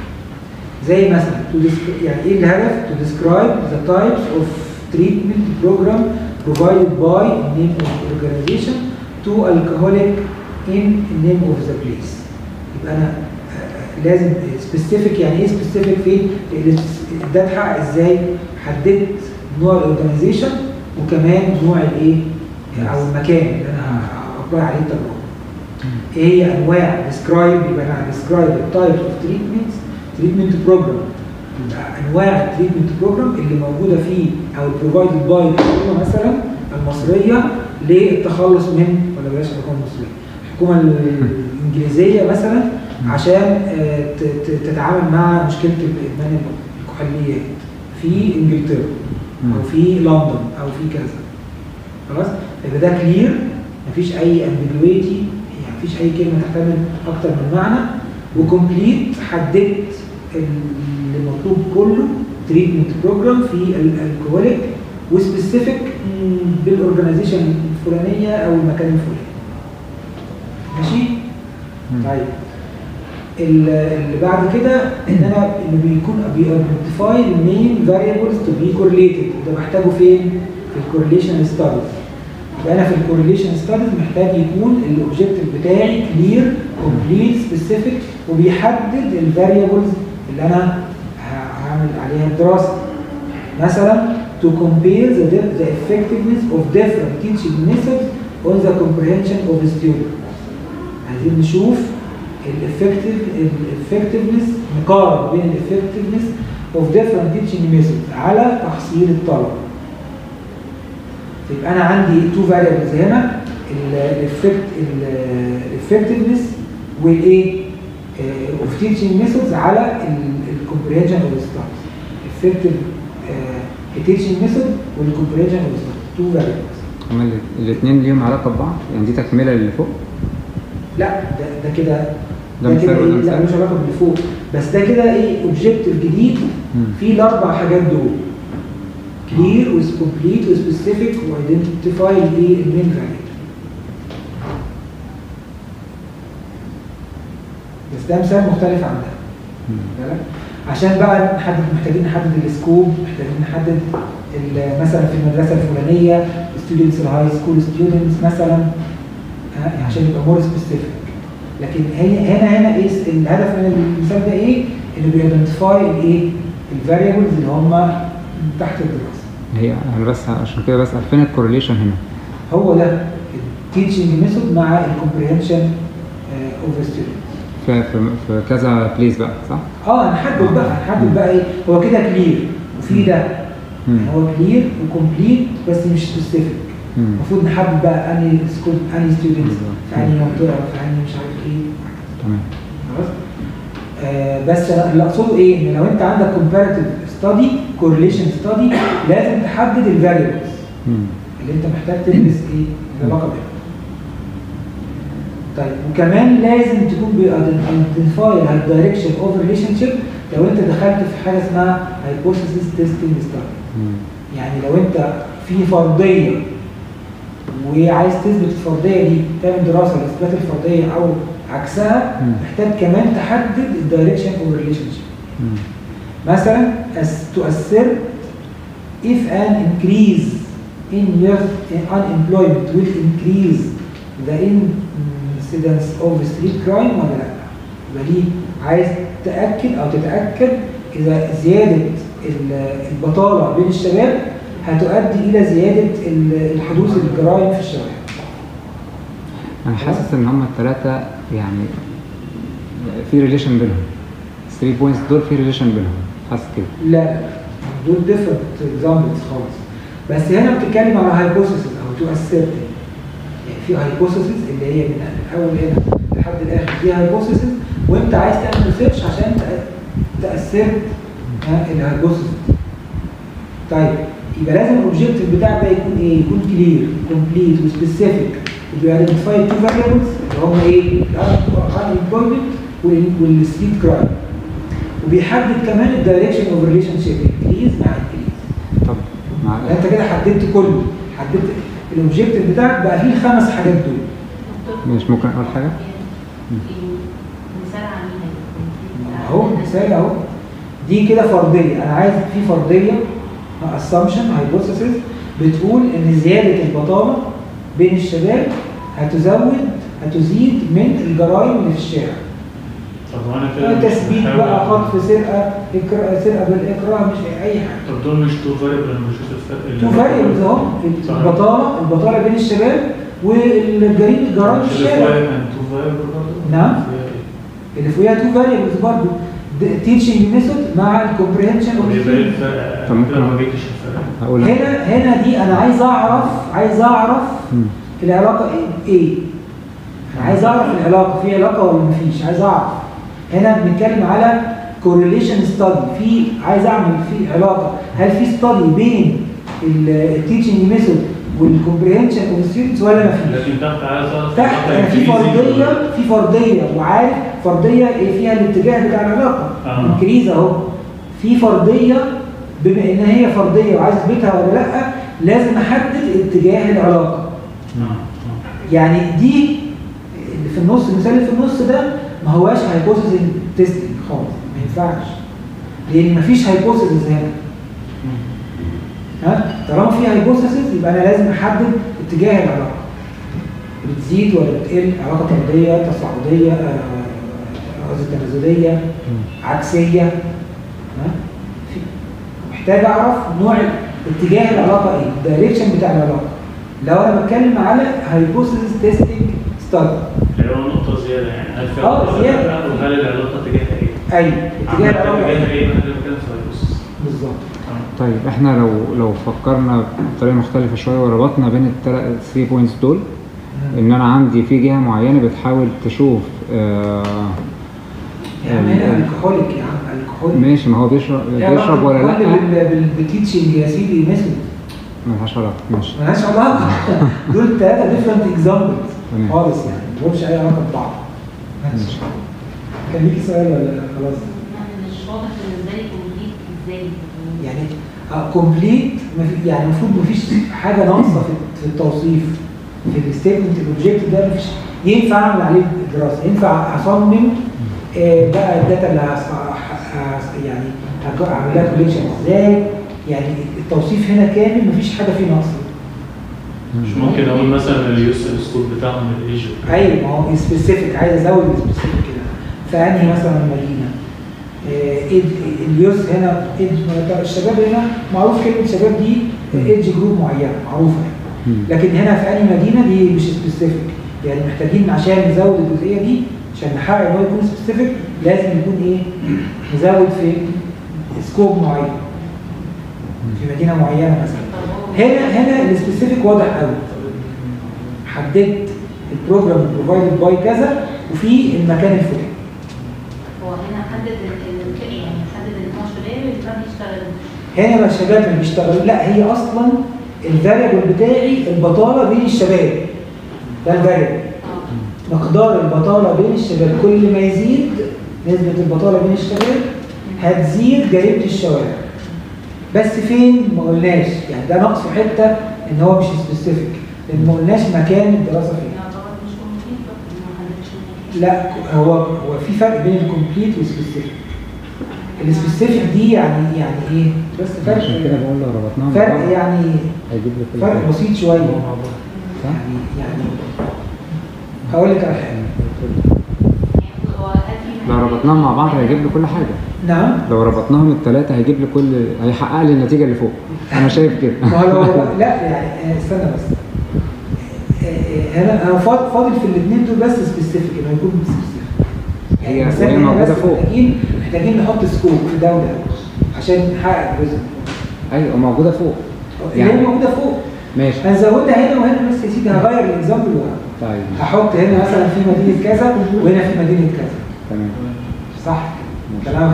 زي مثلا to descri- يعني ايه الهدف to describe the types of treatment program provided by name of organization to alcoholic in name of the place يبقى انا آه، لازم specific يعني ايه specific فين لأن ده اتحقق ازاي حددت نوع الاورجانيزيشن وكمان نوع الايه او المكان اللي انا هابلاي عليه التجربه ايه هي انواع describe يبقى انا describe the types of treatments treatment program يبقى انواع التريتمنت بروجرام اللي موجوده فيه او بروفايدد باي الحكومه مثلا المصريه للتخلص من ولا بلاش الحكومه المصريه الحكومه الانجليزيه مثلا عشان آه، ت- ت- تتعامل مع مشكله ادمان الكحوليات في انجلترا او في لندن او في كذا خلاص يبقى ده كلير مفيش اي امبيجويتي يعني مفيش اي كلمه تحتمل اكتر من معنى وكومبليت حددت اللي مطلوب كله تريتمنت بروجرام في الالكوهوليك وسبيسيفيك بالاورجنايزيشن الفلانيه او المكان الفلاني ماشي طيب ال- اللي بعد كده ان انا اللي بيكون بيديفاين المين فاريبلز تو بي كورليتد وده بحتاجه فين؟ في الكورليشن ستاديز يبقى انا في الكورليشن ستاديز محتاج يكون الاوبجيكتيف بتاعي كلير كومبليت سبيسيفيك وبيحدد الفاريبلز اللي انا ه- هعمل عليها الدراسه مثلا to compare the, di- the effectiveness of different teaching methods on the comprehension of the student عايزين نشوف الافكتيف الافكتيفنس نقارن بين الافكتيفنس اوف different teaching methods على تحصيل الطلبه يبقى انا عندي تو فاريبلز هنا الافكت الافكتيفنس والايه اوف تيتشنج ميثودز على الكومبريهنشن اوف ستادز افكتيف تيتشنج ميثود والكومبريهنشن اوف ستادز تو فاريبلز هما الاثنين ليهم علاقه ببعض يعني دي تكمله للي فوق لا ده ده كده ده ده مثال كده وده ايه لا مثال؟ ملوش علاقه باللي فوق بس ده كده ايه اوبجيكتيف جديد مم. فيه الاربع حاجات دول كلير وكومبليت وسبيسيفيك وايدنتيفاي الايه المين فاليو بس ده مثال مختلف عن ده مم. بالك؟ عشان بقى نحدد محتاجين نحدد السكوب محتاجين نحدد ال- مثلا في المدرسه الفلانيه ستودنتس الهاي سكول ستودنتس مثلا ها، عشان يبقى مور سبيسيفيك لكن هي هنا هنا ايه س- الهدف من المثال ده ايه؟ انه بيدنتيفاي الايه؟ الفاريبلز اللي هم تحت الدراسه هي انا بس عشان كده بسال فين الكورليشن هنا هو ده التيتشنج ميثود مع الكومبريهنشن اوف ستودنت في في, في كذا بليس بقى صح؟ اه هنحدد بقى هنحدد بقى ايه هو كده كلير وفي ده مم. يعني هو كلير وكومبليت بس مش سبيسيفيك مم. المفروض نحدد بقى انهي سكول انهي ستودنتس بالظبط. في انهي منطقه في انهي مش عارف ايه تمام خلاص آه بس أنا اللي اقصده ايه ان لو انت عندك كومباريتيف ستادي كورليشن ستادي لازم تحدد الفاريبلز مم. اللي انت محتاج تدرس ايه العلاقه بينهم طيب وكمان لازم تكون بيدنتيفاي الدايركشن اوف ريليشن شيب لو انت دخلت في حاجه اسمها هايبوثيسيس تيستنج ستادي مم. يعني لو انت في فرضيه وعايز تثبت الفرضيه دي تعمل دراسه لاثبات الفرضيه او عكسها مم. محتاج كمان تحدد الدايركشن اوف ريليشن شيب مم. مثلا as to assert if an increase in youth unemployment will increase the incidence of street crime ولا لا يبقى دي عايز تأكد أو تتأكد إذا زيادة ال- البطالة بين الشباب هتؤدي إلى زيادة ال- الحدوث الجرائم في الشوارع انا حاسس ان هم الثلاثه يعني في ريليشن بينهم 3 بوينتس دول في ريليشن بينهم حاسس كده لا لا دول different examples خالص بس هنا بتتكلم على hypothesis أو to assert يعني في hypothesis اللي هي من الأول هنا لحد الآخر في hypothesis وانت عايز تعمل ريسيرش عشان تأ- تاثرت الهايبوثيسيس طيب يبقى لازم الاوبجيكتيف بتاعك ده يكون ايه؟ يكون كلير كومبليت وسبيسيفيك وبيدنتيفاي تو فاريبلز اللي هم ايه؟ الانبويمنت والسليب كرايم وبيحدد كمان الدايركشن اوف ريليشن شيب انكريز مع انكريز طب مع يبقى انت كده حددت كله حددت الاوبجيكتيف بتاعك بقى فيه الخمس حاجات دول مش ممكن اقول حاجه مثال عميل اهو مثال اهو دي كده فرضيه انا عايز في فرضيه اسامبشن هايبوثيسيس بتقول ان زياده البطاله بين الشباب هتزود هتزيد من الجرائم اللي في الشارع طب وانا كده مش تثبيت بحاول- بقى خطف سرقه إكرا- سرقه بالاكراه مش اي حاجه طب دول مش تو فاريبل انا بشوف الفرق اللي تو فاريبلز اهو صح. البطاله البطاله بين الشباب والجريمه الجرائم في مش اللي الشارع فوقها كان تو فاريبل برضه؟ نعم. فيها إيه؟ اللي فوقيها تو فاريبلز برضه تيتشنج ميثود مع الكومبريهنشن طب يبقى ايه الفرق؟ طب ممكن- كده ما جبتش الفرق هقول هنا هنا دي انا عايز اعرف عايز اعرف مم. العلاقه ايه ايه انا عايز اعرف العلاقه في علاقه ولا مفيش عايز اعرف هنا بنتكلم على correlation study في عايز اعمل في علاقه هل في study بين التيتشنج ميثود والكومبريهنشن اوف ستودنتس ولا مفيش لكن تحت عايز اعرف تحت العلاقة أنا في إنجليزي فرضيه ولا- في فرضيه وعارف فرضيه ايه فيها الاتجاه بتاع العلاقه آه. انكريز اهو في فرضيه بما ان هي فرضيه وعايز اثبتها ولا لا لازم احدد اتجاه العلاقه آه، آه. يعني دي اللي في النص المثال اللي في النص ده ما هواش هايبوثيسز تيستنج خالص ما ينفعش لان مفيش هايبوثيسز هنا ها طالما في هايبوثيسز يبقى انا لازم احدد اتجاه العلاقه بتزيد ولا بتقل علاقه طرديه تصاعديه آه، قصدي تنازليه عكسيه ها في محتاج اعرف نوع اتجاه العلاقه ايه الدايركشن بتاع العلاقه لو انا بتكلم على هايبوثيسز تيستنج ستادي اللي هو نقطة زيادة يعني هل في آه، علاقة زيادة. ولا لا؟ وهل العلاقة تجاهها ايه؟ ايوه اتجاه عامة العلاقه تجاهها ايه ايه؟ احنا بنتكلم في الهايبوثيسيس. بالظبط طيب احنا لو لو فكرنا بطريقه مختلفه شويه وربطنا بين الثلاث 3 بوينتس دول ان انا عندي في جهه معينه بتحاول تشوف آه يا عم هنا الكحوليك يا عم الكحوليك ماشي ما هو بيشرب بيشرب ولا لا بالتيتشنج يا سيدي ميثود ملهاش علاقه ماشي مالهاش علاقه دول ثلاثه ديفرنت اكزامبلز تمام. خالص يعني ما لهمش اي علاقه ببعض ماشي. كان ليكي سؤال ولا خلاص يعني مش واضح بالنسبه لي كومبليت ازاي يعني كومبليت يعني المفروض مفيش حاجه ناقصه في في التوصيف في الستيتمنت الاوبجكت ده مفيش ينفع اعمل عليه دراسه ينفع اصمم آه، بقى الداتا اللي هص- هص- يعني هك- هعمل لها كوليكشن ازاي يعني التوصيف هنا كامل مفيش حاجه فيه ناقصه مش ممكن اقول مثلا اليوس السكور بتاعهم الايجو ايوه ما هو سبيسيفيك عايز ازود سبيسيفيك كده فانهي مثلا مدينه آه، إيد اليوز هنا إيد الشباب هنا معروف كلمه شباب دي ايدج جروب معينه معروفه يعني مم. لكن هنا في انهي مدينه دي مش سبيسيفيك يعني محتاجين عشان نزود الجزئيه دي عشان نحقق ان هو يكون سبيسيفيك لازم يكون ايه نزود في سكوب معين في مدينه معينه مثلا هنا هنا السبيسيفيك واضح قوي حددت البروجرام بروفايدد باي كذا وفي المكان الفلاني هو هنا حدد ال- ال- يعني حدد ان هو شباب يبقى بيشتغل هنا بقى الشباب اللي بيشتغلوا لا هي اصلا الفاريبل بتاعي البطاله بين الشباب ده الفاريبل اه مقدار البطاله بين الشباب كل ما يزيد نسبه البطاله بين الشباب هتزيد جريمه الشوارع بس فين ما قلناش يعني ده ناقصه حته ان هو مش سبيسيفيك لان ما قلناش مكان الدراسه فين يعتبر مش كومبليت بقى ما حددش المكان. لا هو هو في فرق بين الكومبليت والسبيسيفيك السبيسيفيك دي يعني يعني ايه بس فرق عشان كده بقول لو ربطناهم ببعض فرق يعني هيجيب لي كل فرق حاجة. بسيط شويه صح؟ يعني يعني هقول لك على حاجه يعني هو هل في لو مكان- ربطناهم مع بعض هيجيب لي كل حاجه نعم لو ربطناهم الثلاثه هيجيب لي كل هيحقق لي النتيجه اللي فوق انا شايف كده ما هو لو لا يعني آه، استنى بس آه، آه، هنا انا فاض- فاضل في الاثنين دول بس سبيسيفيك انه يكون سبيسيفيك هي- مثلا وهي هنا موجودة بس فوق. محتاجين محتاجين نحط سكوب في ده وده عشان نحقق الجزء ايوه موجوده فوق اللي هي يعني موجوده فوق ماشي هنزودها هنا وهنا بس يا سيدي هغير الاكزامبل وهعمل طيب هحط هنا مثلا في مدينه كذا وهنا في مدينه كذا تمام صح ماشي. كلامك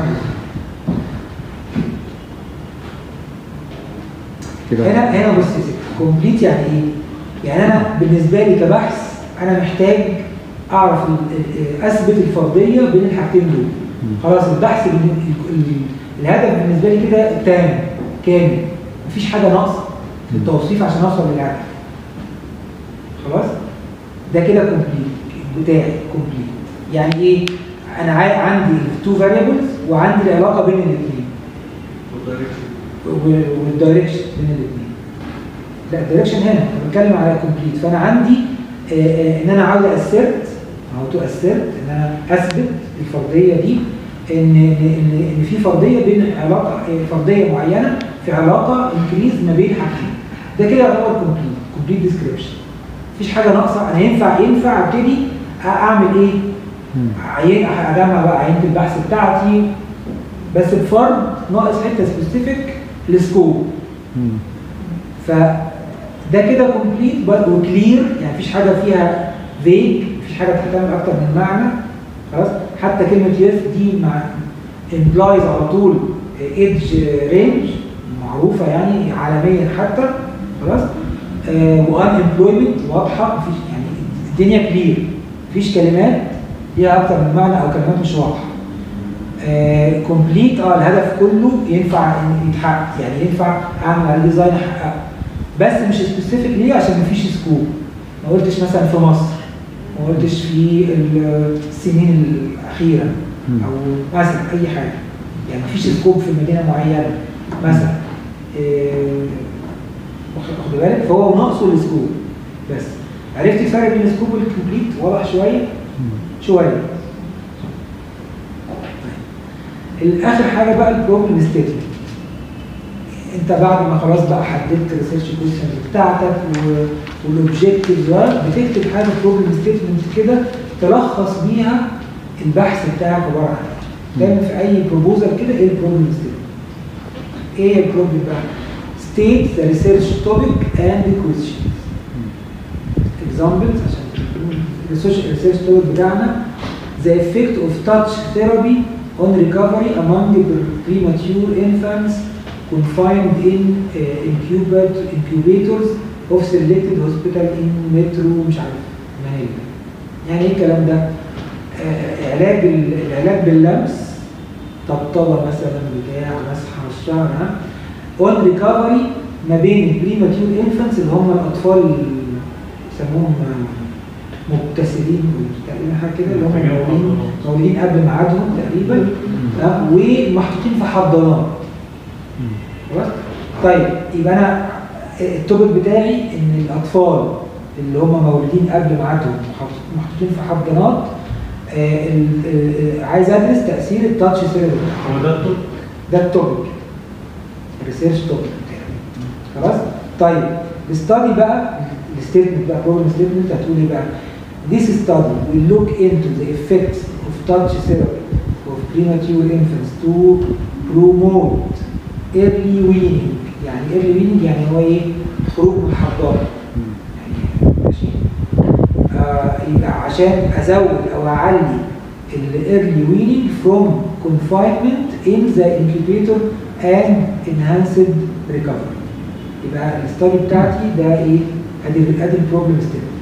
كده هنا هنا بص يا سيدي كومبليت يعني ايه؟ يعني انا بالنسبه لي كبحث انا محتاج اعرف ال- ال- اثبت الفرضيه بين الحاجتين دول مم. خلاص البحث بال- ال- ال- الهدف بالنسبه لي كده تام كامل مفيش حاجه ناقصه في التوصيف عشان اوصل للهدف خلاص ده كده كومبليت بتاعي كومبليت يعني ايه انا عا- عندي تو فاريبلز وعندي العلاقه بين الاثنين والدايركشن بين الاثنين لا الدايركشن هنا انا بتكلم على كومبليت فانا عندي آه، آه، ان انا عاوز اسرت او تو اسرت ان انا اثبت الفرضيه دي ان ان ان إن في فرضيه بين علاقه آه، فرضيه معينه في علاقه انكريز ما بين حاجتين ده كده يعتبر كومبليت كومبليت ديسكريبشن مفيش حاجه ناقصه انا ينفع ينفع ابتدي أ- اعمل ايه؟ مم. عين اجمع بقى عينه البحث بتاعتي بس بفرض ناقص حته سبيسيفيك السكوب مم. فده كده كومبليت وكلير يعني مفيش حاجه فيها فيج مفيش حاجه بتحتمل اكتر من معنى خلاص حتى كلمه يس دي مع امبلايز على طول ايدج رينج معروفه يعني عالميا حتى خلاص وان امبلويمنت واضحه مفيش يعني الدنيا كلير مفيش كلمات ليها اكتر من معنى او كلمات مش واضحه كومبليت اه الهدف كله ينفع إن يتحقق يعني ينفع اعمل عليه ديزاين احققه بس مش سبيسيفيك ليه عشان مفيش سكوب ما قلتش مثلا في مصر ما قلتش في السنين الاخيره مم. او مثلا اي حاجه يعني مفيش سكوب في مدينه معينه مثلا إيه، واخد واخد بالك فهو ناقصه السكوب بس عرفت الفرق بين السكوب والكومبليت واضح شويه مم. شويه الاخر حاجه بقى البروبلم ستيتمنت انت بعد ما خلاص بقى حددت الريسيرش كويشنز بتاعتك والاوبجيكتيفز بتكتب حاجه بروبلم ستيتمنت كده تلخص بيها البحث بتاعك عباره عن ايه دايما في اي بروبوزل كده ايه البروبلم ستيتمنت ايه البروبلم بقى state the research topic and the questions examples عشان الريسيرش الريسيرش توبيك بتاعنا the effect of touch therapy on recovery among premature infants confined in uh, incubat- incubators of selected hospital in metro مش عارف منيل يعني ايه الكلام ده؟ آه، علاج ال- العلاج باللمس طبطبه مثلا بتاع مسح على الشعر ها اون ريكفري ما بين البريماتيور انفانتس اللي هم الاطفال اللي يسموهم آه، مبتسلين تقريبا حاجه كده اللي هم مولودين مولودين قبل ميعادهم تقريبا آه، ومحطوطين في حضانات خلاص طيب يبقى انا التوبيك بتاعي ان الاطفال اللي هم مولودين قبل ميعادهم محط- محطوطين في حضانات آه، ال- ال- عايز ادرس تاثير التاتش سيريبرال هو ده الطب ده التوبيك الريسيرش توبيك بتاعي خلاص طيب الستادي بقى الستيتمنت بقى بروبلم ستيتمنت هتقول ايه بقى This study will look into the effects of touch therapy of premature infants to promote early weaning يعني early weaning يعني هو ايه خروج من الحضانه يعني ماشي آه يبقى عشان ازود او اعلي الايرلي ويننج فروم confinement in the incubator and enhanced recovery يبقى الستادي بتاعتي ده ايه ادي ادي البروبلم ستيتمنت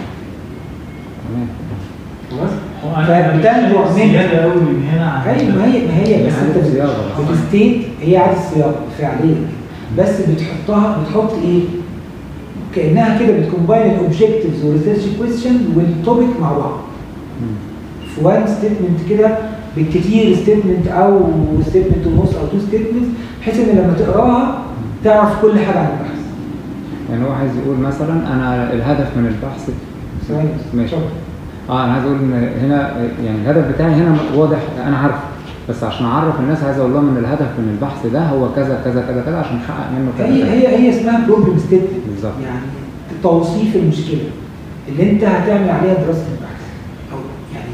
تمام خلاص هو انا فبتنبع مش من- زياده قوي من هنا عن ايوه ما هي ما هي بس إعادة انت صياغة. بتستيت هي اعاده صياغه فعليا بس بتحطها بتحط ايه كانها كده بتكومباين الاوبجكتيفز والريسيرش كويستشن والتوبيك مع بعض مم. في وان ستيتمنت كده بالكتير ستيتمنت او ستيتمنت ونص او تو ستيتمنت بحيث ان لما تقراها تعرف كل حاجه عن البحث يعني هو عايز يقول مثلا انا الهدف من البحث ثواني ماشي اتفضل. اه انا عايز اقول ان هنا يعني الهدف بتاعي هنا واضح انا عارفه بس عشان اعرف الناس عايز اقول لهم ان الهدف من البحث ده هو كذا كذا كذا كذا عشان نحقق منه كذا هي كذا. هي هي اسمها بروبلم ستيتمنت بالظبط. يعني توصيف المشكله اللي انت هتعمل عليها دراسه البحث او يعني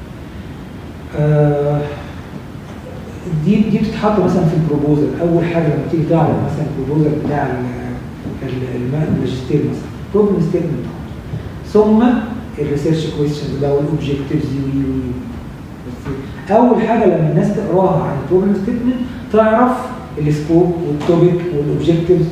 آه دي دي بتتحط مثلا في البروبوزل اول حاجه لما تيجي تعرض مثلا البروبوزل بتاع ال- ال- الم- الماجستير مثلا بروبلم ستيتمنت ثم الريسيرش كويستشنز بقى والاوبجكتيفز بس اول حاجه لما الناس تقراها عن البروبلم ستيتمنت تعرف السكوب والتوبيك والاوبجكتيفز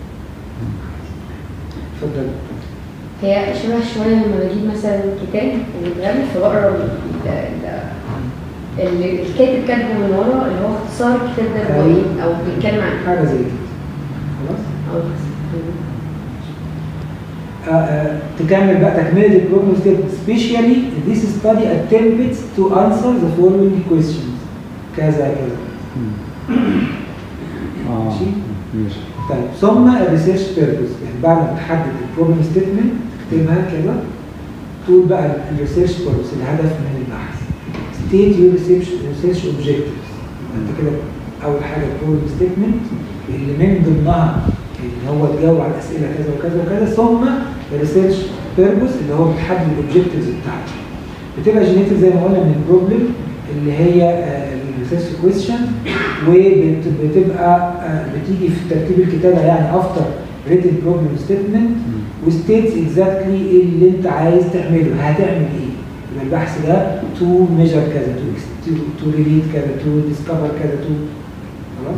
اتفضل هي شبه شوية لما بجيب مثلا كتاب وبيتغني فبقرا ال- ال- ال- الكاتب كاتبه من ورا اللي هو اختصار الكتاب ده هو ايه او بيتكلم عن ايه حاجه زي كده خلاص او آه، آه، تكمل بقى تكمله البروبلم ستيتمنت especially this study attempts to answer the following questions كذا كذا اه ماشي. ماشي طيب ثم الريسيرش بيربز يعني بعد ما تحدد البروبلم ستيتمنت تكتبها كده تقول بقى الريسيرش بيربز الهدف من البحث state your research research objectives انت كده اول حاجه البروبلم ستيتمنت اللي من ضمنها اللي هو تجاوب على الاسئله كذا وكذا وكذا ثم الريسيرش بيربز اللي هو بتحدد الاوبجكتيفز بتاعتك بتبقى جينيتيف زي ما قلنا من البروبلم اللي هي الريسيرش كويستشن وبتبقى بتيجي في ترتيب الكتابه يعني افتر ريتن بروبلم ستيتمنت وستيتس اكزاكتلي ايه اللي انت عايز تعمله هتعمل ايه يبقى البحث ده تو ميجر كذا تو تو ريليت كذا تو ديسكفر كذا تو خلاص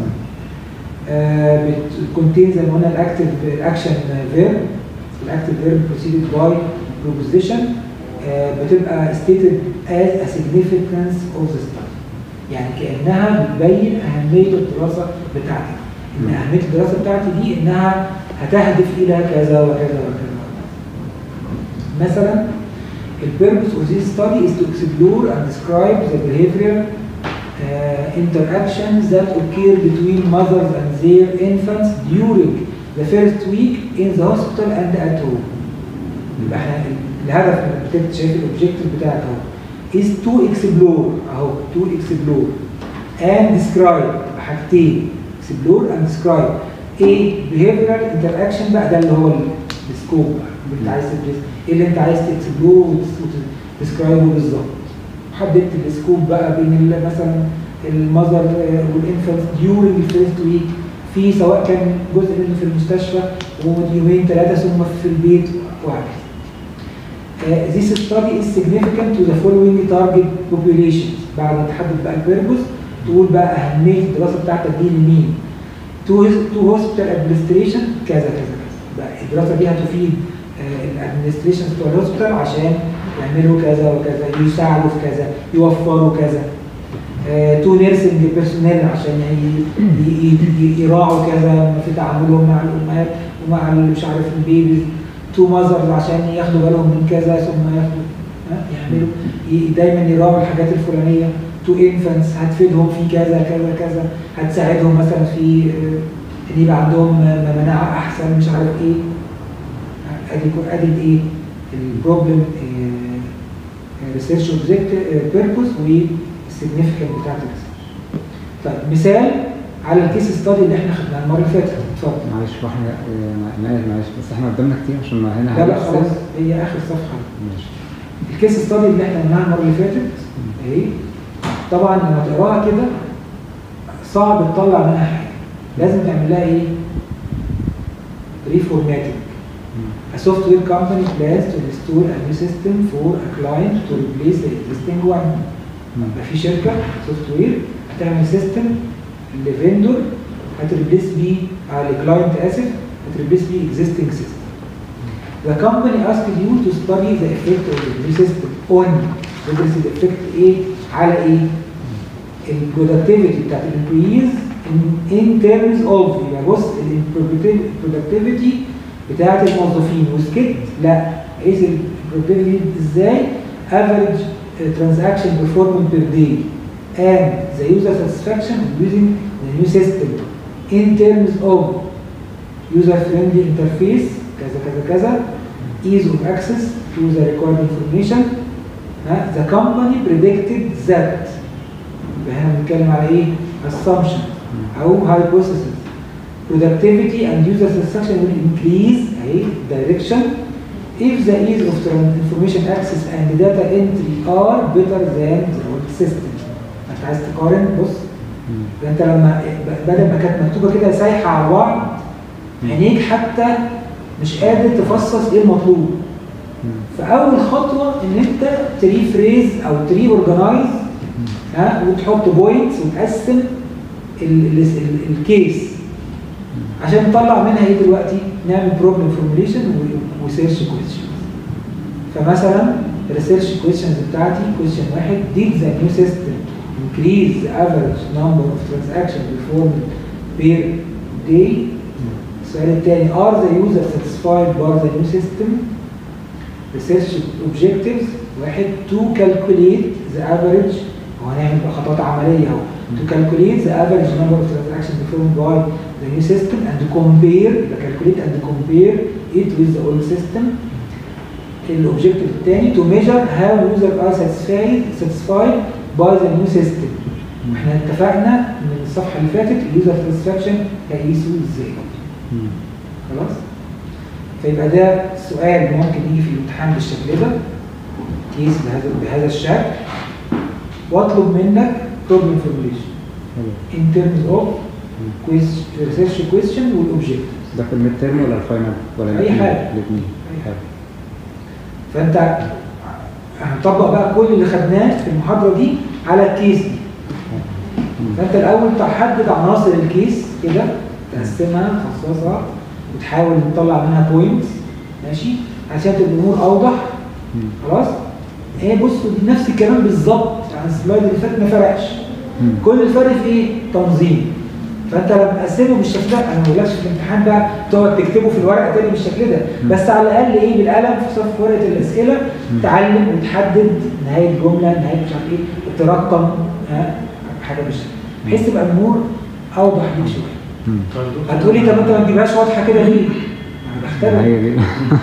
بتكونتين زي ما قلنا الاكتف الاكشن فيرب الاكتف فيرب preceded by proposition آه، بتبقى stated as a significance of the study يعني كأنها بتبين أهمية الدراسة بتاعتك إن أهمية الدراسة بتاعتي دي إنها هتهدف إلى كذا وكذا وكذا مثلا the purpose of this study is to explore and describe the behavioral uh, interactions that occur between mothers and their infants during the first week in the hospital and at home. يبقى احنا الهدف من الكتاب شايف الاوبجيكتيف بتاعك اهو is to explore اهو to explore and describe حاجتين explore and describe ايه behavioral interaction بقى ده اللي هو السكوب اللي انت عايز تدرس ايه اللي انت عايز تكسبلوره وتسكرايبه بالظبط حددت السكوب بقى بين ال- مثلا المذر والانفانت ديورنج الفيرست ويك في سواء كان جزء منه في المستشفى ويومين ثلاثه ثم في البيت وهكذا. Uh, this study is significant to the following target populations بعد ما تحدد بقى البيربوس تقول بقى اهميه الدراسه بتاعتك دي لمين؟ تو تو هوسبيتال ادمنستريشن كذا كذا كذا بقى الدراسه دي هتفيد الادمنستريشن بتوع الهوسبيتال عشان يعملوا كذا وكذا يساعدوا في كذا يوفروا كذا تو نيرسنج بيرسونيل عشان ي- ي- ي- يراعوا كذا في تعاملهم مع الامهات ومع ال- مش عارف البيبيز تو ماذرز عشان ياخدوا بالهم من كذا ثم ياخدوا ها، يعملوا ي- دايما يراعوا الحاجات الفلانيه تو انفانتس هتفيدهم في كذا كذا كذا هتساعدهم مثلا في آه، ان يبقى عندهم آه، مناعه احسن مش عارف ايه ادي ادي الايه البروبلم ريسيرش اوبجكت بيربوس والسيجنفكانت بتاعت الريسيرش طيب مثال على الكيس ستادي اللي احنا خدناه المره اللي فاتت اتفضل معلش واحنا آه، معلش معلش بس احنا قدامنا كتير عشان ما هنا لا لا هنحسب. خلاص هي اخر صفحه ماشي الكيس ستادي اللي احنا قلناها المره اللي فاتت اهي طبعا لما تقراها كده صعب تطلع منها حاجه لازم تعمل لها ايه؟ ريفورماتنج A software company plans to install a new system for a client to replace the existing one. يبقى في شركة سوفت وير هتعمل سيستم لفندور هتريبليس بيه على الكلاينت اسف هتريبليس بيه existing system. The company asked you to study the effect of the new system on تدرس الافكت ايه على ايه؟ البرودكتيفيتي بتاعت الامبلويز in, in terms of يبقى بص البرودكتيفيتي بتاعت الموظفين وسكت لا قيس البرودكتيفيتي ازاي average uh, transaction performance per day and the user satisfaction of using the new system in terms of user friendly interface كذا كذا كذا ease of access to the required information ها the company predicted that يبقى هنا بنتكلم على ايه assumption او hypothesis productivity and user satisfaction will increase اهي direction if the ease of tran- information access and data entry are better than the old system انت عايز تقارن بص ده انت لما بدل ما كانت مكتوبه كده سايحه على بعض عينيك حتى مش قادر تفصص ايه المطلوب فاول خطوه ان انت تري فريز او تري اورجنايز ها وتحط بوينتس وتقسم ال- ال- ال- الكيس عشان نطلع منها ايه دلوقتي نعمل بروبلم فورميليشن وسيرش كويشن فمثلا الريسيرش كويشنز بتاعتي كويشن واحد did the new system increase the average number of transactions performed per day السؤال الثاني are the user satisfied by the new system research objectives واحد to calculate the average وهنعمل بقى خطوات عملية اهو to calculate the average number of transactions performed by the new system and compare يبقى calculate and compare it with the old system الاوبجيكتيف الثاني to measure how users are satisfied satisfied by the new system احنا اتفقنا من الصفحة اللي فاتت اليوزر satisfaction هيقيسوا ازاي مم. خلاص فيبقى ده سؤال ممكن يجي في الامتحان بالشكل ده كيس بهذا بهذا الشكل واطلب منك problem formulation حلو. in terms of quiz research question والاوبجكت ده في الميد تيرم ولا الفاينل ولا أي الاتنين؟ حاجة. الاثنين أي حاجة. فانت هنطبق بقى كل اللي خدناه في المحاضره دي على الكيس دي فانت الاول تحدد عناصر الكيس كده تقسمها تخصصها وتحاول تطلع منها بوينتس ماشي عشان تبقى الامور اوضح مم. خلاص هي بصوا دي نفس الكلام بالظبط عن السلايد اللي فات ما فرقش مم. كل الفرق في ايه تنظيم فانت لما تقسمه بالشكل ده انا ما بقولكش في الامتحان بقى تقعد تكتبه في الورقه تاني بالشكل ده مم. بس على الاقل ايه بالقلم في صف ورقه الاسئله تعلم وتحدد نهايه جمله نهايه مش عارف ايه ترقم ها حاجه بالشكل بحيث تبقى الامور اوضح ليك شويه مم. هتقولي طب انت ما تجيبهاش واضحه كده ليه؟ انا بختبر هي دي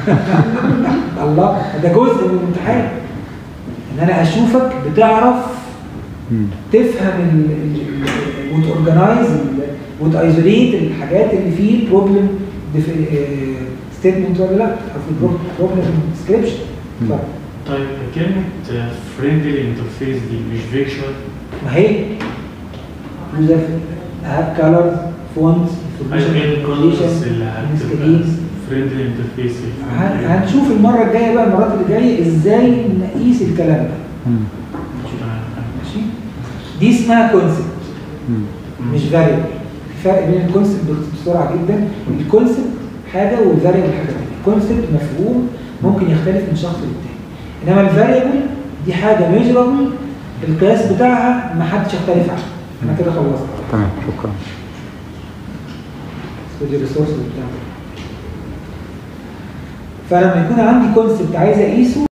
الله ده جزء من الامتحان ان انا اشوفك بتعرف مم. تفهم وتورجنايز وتايزوليت الحاجات اللي فيه بروبلم ستيتمنت ولا لا او في بروبلم ديسكريبشن مم. طيب كلمة فريندلي انترفيس دي مش فيكشوال ما هي يوزر هاب كالرز فونتس ايوه ايه الكولرز اللي هتبقى سكرينز فريندلي انترفيس هنشوف المره الجايه بقى المرات اللي جايه ازاي نقيس الكلام ده مم. ماشي دي اسمها كونسبت مم. مش فاريبل في فرق بين الكونسبت بسرعه جدا الكونسبت حاجه والفاريبل حاجه ثانيه الكونسبت مفهوم ممكن يختلف من شخص للتاني انما الفاريبل دي حاجه ميجرابل القياس بتاعها ما حدش يختلف عنه انا كده خلصت تمام شكرا ودي الريسورس بتاعتي فلما يكون عندي كونسبت عايز اقيسه